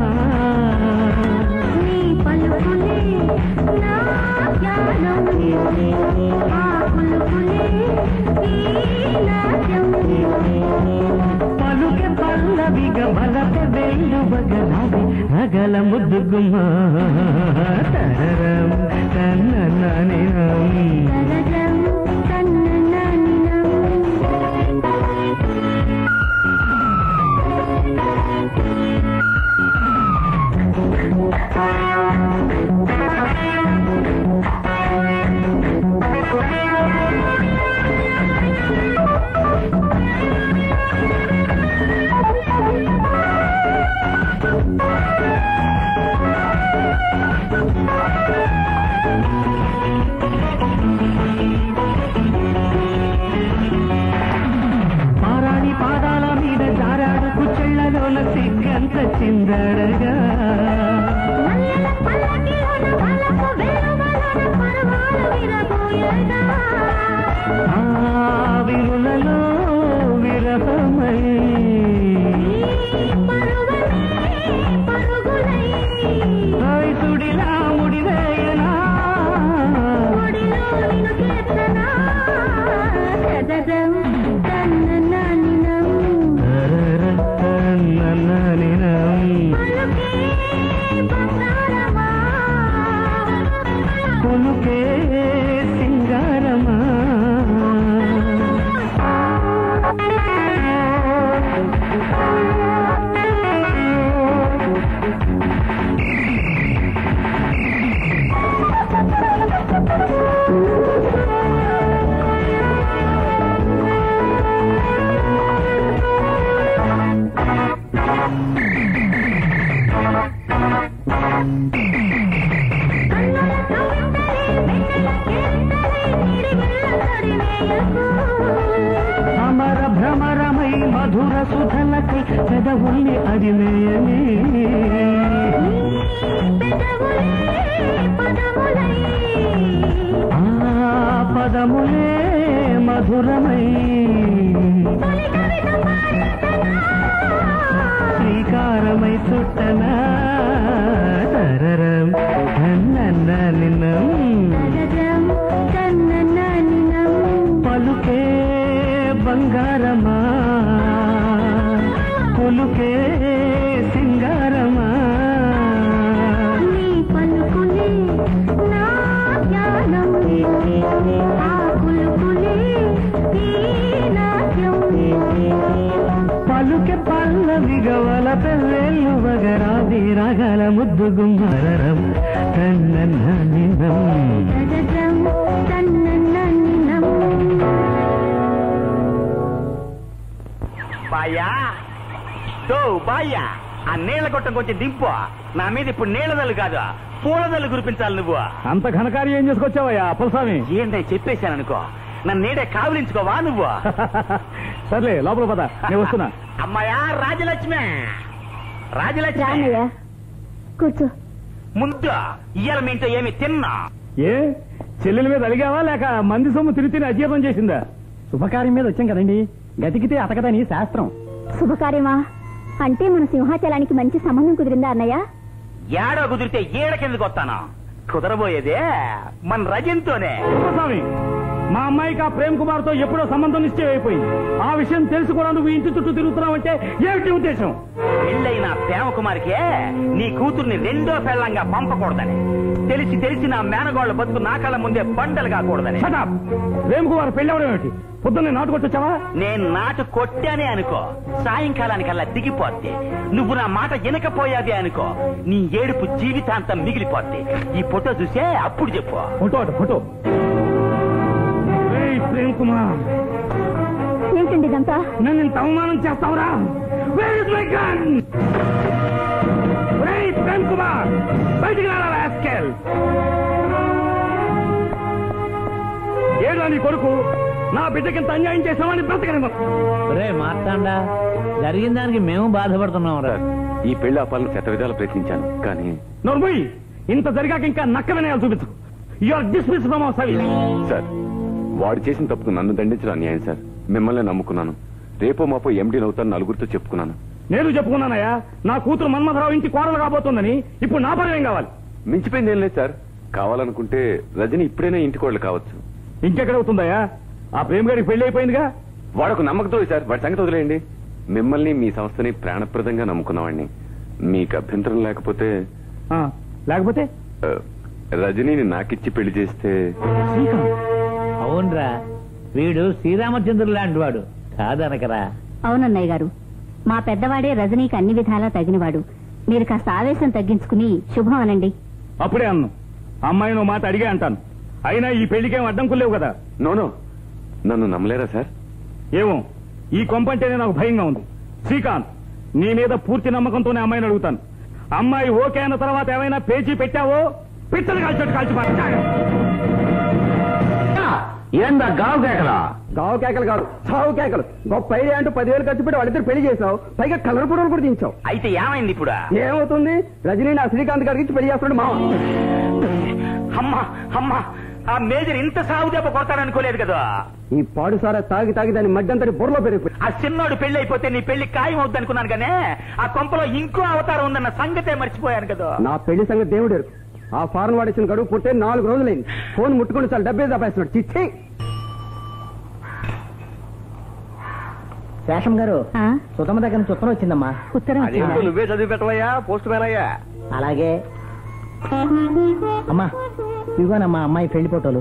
పలుకే పల్లవిగ బలపె వెళ్ళు బగలావి నగల ముద్దుగుమా తరరం తన్ననినం పారాణి పాదాల మీద జారాడు కుచెళ్లలోన సిగ్గంత చిందడగా ఆ విరులలో విరహమై సుడిలా ముడివేయనా పులుకే సింగారమా అమర భ్రమరమై మధుర సుధలకై పెదవుల్ని అదిలేయని ఆ పదములే మధురమై శ్రీకారమై చుట్టనా తరరం ధన్నన్న నిన్నం పలుకే బంగారమా పులుకే సింగారమా పలుకే పల్లవిగవల పెళ్ళెళ్ళు వగరాది రాగల ముద్దు గుమ్మరరం తన్నన్న నిన్నం బాయ్యా తో బాయ్యా ఆ నీళ్ల కొట్టం కొంచెం దింపు నా మీద ఇప్పుడు నీళ్ళదల్లు కాదు పూలదల్లు కురిపించాలి నువ్వు అంత ఘనకార్యం ఏం చేసుకొచ్చావయ్యా అప్పలస్వామి ఏంటో చెప్పేశాను అనుకో నన్ను నీడే కావలించుకోవా నువ్వు సర్లే లోపల పద నేను వస్తున్నా అమ్మాయా రాజలక్ష్మి రాజలక్ష్మి రానయ్యా కూర్చో ముందు ఇయ్యాల మీ ఇంట్లో ఏమి తిన్నా ఏ చెల్లెల మీద అడిగావా లేక మంది సొమ్ము తిరిగి తిని అజీర్ణం చేసిందా శుభకార్యం మీద వచ్చాం కదండి గతికితే అతకదని శాస్త్రం శుభకార్యమా అంటే మన సింహాచలానికి మంచి సంబంధం కుదిరిందా అన్నయ్య ఏడో కుదిరితే ఏడ కిందకి వస్తాను కుదరబోయేదే మన రజంతోనే స్వామి మా అమ్మాయికి ఆ ప్రేమ్ కుమార్ తో ఎప్పుడో సంబంధం నిశ్చయం అయిపోయింది ఆ విషయం తెలుసు కూడా నువ్వు ఇంటి చుట్టూ తిరుగుతున్నావంటే ఏమిటి ఉద్దేశం పెళ్ళైన ప్రేమకుమారికే నీ కూతుర్ని రెండో పెళ్ళంగా పంపకూడదని తెలిసి తెలిసి నా మేనగోళ్ళ బతుకు నా కళ్ళ ముందే బండలు కాకూడదని షటప్ ప్రేమ్ కుమార్ పెళ్ళవడం ఏమిటి పొద్దున్నే నాటు కొట్టొచ్చావా నేను నాటు కొట్టానే అనుకో సాయంకాలానికల్లా దిగిపోద్ది నువ్వు నా మాట వినకపోయాది అనుకో నీ ఏడుపు జీవితాంతం మిగిలిపోద్ది ఈ ఫోటో చూసే అప్పుడు చెప్పు ఫోటో అటు ఫోటో ఏయ్, ప్రేమ్ కుమార్ ఏంటండి ఇదంతా నన్ను ఇంత అవమానం చేస్తావురా Where is my gun? ఒరేయ్, ప్రేమ్ కుమార్ బయటికి రారా rascal? ఏడా నీ కొడుకు నా బిడ్డకింత అన్యాయం చేసామని బ్రతకనివ్వ రే మార్తాండా జరిగిన దానికి మేము బాధపడుతున్నాం రా ఈ పెళ్లి ఆపాలను శత విధాలు ప్రయత్నించాను కానీ నోర్మూయ్ ఇంత జరిగాక ఇంకా నక్క వినయాలు చూపించు you are dismiss from our service sir వాడు చేసిన తప్పుకు నన్ను దండించడం అన్యాయం సార్ మిమ్మల్ని నమ్ముకున్నాను రేపో మాపో ఎండీ అవుతాను నలుగురితో చెప్పుకున్నాను నేను చెప్పుకున్నానయ్యా నా కూతురు మన్మథరావు ఇంటి కోడలు కాబోతుందని ఇప్పుడు నా పని ఏం కావాలి మించిపోయింది ఏం లేదు సార్ కావాలనుకుంటే రజని ఇప్పుడైనా ఇంటి కోళ్ళు కావచ్చు ఇంకెక్కడవుతుందయ్యా ఆ ప్రేమ గారికి పెళ్లి అయిపోయిందిగా వాడొక నమ్మకంతో సార్ వాడి సంగతి వదిలేయండి మిమ్మల్ని మీ సంస్థని ప్రాణప్రదంగా నమ్ముకున్నవాడిని మీకు అభ్యంతరం లేకపోతే ఆ, లేకపోతే ఆ, రజనీని నాకిచ్చి పెళ్లి చేస్తే అవునరా వీడు శ్రీరామచంద్రుడు లాంటి వాడు కాదనకరా అవునన్నయ్య గారు మా పెద్దవాడే రజనీకి అన్ని విధాలా తగినవాడు మీరు కాస్త ఆవేశం తగ్గించుకుని శుభం అనండి అప్పుడే అన్ను అమ్మాయిని ఓ మాట అడిగే అంటాను అయినా ఈ పెళ్లికేం అడ్డంకులు లేవు కదా నోనో నన్ను నమ్మలేరా సార్ ఏమో ఈ కొంపంటేనే నాకు భయంగా ఉంది శ్రీకాంత్ నీ మీద పూర్తి నమ్మకంతోనే అమ్మాయిని అడుగుతాను అమ్మాయి ఓకే అన్న తర్వాత ఏమైనా పేచీ పెట్టావో పిచ్చలు కాల్చోటి కాల్చి ఏందా గావు కేకలా గావు కేకలు కాదు చావు కేకలు గొప్ప ఐడియా అంటూ పదివేలు ఖర్చు పెట్టి వాళ్ళిద్దరు పెళ్లి చేసావు పైగా కలర్ ఫోటోలు కూడా దించావు అయితే ఏమైంది ఇప్పుడు ఏమవుతుంది రజనీ నా శ్రీకాంత్ గారికి ఇచ్చి పెళ్లి చేస్తున్నాడు మామ అమ్మా అమ్మా ఆ మేజర్ ఇంత సాగు దెబ్బ కొడతాడనుకోలేదు కదా ఈ పాడు సారా తాగి తాగి దాని మడ్డంతటి బుర్రలో పెరిగిపోయి ఆ చిన్నోడు పెళ్లి అయిపోతే నీ పెళ్లి ఖాయం అవుద్ది అనుకున్నాను కానీ ఆ కొంపలో ఇంకో అవతారం ఉందన్న సంగతే మర్చిపోయాను కదా నా పెళ్లి సంగతి దేవుడు ఎరుగు. ఆ ఫారెన్ వాడిచ్చిన గడువు పుట్టే నాలుగు రోజులైంది ఫోన్ ముట్టుకుని చాలు డబ్బే తప్పేస్తున్నాడు చిచ్చి శేషం గారు సుతమ్మ దగ్గర నుంచి ఉత్తరం వచ్చిందమ్మా ఉత్తరం వచ్చిందా? నువ్వే చదివి పెట్టవయ్యా పోస్ట్ మ్యాన్ అయ్యా అలాగే అమ్మా ఇవ్వనమ్మా అమ్మాయి పెళ్లి ఫోటోలు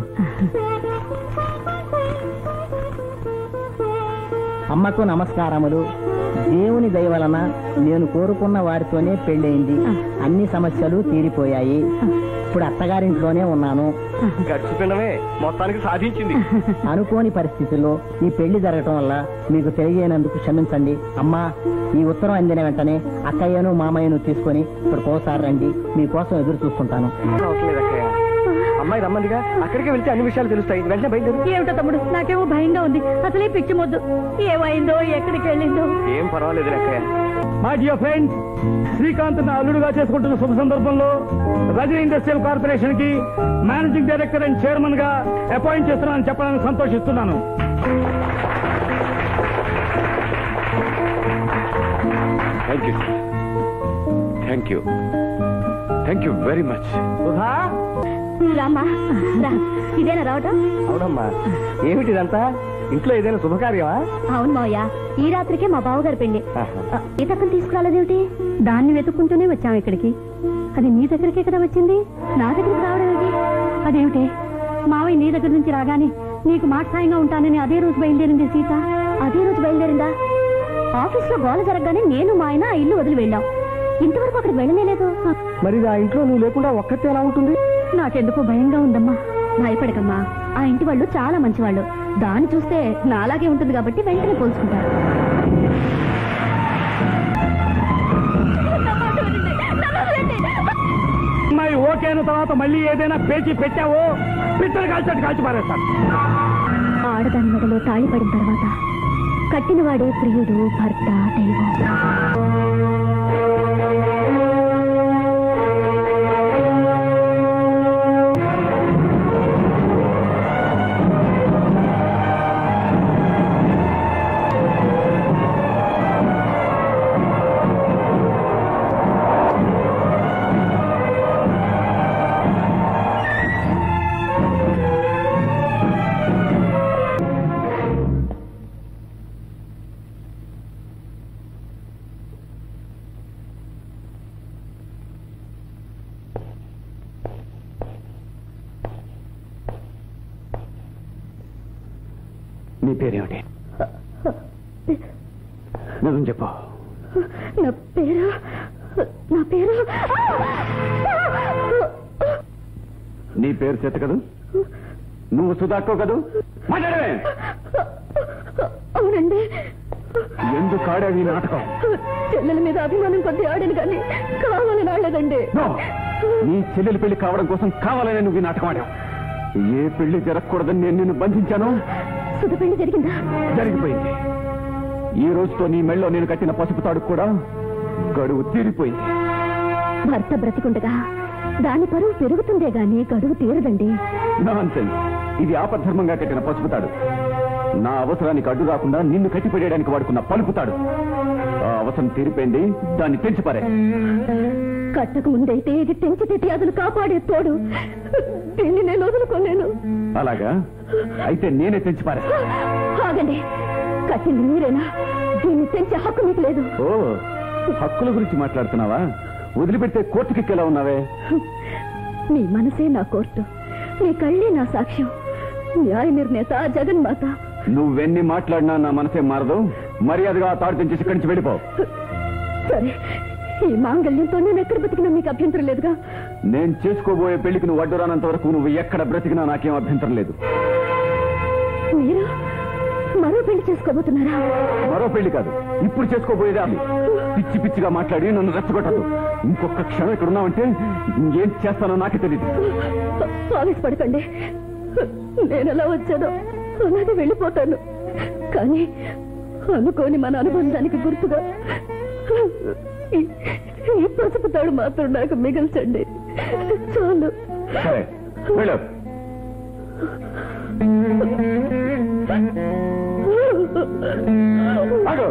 అమ్మకు నమస్కారములు దేవుని దయ వలన నేను కోరుకున్న వారితోనే పెళ్ళయింది అన్ని సమస్యలు తీరిపోయాయి ఇప్పుడు అత్తగారింట్లోనే ఉన్నాను ఖర్చు పిండమే మొత్తానికి సాధించింది అనుకోని పరిస్థితుల్లో ఈ పెళ్లి జరగటం వల్ల మీకు తెలియనందుకు క్షమించండి అమ్మా ఈ ఉత్తరం అందిన వెంటనే అక్కయ్యను మామయ్యను తీసుకొని ఇక్కడ కోసారి రండి మీకోసం ఎదురు చూస్తుంటాను అవట్లేదు అక్కయ్య అమ్మాయి రమ్మందిగా అక్కడికి వెళ్తే అన్ని విషయాలు తెలుస్తాయి వెంటనే బయలుదేరు ఏమిటో తమ్ముడు నాకేమో భయంగా ఉంది అసలే పిచ్చి మొద్దు ఏమైందో ఎక్కడికి వెళ్ళిందో ఏం పర్వాలేదు అక్కయ్య మై డియర్ ఫ్రెండ్స్ శ్రీకాంత్ అల్లుడుగా చేసుకుంటున్న శుభ సందర్భంలో రజనీ ఇండస్ట్రియల్ కార్పొరేషన్ కి మేనేజింగ్ డైరెక్టర్ అండ్ చైర్మన్ గా అపాయింట్ చేస్తున్నానని చెప్పడానికి సంతోషిస్తున్నాను thank you thank you thank you very much Sudha రామ్మా రా ఇదేనా రావటం అవునమ్మా ఏమిటి ఇదంతా ఇంట్లో ఏదైనా శుభకార్యమా అవును మావయ్య ఈ రాత్రికే మా బావగారు పెళ్లి ఆహా. ఆ, ఈ దగ్గర తీసుకురాలేదేమిటి దాన్ని వెతుక్కుంటూనే వచ్చాం ఇక్కడికి అది నీ దగ్గరికే కదా వచ్చింది నా దగ్గరికి రావడం ఏంటి అదేమిటి మావయ్య నీ దగ్గర నుంచి రాగానే నీకు మాట సాయంగా ఉంటానని అదే రోజు బయలుదేరింది సీత అదే రోజు బయలుదేరిందా ఆఫీస్ లో గోల జరగగానే నేను మా ఆయన ఆ ఇల్లు వదిలి వెళ్ళాం ఇంతవరకు అక్కడికి వెళ్ళలేదు మరి ఆ ఇంట్లో నువ్వు లేకుండా ఒక్కతే ఎలా ఉంటుంది నాకెందుకో భయంగా ఉందమ్మా భయపడకమ్మా ఆ ఇంటి వాళ్ళు చాలా మంచివాళ్ళు దాన్ని చూస్తే నాలాగే ఉంటుంది కాబట్టి వెంటనే పోల్చుకుంటారు అమ్మాయి ఓకే అయిన తర్వాత మళ్ళీ ఏదైనా పేచి పెట్టావో పిత్తలు కాల్చట్టు కాల్చి పారేస్తాను ఆడదాని మెడలో తాళి పడిన తర్వాత కట్టినవాడే ప్రియుడు భర్త దైవం నీ పేరేమిటి నిజం చెప్పు నా పేరు నా పేరు నీ పేరు చెత్త కదూ నువ్వు సుధాక్కో కదూ మాట్లాడవే అవునండి ఎందుకు ఆడావు ఈ నాటకం చెల్లెల మీద అభిమానం కొద్ది ఆడను కానీ కావాలని ఆడలేదండి నో! నీ చెల్లెలి పెళ్లి కావడం కోసం కావాలని నువ్వు ఈ నాటకం ఆడావు ఏ పెళ్లి జరగకూడదని నేను నిన్ను బంధించాను సుధ పెళ్లి జరిగిందా జరిగిపోయింది ఈ రోజుతో నీ మెళ్ళో నేను కట్టిన పసుపు తాడు కూడా గడువు తీరిపోయింది భర్త బ్రతికుండగా దాని పరువు పెరుగుతుందే గాని గడువు తీరదండి నాన్సెన్స్ ఇది ఆపద్ధర్మంగా కట్టిన పసుపు తాడు నా అవసరానికి అడ్డు రాకుండా నిన్ను కట్టిపెట్టడానికి వాడుకున్న పలుపుతాడు ఆ అవసరం తీరిపోయింది దాన్ని తెంచిపారే కట్టకు ముందైతే ఇది తెంచితే అతను కాపాడే తోడు దీన్ని నేను వదులుకోలేను అలాగా అయితే నేనే తెంచిపారే ఆగండి కట్టింది మీరేనా దీన్ని తెంచే హక్కు మీకు లేదు ఓ హక్కుల గురించి మాట్లాడుతున్నావా వదిలిపెడితే కోర్టుకెక్కేలా ఉన్నావే మీ మనసే నా కోర్టు మీ కళ్ళే నా సాక్ష్యం న్యాయ నిర్ణేత జగన్మాత నువ్వెన్ని మాట్లాడినా నా మనసే మారదు మర్యాదగా ఆ తాడు తెంచేసి ఇక్కడి నుంచి వెళ్ళిపో సరే ఈ మాంగళ్యంతో నేను ఎక్కడ బతికినా మీకు అభ్యంతరం లేదుగా నేను చేసుకోబోయే పెళ్లికి నువ్వు అడ్డు రానంత వరకు నువ్వు ఎక్కడ బ్రతికినా నాకేం అభ్యంతరం లేదు మీరు మరో పెళ్లి చేసుకోబోతున్నారా మరో పెళ్లి కాదు ఇప్పుడు చేసుకోబోయేదే అది పిచ్చి పిచ్చిగా మాట్లాడి నన్ను రెచ్చగొట్టదు ఇంకొక క్షణం ఇక్కడ ఉన్నావంటే ఏం చేస్తానో నాకే తెలియదు ఆవేశపడకండి నేను ఎలా వచ్చానో అలాగే వెళ్ళిపోతాను కానీ అనుకోని మన అనుబంధానికి గుర్తుగా ఈ- ఈ పసుపు తాడు మాత్రం నాకు మిగల్చండి చాలు సరే వెళ్ళు ఆగు.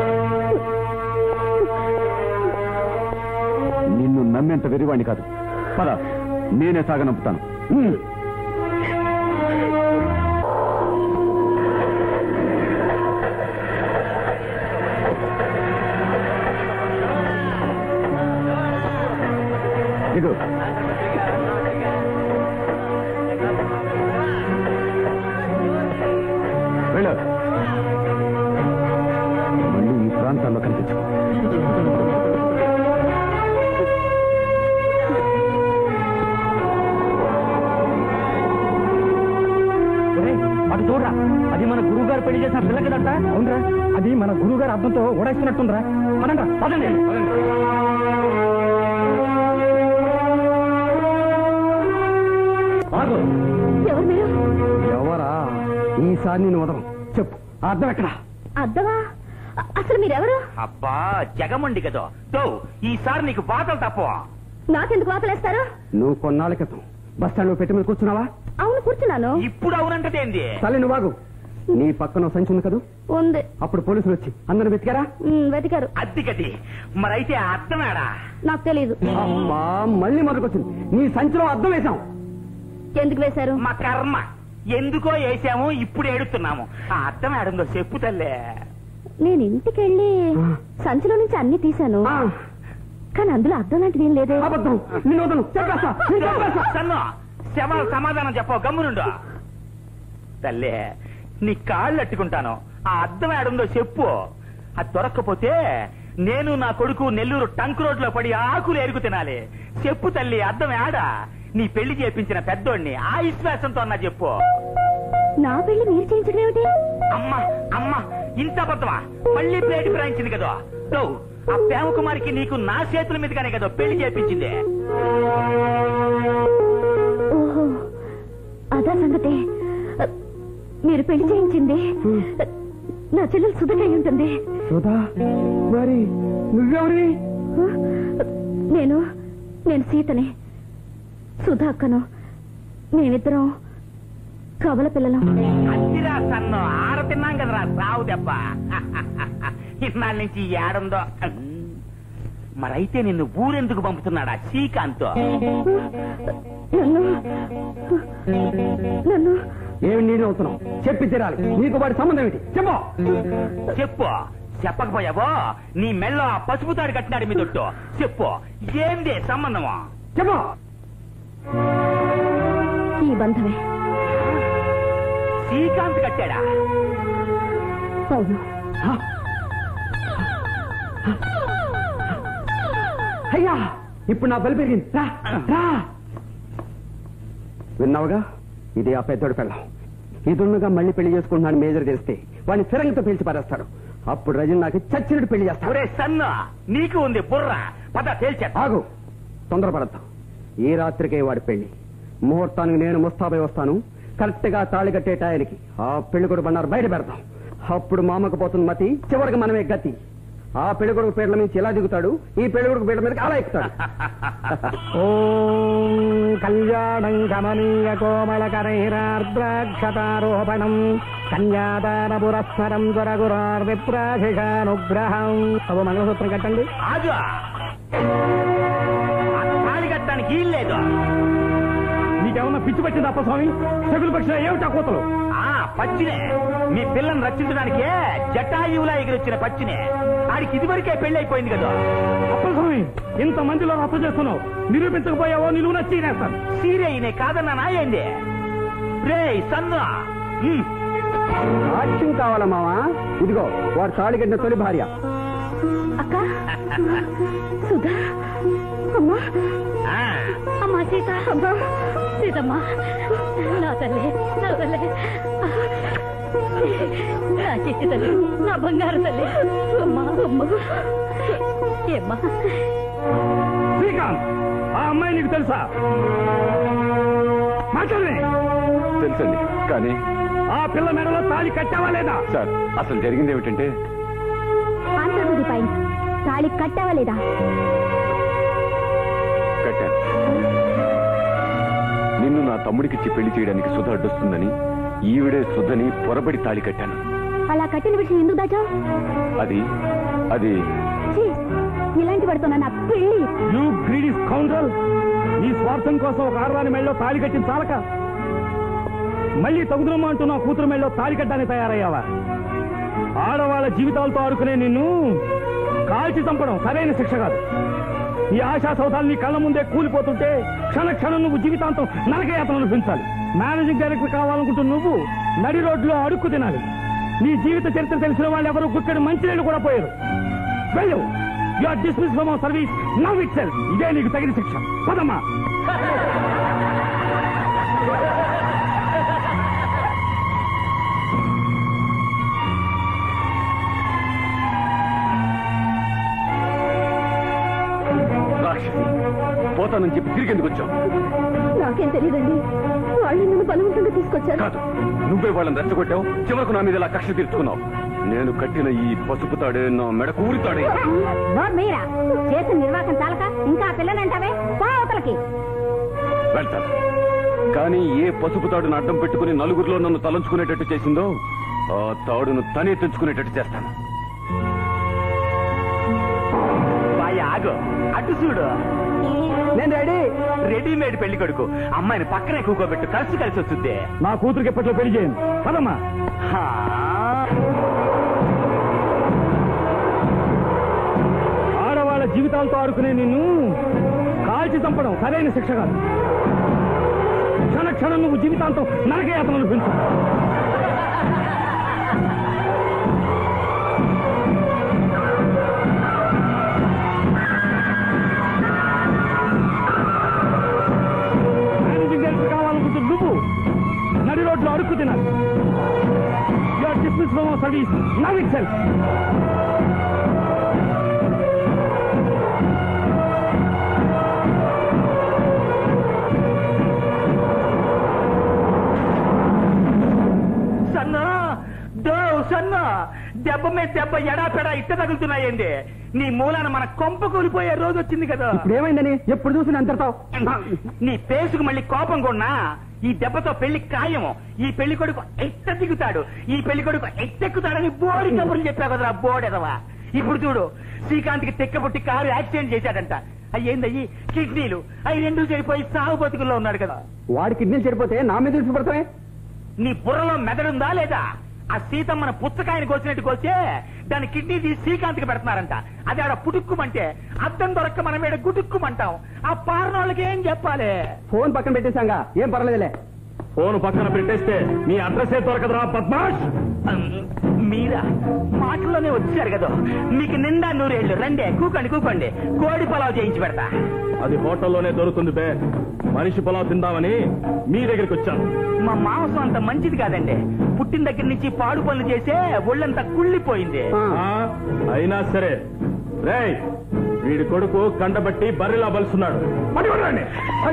నిన్ను నమ్మేంత వెరివాణ్ణి కాదు పద నేనే సాగనంపుతాను ఉమ్. ఇదిగో వెళ్ళు మళ్ళీ ఈ ప్రాంతాల్లో కనిపించు అటు చూడరా అది మన గురువు గారు పెళ్లి చేసిన పిల్ల కదంట అవునరా అది మన గురువు గారు అర్థంతో ఓడేస్తున్నట్టుందిరా పదండ్రా పదండి ఆగు ఎవరు మీరు ఎవరా ఈసారి నేను వదలం చెప్పు ఆ అర్థం ఎక్కడ అద్దవా అ- అసలు మీరెవరు అబ్బా జగమండి కదా తో ఈసారి నీకు బాధలు తప్ప నాకెందుకు వాతలేస్తారు నువ్వు కొన్నాళ్ళ క్రితం బస్ స్టాండ్ లో పెట్టి మీద కూర్చున్నావా అవును కూర్చున్నాను ఇప్పుడు అవునంటదేంది తల్లి నువ్వు బాగు నీ పక్కన ఓ సంచి ఉంది కదూ ఉంది అప్పుడు పోలీసులు వచ్చి అందరు వెతికారా ఉమ్, వెతికారు అద్ది గది మరైతే ఆ అర్థమేడా నాకు తెలీదు అమ్మా మళ్ళీ మొదలుకొచ్చింది నీ సంచిలో అర్థం వేశాం ఎందుకు వేశారు మా కర్మ ఎందుకో వేసాము ఇప్పుడు ఏడుతున్నాము ఆ అర్థం ఏడుందో చెప్పు తల్లే నేను ఇంటికి వెళ్ళి సంచిలో నుంచి అన్ని తీశాను కానీ అందులో అర్థం లాంటిది ఏం లేదే అబద్ధం నిన్ను వదలను చెప్పేస్తా నిన్ను చంపేస్తా. సన్ను శవాలు సమాధానం చెప్పవు గమ్మునుండు తల్లే నీ కాళ్ళు అట్టుకుంటాను ఆ అర్థం ఏడుందో చెప్పు అది దొరక్కపోతే నేను నా కొడుకు నెల్లూరు టంక్ రోడ్ లో పడి ఆకులు ఎరుగు తినాలి చెప్పు తల్లి అర్థం ఏడా నీ పెళ్లి చేపించిన పెద్దోడిని ఆ విశ్వాసంతో అన్నా చెప్పు నా పెళ్లి మీరు చేయించడం ఏమిటి అమ్మా అమ్మా ఇంత అబద్ధమా మళ్ళీ ప్లేట్ ఫిరాయించింది కదా తో, ఆ ప్రేమకుమారికి నీకు నా చేతుల మీదుగానే కదా పెళ్లి చేపించింది ఓహో అదా సంగతి మీరు పెళ్లి చేయించింది నా చెల్లెలు సుధకై ఉంటుంది సుధా మరి నువ్వెవరి నేను నేను సీతని సుధా అక్కను మేమిద్దరం కవల పిల్లలం అద్దిరా సన్ను ఆర తిన్నాం కదరా సావు దెబ్బ ఇన్నాళ్ళ నుంచి ఈ ఏడుందో మరైతే నిన్ను ఊరెందుకు పంపుతున్నాడా శ్రీకాంత్ నన్ను నన్ను ఏమి నేను అవుతున్నావు చెప్పి తీరాలి నీకు వాడి సంబంధం ఏంటి చెప్పు చెప్పు చెప్పకపోయావో నీ మెళ్ళో ఆ పసుపు తాడు కట్టినాడు మీ దొట్టు చెప్పు ఏంది సంబంధము చెప్పు ఈ బంధమే శ్రీకాంత్ కట్టాడా అవును అయ్యా ఇప్పుడు నా బలి పెరిగింది రా రా విన్నావుగా ఇది ఆ పెద్దోడు పెళ్ళం ఇదున్నగా మళ్ళీ పెళ్లి చేసుకుంటున్నాను మేజర్ తెలిస్తే వాడిని ఫిరంగితో పిలిచి పారేస్తాడు అప్పుడు రజని నాకు చచ్చినట్టు పెళ్లి చేస్తాడు ఒరే సన్ను నీకు ఉంది బుర్ర పద తేల్చేద్దాం ఆగు తొందరపడద్దు ఈ రాత్రికే వాడి పెళ్లి ముహూర్తానికి నేను ముస్తాబై వస్తాను కరెక్ట్ గా తాళి కట్టే టయానికి ఆ పెళ్లి కొడుకు బండారు బయట పెడతాం అప్పుడు మామకు పోతుంది మతి చివరికి మనమే గతి ఆ పెళ్లి కొడుకు పేర్ల నుంచి ఇలా దిగుతాడు ఈ పెళ్లి కొడుకు పేర్ల మీదకి అలా ఎక్కుతాడు ఓం కళ్యాణం కమనీయ కోమళ కరైరార్ద్రాక్షతారోపణం కన్యాదాన పురస్మరం జ్వరగురార్ విప్రాశిషానుగ్రహం అవ మంగళసూత్రం కట్టండి ఆగు ఆ తాళి కట్టడానికి వీల్లేదు నీకేమన్నా పిచ్చి పట్టింది అప్ప స్వామి చెగులు పక్షిన ఏమిటా కోతలు ఆ పచ్చినే మీ పిల్లని రక్షించడానికే జటాయువులా ఎగిరొచ్చిన పచ్చినే ఆడికి ఇదివరకే పెళ్లి అయిపోయింది కదా అప్ప స్వామి ఇంత మందిలో రచ్చ చేస్తున్నావు నిరూపించకపోయావో నిలువు నచ్చినేస్తాను సీరియనే కాదన్నా నా ఏంది రే సన్ను ఉమ్. సాక్ష్యం కావాలా మావా ఇదిగో వాడు తాళి కట్టిన తొలి భార్య అక్క సుధా అమ్మా ఆ, అమ్మా సీత అమ్మా సీతమ్మా నా తల్లి నా తల్లి నా చిట్టి తల్లి నా బంగారు తల్లి అమ్మా అమ్మ ఏమ్మా శ్రీకాంత్ ఆ అమ్మాయి నీకు తెలుసా మాట్లాడలే తెలుసండి కానీ ఆ పిల్ల మెడలో తాళి కట్టావా లేదా సార్ అసలు జరిగింది ఏమిటంటే ఆన్సర్ టు ది పాయింట్ తాళి కట్టావా లేదా కట్టాను నిన్ను నా తమ్ముడికిచ్చి పెళ్లి చేయడానికి సుధ అడ్డొస్తుందని ఈవిడే సుధని పొరబడి తాళి కట్టాను అలా కట్టిన విషయం ఎందుకు దాచావు అది అది ఛీ, ఇలాంటి పడుతున్నా నా పెళ్లి యూ గ్రీడీ స్కౌండ్రల్ నీ స్వార్థం కోసం ఒక ఆడదాని మెళ్ళలో తాళి కట్టిన చాలక మళ్ళీ తగుదనమ్మా అంటూ నా కూతురు మెళ్ళలో తాళి కట్టడానికి తయారయ్యావా ఆడవాళ్ళ జీవితాలతో ఆడుకునే నిన్ను కాల్చి చంపడం సరైన శిక్ష కాదు ఈ ఆశా సౌధాలు నీ కళ్ళ ముందే కూలిపోతుంటే క్షణ క్షణం నువ్వు జీవితాంతం నరకయాతన అనిపించాలి మేనేజింగ్ డైరెక్టర్ కావాలనుకుంటున్న నువ్వు నడి రోడ్లో అడుక్కు తినాలి నీ జీవిత చరిత్ర తెలిసిన వాళ్ళు ఎవరు గుక్కడి మంచినీళ్ళు కూడా పోయారు వెళ్ళు you are dismiss from our service now itself ఇదే నీకు తగిన శిక్ష పదమ్మా రాక్షసి పోతానని చెప్పి తిరిగి ఎందుకు వచ్చావు నాకేం తెలియదండి వాళ్ళే నన్ను బలవంతంగా తీసుకొచ్చారు కాదు నువ్వే వాళ్ళని రెచ్చగొట్టావు చివరకు నా మీద ఇలా కక్ష తీర్చుకున్నావు నేను కట్టిన ఈ పసుపు తాడే నా మెడకు ఊరి తాడే నోరు మీరా చేసిన నిర్వాహకం చాలక ఇంకా ఆ పిల్లనంటావే పో అవతలకి వెళ్తాను కానీ ఏ పసుపు తాడును అడ్డం పెట్టుకుని నలుగురిలో నన్ను తలంచుకునేటట్టు చేసిందో ఆ తాడును తనే తెంచుకునేటట్టు చేస్తాను బాయ్ ఆగు అటు చూడు నేను రెడీ రెడీమేడ్ పెళ్లి కొడుకు అమ్మాయిని పక్కనే కూకోబెట్టు కలిసి కలిసి వస్తుంది నా కూతురికి ఎప్పట్లో పెళ్లి చేయండి పదమ్మా హా. ఆడవాళ్ళ జీవితాలతో ఆడుకునే నిన్ను కాల్చి చంపడం సరైన శిక్ష కాదు క్షణ క్షణం నువ్వు జీవితాంతం నరకయాతనలు పెంచు మేనేజింగ్ డైరెక్టర్ కావాలనుకుంటే నువ్వు నడి రోడ్లో అడుక్కు తినాలి you're dismiss from service now itself సన్న దో సన్న దెబ్బ మీద దెబ్బ ఎడాపెడా ఇట్ట తగులుతున్నాయండి నీ మూలాన మన కొంప కూలిపోయే రోజు వచ్చింది కదా ఇప్పుడు ఏమైందని ఎప్పుడు చూసి అంతటావు నీ పేసుకు మళ్ళీ కోపం కొన్నా ఈ దెబ్బతో పెళ్లి ఖాయము ఈ పెళ్లి కొడుకు ఎట్ట దిగుతాడు ఈ పెళ్లి కొడుకు ఎట్టెక్కుతాడని బోడి కబుర్లు చెప్పా కదరా బోడెదవా ఇప్పుడు చూడు శ్రీకాంత్కి తెక్కబుట్టి కారు యాక్సిడెంట్ చేశాడంట అయ్యేందయ్యి కిడ్నీలు అవి రెండు చెడిపోయి సాగు బతుకుల్లో ఉన్నాడు కదా వాడి కిడ్నీలు చెడిపోతే నా మీద తెలిసి పడతామే నీ బుర్రలో మెదడుందా లేదా ఆ సీతమ్మన పుచ్చకాయని కోసినట్టు కోసే దాని కిడ్నీ తీసి శ్రీకాంత్కి పెడుతున్నారంట అది ఆడ పుటుక్కుమంటే అద్దం దొరక్క మన మీద గుటుక్కుమంటాం ఆ పారనోళ్ళకి ఏం చెప్పాలి ఫోన్ పక్కన పెట్టేశాంగా ఏం పర్లేదులే ఫోన్ పక్కన పెట్టేస్తే నీ అడ్రస్ ఏ దొరకదురా పద్మాష్ ఉమ్, మీరా మాటల్లోనే వచ్చారు కదా మీకు నిండా నూరేళ్లు రండే కూకండి కూకండి కోడి పొలావ్ చేయించి పెడతా అది హోటల్లోనే దొరుకుతుంది బే మనిషి పొలావ్ తిందామని మీ దగ్గరికి వచ్చాను మా మాంసం అంత మంచిది కాదండి పుట్టిన దగ్గర నుంచి పాడు పనులు చేసే ఒళ్ళంతా కుళ్ళిపోయింది ఆ, అయినా సరే రేయ్ వీడి కొడుకు కండబట్టి బర్రెలా బలుస్తున్నాడు పట్టుకోండి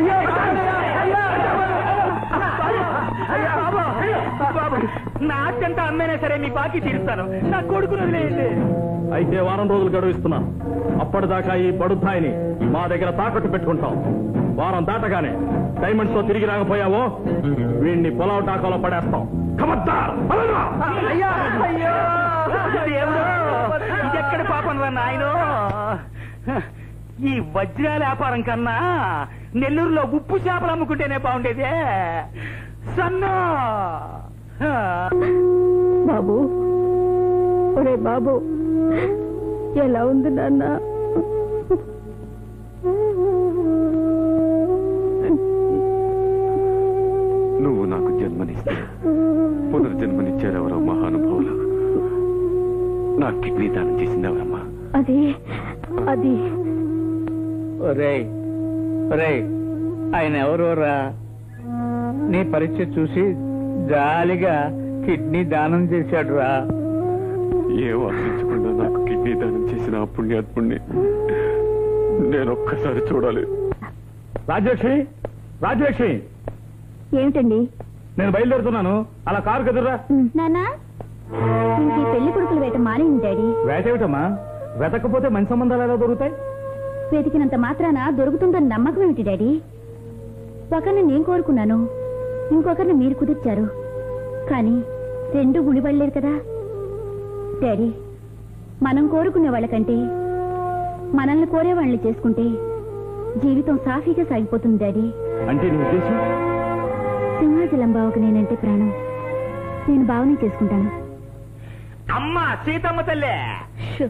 బాబు నా అత్యంత అమ్మైనా సరే మీ బాకీ తీరుస్తాను నా కొడుకును వదిలేయండి అయితే వారం రోజులు గడువు ఇస్తున్నాం అప్పటిదాకా ఈ బడుద్దాయిని మా దగ్గర తాకట్టు పెట్టుకుంటాం వారం దాటగానే డైమండ్స్ తో తిరిగి రాకపోయావో వీడిని పొలావ్ టాకాలో పడేస్తాం ఖబర్దార్, పదండ్రా. అయ్యో దేవుడు ఇదెక్కడ పాపం రా నాయనో ఈ వజ్రాల వ్యాపారం కన్నా నెల్లూరులో ఉప్పు చేపలు అమ్ముకుంటేనే బాగుండేదే సన్నా బాబు ఒరే బాబు ఎలా ఉంది నాన్న నువ్వు నాకు జన్మనిస్తే పునర్జన్మనిచ్చారెవరో మహానుభావులు నా కిడ్నీ దానం చేసిందెవరమ్మా అది అది ఒరేయ్ ఒరేయ్ ఆయన ఎవరోరా నీ పరీక్ష చూసి జాలిగా కిడ్నీ దానం చేశాడు రా ఏం ఆశించకుండా నాకు కిడ్నీ దానం చేసిన ఆ పుణ్యాత్ముణ్ణి నేను ఒక్కసారి చూడాలి రాజలక్ష్మి రాజలక్ష్మి ఏమిటండి నేను బయలుదేరుతున్నాను అలా కారు కదురా నానా ఇంక ఈ పెళ్లి కొడుకులు వేట మానేయండి డాడీ వేటేమిటమ్మా వెతకపోతే మంచి సంబంధాలు ఎలా దొరుకుతాయి వెతికినంత మాత్రాన దొరుకుతుందని నమ్మకం ఏమిటి డాడీ ఒకరిని నేను కోరుకున్నాను ఇంకొకరిని మీరు కుదిర్చారు కానీ రెండు గుడిపడలేదు కదా డాడీ మనం కోరుకునే వాళ్ళకంటే మనల్ని కోరే వాళ్ళని చేసుకుంటే జీవితం సాఫీగా సాగిపోతుంది డాడీ అంటే నీ ఉద్దేశం సింహాచలం బావకు నేనంటే ప్రాణం నేను బావనే చేసుకుంటాను అమ్మ సీతమ్మ తల్లే షు.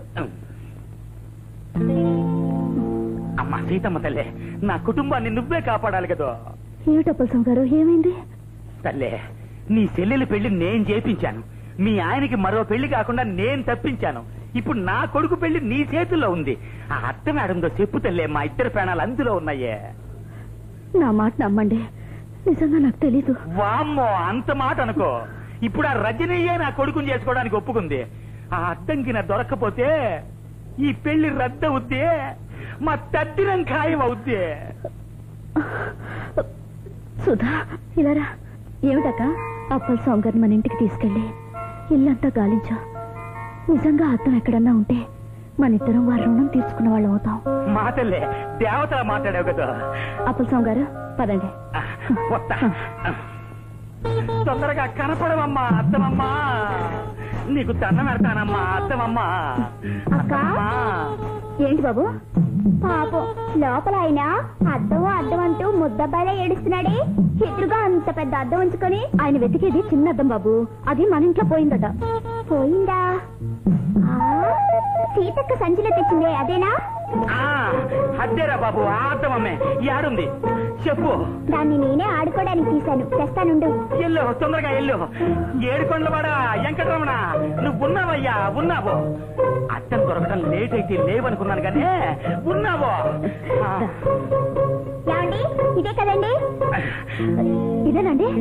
అమ్మ సీతమ్మ తల్లే నా కుటుంబాన్ని నువ్వే కాపాడాలి కదా ఏమిటప్పలసం గారు ఏమైంది తల్లే నీ చెల్లెలి పెళ్లి నేను చేపించాను మీ ఆయనకి మరో పెళ్లి కాకుండా నేను తప్పించాను ఇప్పుడు నా కొడుకు పెళ్లి నీ చేతుల్లో ఉంది ఆ అత్త మేడంతో చెప్పు తల్లే మా ఇద్దరు ప్రాణాలు అందులో ఉన్నాయే నా మాట నమ్మండి నిజంగా నాకు తెలీదు వామ్మో అంత మాట అనుకో ఇప్పుడు ఆ రజనీయే నా కొడుకుని చేసుకోవడానికి ఒప్పుకుంది ఆ అడ్డంకి నా దొరక్కపోతే ఈ పెళ్లి రద్దవుద్ది మా తద్దినం ఖాయం అవుద్ది సుధా ఇలారా ఏమిటక్క అప్పల స్వామి గారిని మన ఇంటికి తీసుకెళ్ళి ఇల్లంతా గాలించా నిజంగా అర్థం ఎక్కడన్నా ఉంటే మన ఇద్దరం వారి రుణం తీర్చుకున్న వాళ్ళం అవుతాం మాటలే దేవతలా మాట్లాడావు కదా అప్పల స్వామి గారు పదండి వస్తా తొందరగా కనపడమమ్మా అత్తమమ్మా నీకు దండం పెడతానమ్మా అత్తమమ్మా అత్తమమ్మా ఏంటి బాబు పాపం లోపల ఆయన అద్దం అద్దం అంటూ ముద్దబ్బాయిలా ఏడుస్తున్నాడే ఎదురుగా అంత పెద్ద అద్దం ఉంచుకొని ఆయన వెతికేది చిన్న అద్దం బాబు అది మన ఇంట్లో పోయిందట పోయిందా ఆ, సీతక్క సంచిలో తెచ్చిందే అదేనా ఆ, అద్దేరా బాబు ఆ అత్తమమ్మే యాడుంది చెప్పు దాన్ని నేనే ఆడుకోవడానికి తీశాను తెస్తానుండు ఎల్లు తొందరగా ఎల్లు ఏడుకొండవాడ వెంకటరమణ నువ్వు ఉన్నావయ్యా ఉన్నావు అత్తను దొరకడం లేట్ అయితే లేవనుకున్నాను కానీ ఉన్నావు ఆ, ఏమండి ఇదే కదండి ఇదేనండి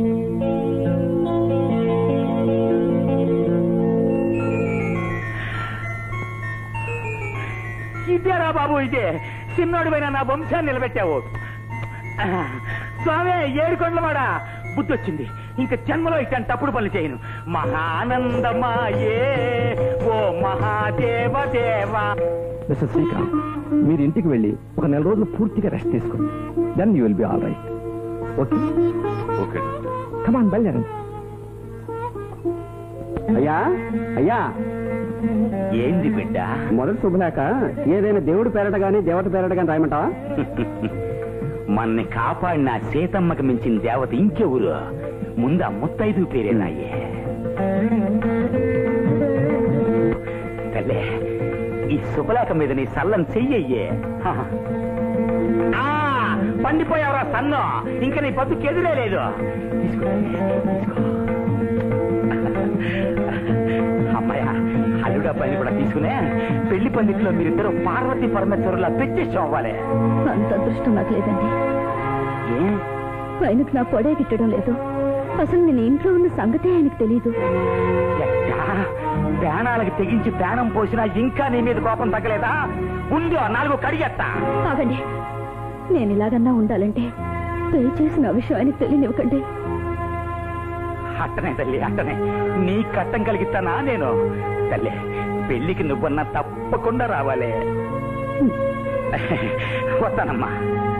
ఇదేరా బాబు ఇదే చిన్నోడిపైన నా వంశాన్ని నిలబెట్టావు ఆ, స్వామి ఏడుకొండవాడ బుద్ధి వచ్చింది ఇంకా జన్మలో ఇట్లాంటి తప్పుడు పనులు చేయను మహానందమాయే ఓ మహాదేవ దేవా మిస్టర్ శ్రీకాంత్ మీరు ఇంటికి వెళ్ళి ఒక నెల రోజులు పూర్తిగా రెస్ట్ తీసుకోండి then you will be all right okay okay come on బయలుదేరండి అయ్యా అయ్యా ఏంది బిడ్డ మొదటి శుభలేక ఏదైనా దేవుడు పేరట గాని దేవత పేరట గాని రాయమంటావా మన్ని కాపాడిన సీతమ్మకి మించిన దేవత ఇంకెవరు ముందు ఆ ముత్తైదు పేరేనాయే తల్లే ఈ శుభలేఖ మీద నీ సల్లం చెయ్యయ్యే హ. ఆ, పండిపోయావరా సన్ను ఇంకా నీ బతుకు ఎదురే లేదు తీసుకో, తీసుకో. అమ్మాయ అల్లుడు అబ్బాయిని కూడా తీసుకునే పెళ్లి పందిట్లో మీరిద్దరు పార్వతి పరమేశ్వరులా పెట్టేసి అవ్వాలి అంత అదృష్టం నాకు లేదండి ఏ ఆయనకు నా పొడే గిట్టడం లేదు అసలు నేను ఇంట్లో ఉన్న సంగతే ఆయనకు తెలీదు ఎట్టా? ప్రాణాలకు తెగించి ప్రాణం పోసినా ఇంకా నీ మీద కోపం తగ్గలేదా ఉందో నాలుగు కడిగేస్తా ఆగండి నేను ఇలాగన్నా ఉండాలంటే దయచేసి నా విషయం ఆయనకు తెలియనివ్వకండి అట్టనే తల్లి అట్టనే నీ కట్టం కలిగిస్తానా నేను తల్లి పెళ్లికి నువ్వన్నా తప్పకుండా రావాలి వస్తానమ్మా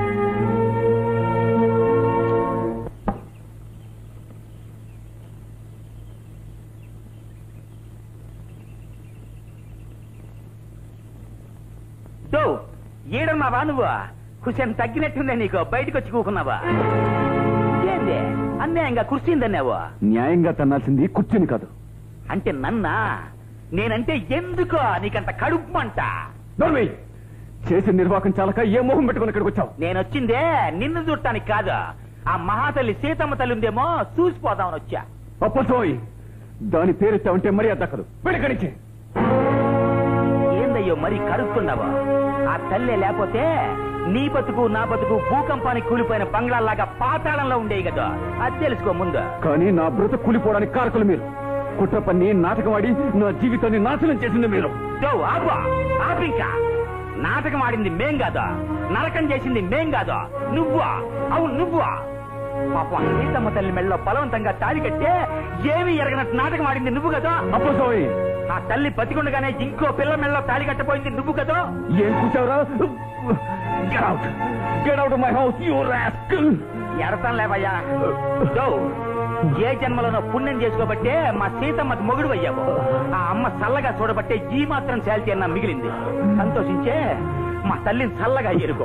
దో ఏడన్నావా నువ్వు కుషన్ తగ్గినట్టుందే నీకు బయటకు వచ్చి కూకున్నావా ఏంది అన్యాయంగా కుర్చీందన్నావు న్యాయంగా తన్నాల్సింది కూర్చుని కాదు అంటే నన్నా నేనంటే ఎందుకో నీకంత కడుపు మంట నోర్మి చేసిన నిర్వాహకం చాలక ఏ మోహం పెట్టుకుని ఇక్కడికి వచ్చావు నేనొచ్చిందే నిన్ను చూడటానికి కాదు ఆ మహాతల్లి సీతమ్మ తల్లి ఉందేమో చూసిపోదామని వచ్చా అప్పసోయ్ దాని పేరెత్తావంటే మరీ దక్కదు వెళ్ళకనిచ్చే ఏందయ్యో మరి కరుక్కున్నావా ఆ తల్లే లేకపోతే నీ బతుకు నా బతుకు భూకంపానికి కూలిపోయిన బంగ్లాలాగా పాతాళంలో ఉండేవి కదా అది తెలుసుకో ముందు కానీ నా బ్రతుకు కూలిపోవడానికి కారకులు మీరు కుట్ర పన్ని నాటకం ఆడి నా జీవితాన్ని నాశనం చేసింది మీరు దో ఆపు ఆపింకా నాటకం ఆడింది మేం కాదా నరకం చేసింది మేం కాదా నువ్వా అవును నువ్వా పాప సీతమ్మ తల్లి మెళ్ళలో బలవంతంగా తాళి కట్టే ఏమీ ఎరగనట్టు నాటకం ఆడింది నువ్వు కదా అప్పసోయ్ ఆ తల్లి బతికుండగానే ఇంకో పిల్ల మెళ్ళలో తాళి కట్టపోయింది నువ్వు కదా ఏం కూర్చావురా get out get out my house you rascal ఎడతాం లేవయ్యా దో, ఏ జన్మలోనో పుణ్యం చేసుకోబట్టే మా సీతమ్మకి మొగుడు అయ్యావు ఆ అమ్మ చల్లగా చూడబట్టే ఈ మాత్రం శాల్తీ అన్న మిగిలింది సంతోషించే మా తల్లిని చల్లగా ఎరుకో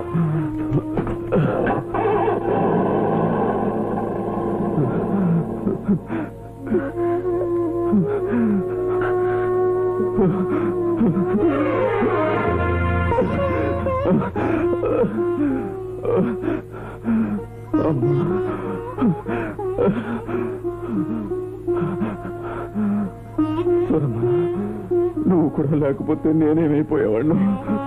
సరమ్మా నువ్వు కూడా లేకపోతే నేనేమైపోయేవాడు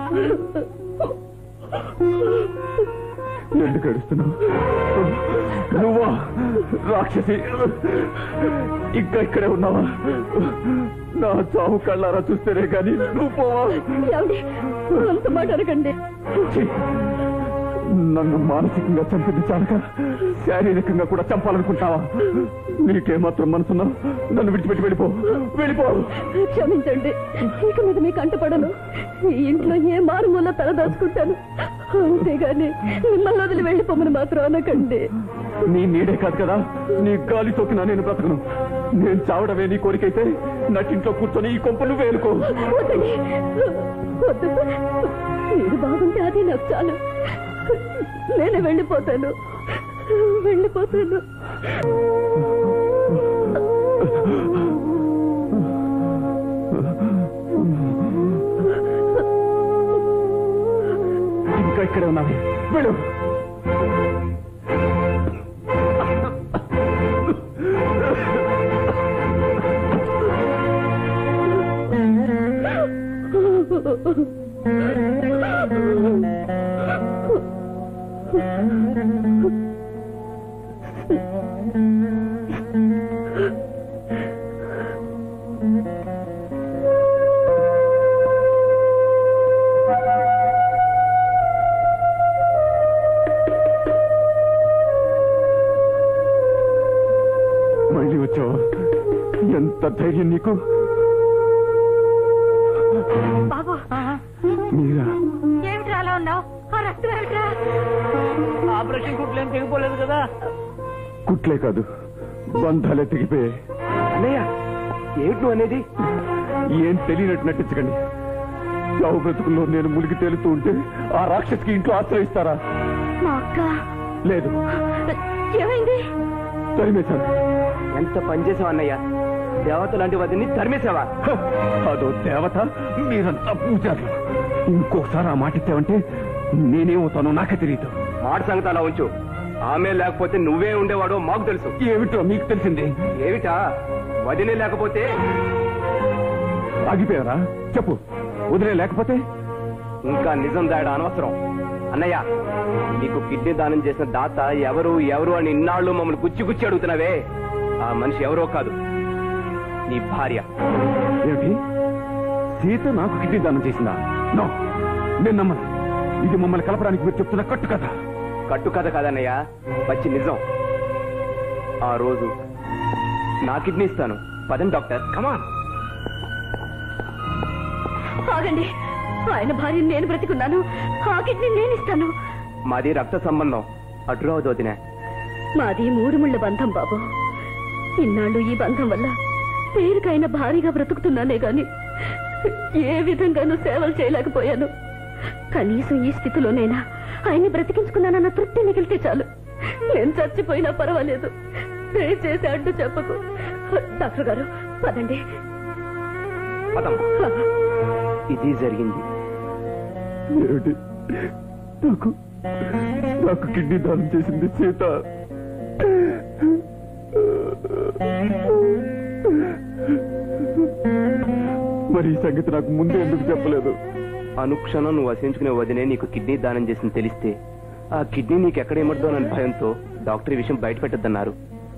ఎందుకు ఏడుస్తున్నావు నువ్వా రాక్షసి ఇంకా ఇక్కడే ఉన్నావా నా చావు కళ్ళారా చూస్తేనే కానీ నువ్వు పోవా ఏమండి? అంత మాట అనకండి ఛీ! నన్ను మానసికంగా చంపింది చాలక శారీరకంగా కూడా చంపాలనుకుంటావా నీకేమాత్రం మనసున్నా నన్ను విడిచిపెట్టి వెళ్ళిపో వెళ్ళిపో క్షమించండి ఇక మీద మీకు అంటపడను ఈ ఇంట్లో ఏ మారుమూల తలదాచుకుంటాను అంతేగాని మిమ్మల్ని వదిలి వెళ్ళిపోమని మాత్రం అనకండి నీ నీడే కాదు కదా నీ గాలి సోకినా నేను బ్రతకను నేను చావడమే నీ కోరికైతే నటింట్లో కూర్చొని ఈ కొంపలు వేలుకో వద్దండి వద్దు మీరు బాగుంటే అది నాకు చాలు నేనే వెళ్ళిపోతాను వెళ్ళిపోతాను ఇంకా ఇక్కడే ఉన్నావు వెళ్ళు మళ్ళీ వచ్చావు ఎంత ధైర్యం నీకు బాబు మీరా ఏమిట్రా అలా ఉన్నావు ఆ రక్తం ఏమిట్రా ఆపరేషన్ కుట్లు ఏం తెగిపోలేదు కదా కుట్లే కాదు బంధాలే తెగిపోయాయి అన్నయ్య ఏమిటి నువ్వు అనేది ఏం తెలియనట్టు నటించకండి చావు బ్రతుకుల్లో నేను మునిగి తేలుతూ ఉంటే ఆ రాక్షసికి ఇంట్లో ఆశ్రయిస్తారా మా అక్క లేదు ఏమైంది తరిమేశాను ఎంత పనిచేసావు అన్నయ్య దేవత లాంటి వదిని తరిమేసావా హ! అదో దేవత మీరంతా పూజారులు ఇంకోసారి ఆ మాట ఇచ్చావంటే నేనేమవుతానో నాకే తెలియదు మాట సంగతి అలా ఉంచు ఆమె లేకపోతే నువ్వే ఉండేవాడో మాకు తెలుసు ఏమిటో మీకు తెలిసింది ఏమిటా వదిలే లేకపోతే ఆగిపోయారా చెప్పు వదిలే లేకపోతే ఇంకా నిజం దాయడం అనవసరం అన్నయ్య నీకు కిడ్నీ దానం చేసిన దాత ఎవరు ఎవరు అని ఇన్నాళ్ళు మమ్మల్ని గుచ్చి గుచ్చి అడుగుతున్నావే ఆ మనిషి ఎవరో కాదు నీ భార్య ఏమిటి సీత నాకు కిడ్నీ దానం చేసిందా నో నేను నమ్మను ఇది మమ్మల్ని కలపడానికి మీరు చెప్తున్న కట్టు కథ కట్టు కథ కాదన్నయ్య వచ్చి నిజం ఆ రోజు నా కిడ్నీ ఇస్తాను పదండి డాక్టర్ కమాన్ ఆగండి ఆయన భార్య నేను బ్రతికున్నాను ఆ కిడ్నీ నేను ఇస్తాను మాది రక్త సంబంధం అడ్రావదు వదిన మాది మూడు ముళ్ళ బంధం బాబు ఇన్నాళ్ళు ఈ బంధం వల్ల పేరుకైన భారీగా బ్రతుకుతున్నానే గాని ఏ విధంగానూ సేవలు చేయలేకపోయాను కనీసం ఈ స్థితిలోనైనా ఆయన్ని బ్రతికించుకున్నానన్న తృప్తి మిగిలితే చాలు నేను చచ్చిపోయినా పర్వాలేదు దయచేసి అడ్డు చెప్పకు డాక్టర్ గారు పదండి పదం ఇది జరిగింది ఏమిటి నాకు నాకు కిడ్నీ దానం చేసింది సీత మరి ఈ సంగతి నాకు ముందే ఎందుకు చెప్పలేదు అనుక్షణం నువ్వు వసించుకునే వదినే నీకు కిడ్నీ దానం చేసింది తెలిస్తే ఆ కిడ్నీ నీకు ఎక్కడ ఏమడుతోనని భయంతో డాక్టర్ ఈ విషయం బయట పెట్టద్దన్నారు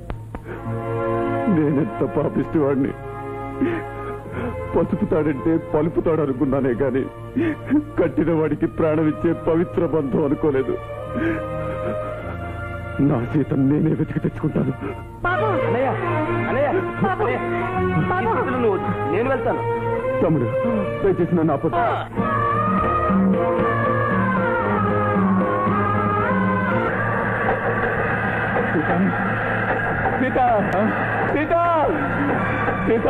నేనెంత పాపిస్తూ వాడిని పసుపుతాడంటే పలుపుతాడు అనుకున్నానే గాని కట్టిన వాడికి ప్రాణం ఇచ్చే పవిత్ర బంధం అనుకోలేదు నా సీతను నేనే వెతికి తెచ్చుకుంటాను అన్నయ్య అన్నయ్య అన్నయ్య, ఈ స్థితిలో నువ్వు నేను వెళ్తాను తమ్ముడు దయచేసి నన్ను ఆపొద్దు. సీత సీత సీత సీత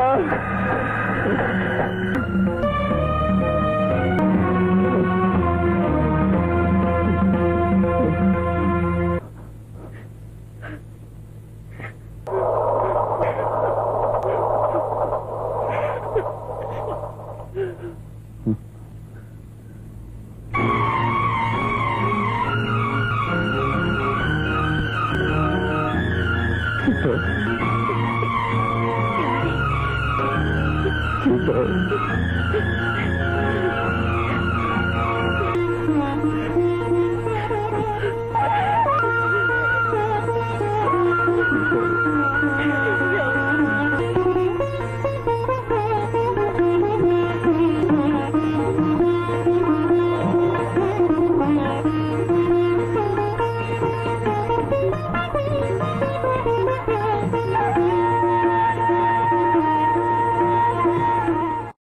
సీత సీత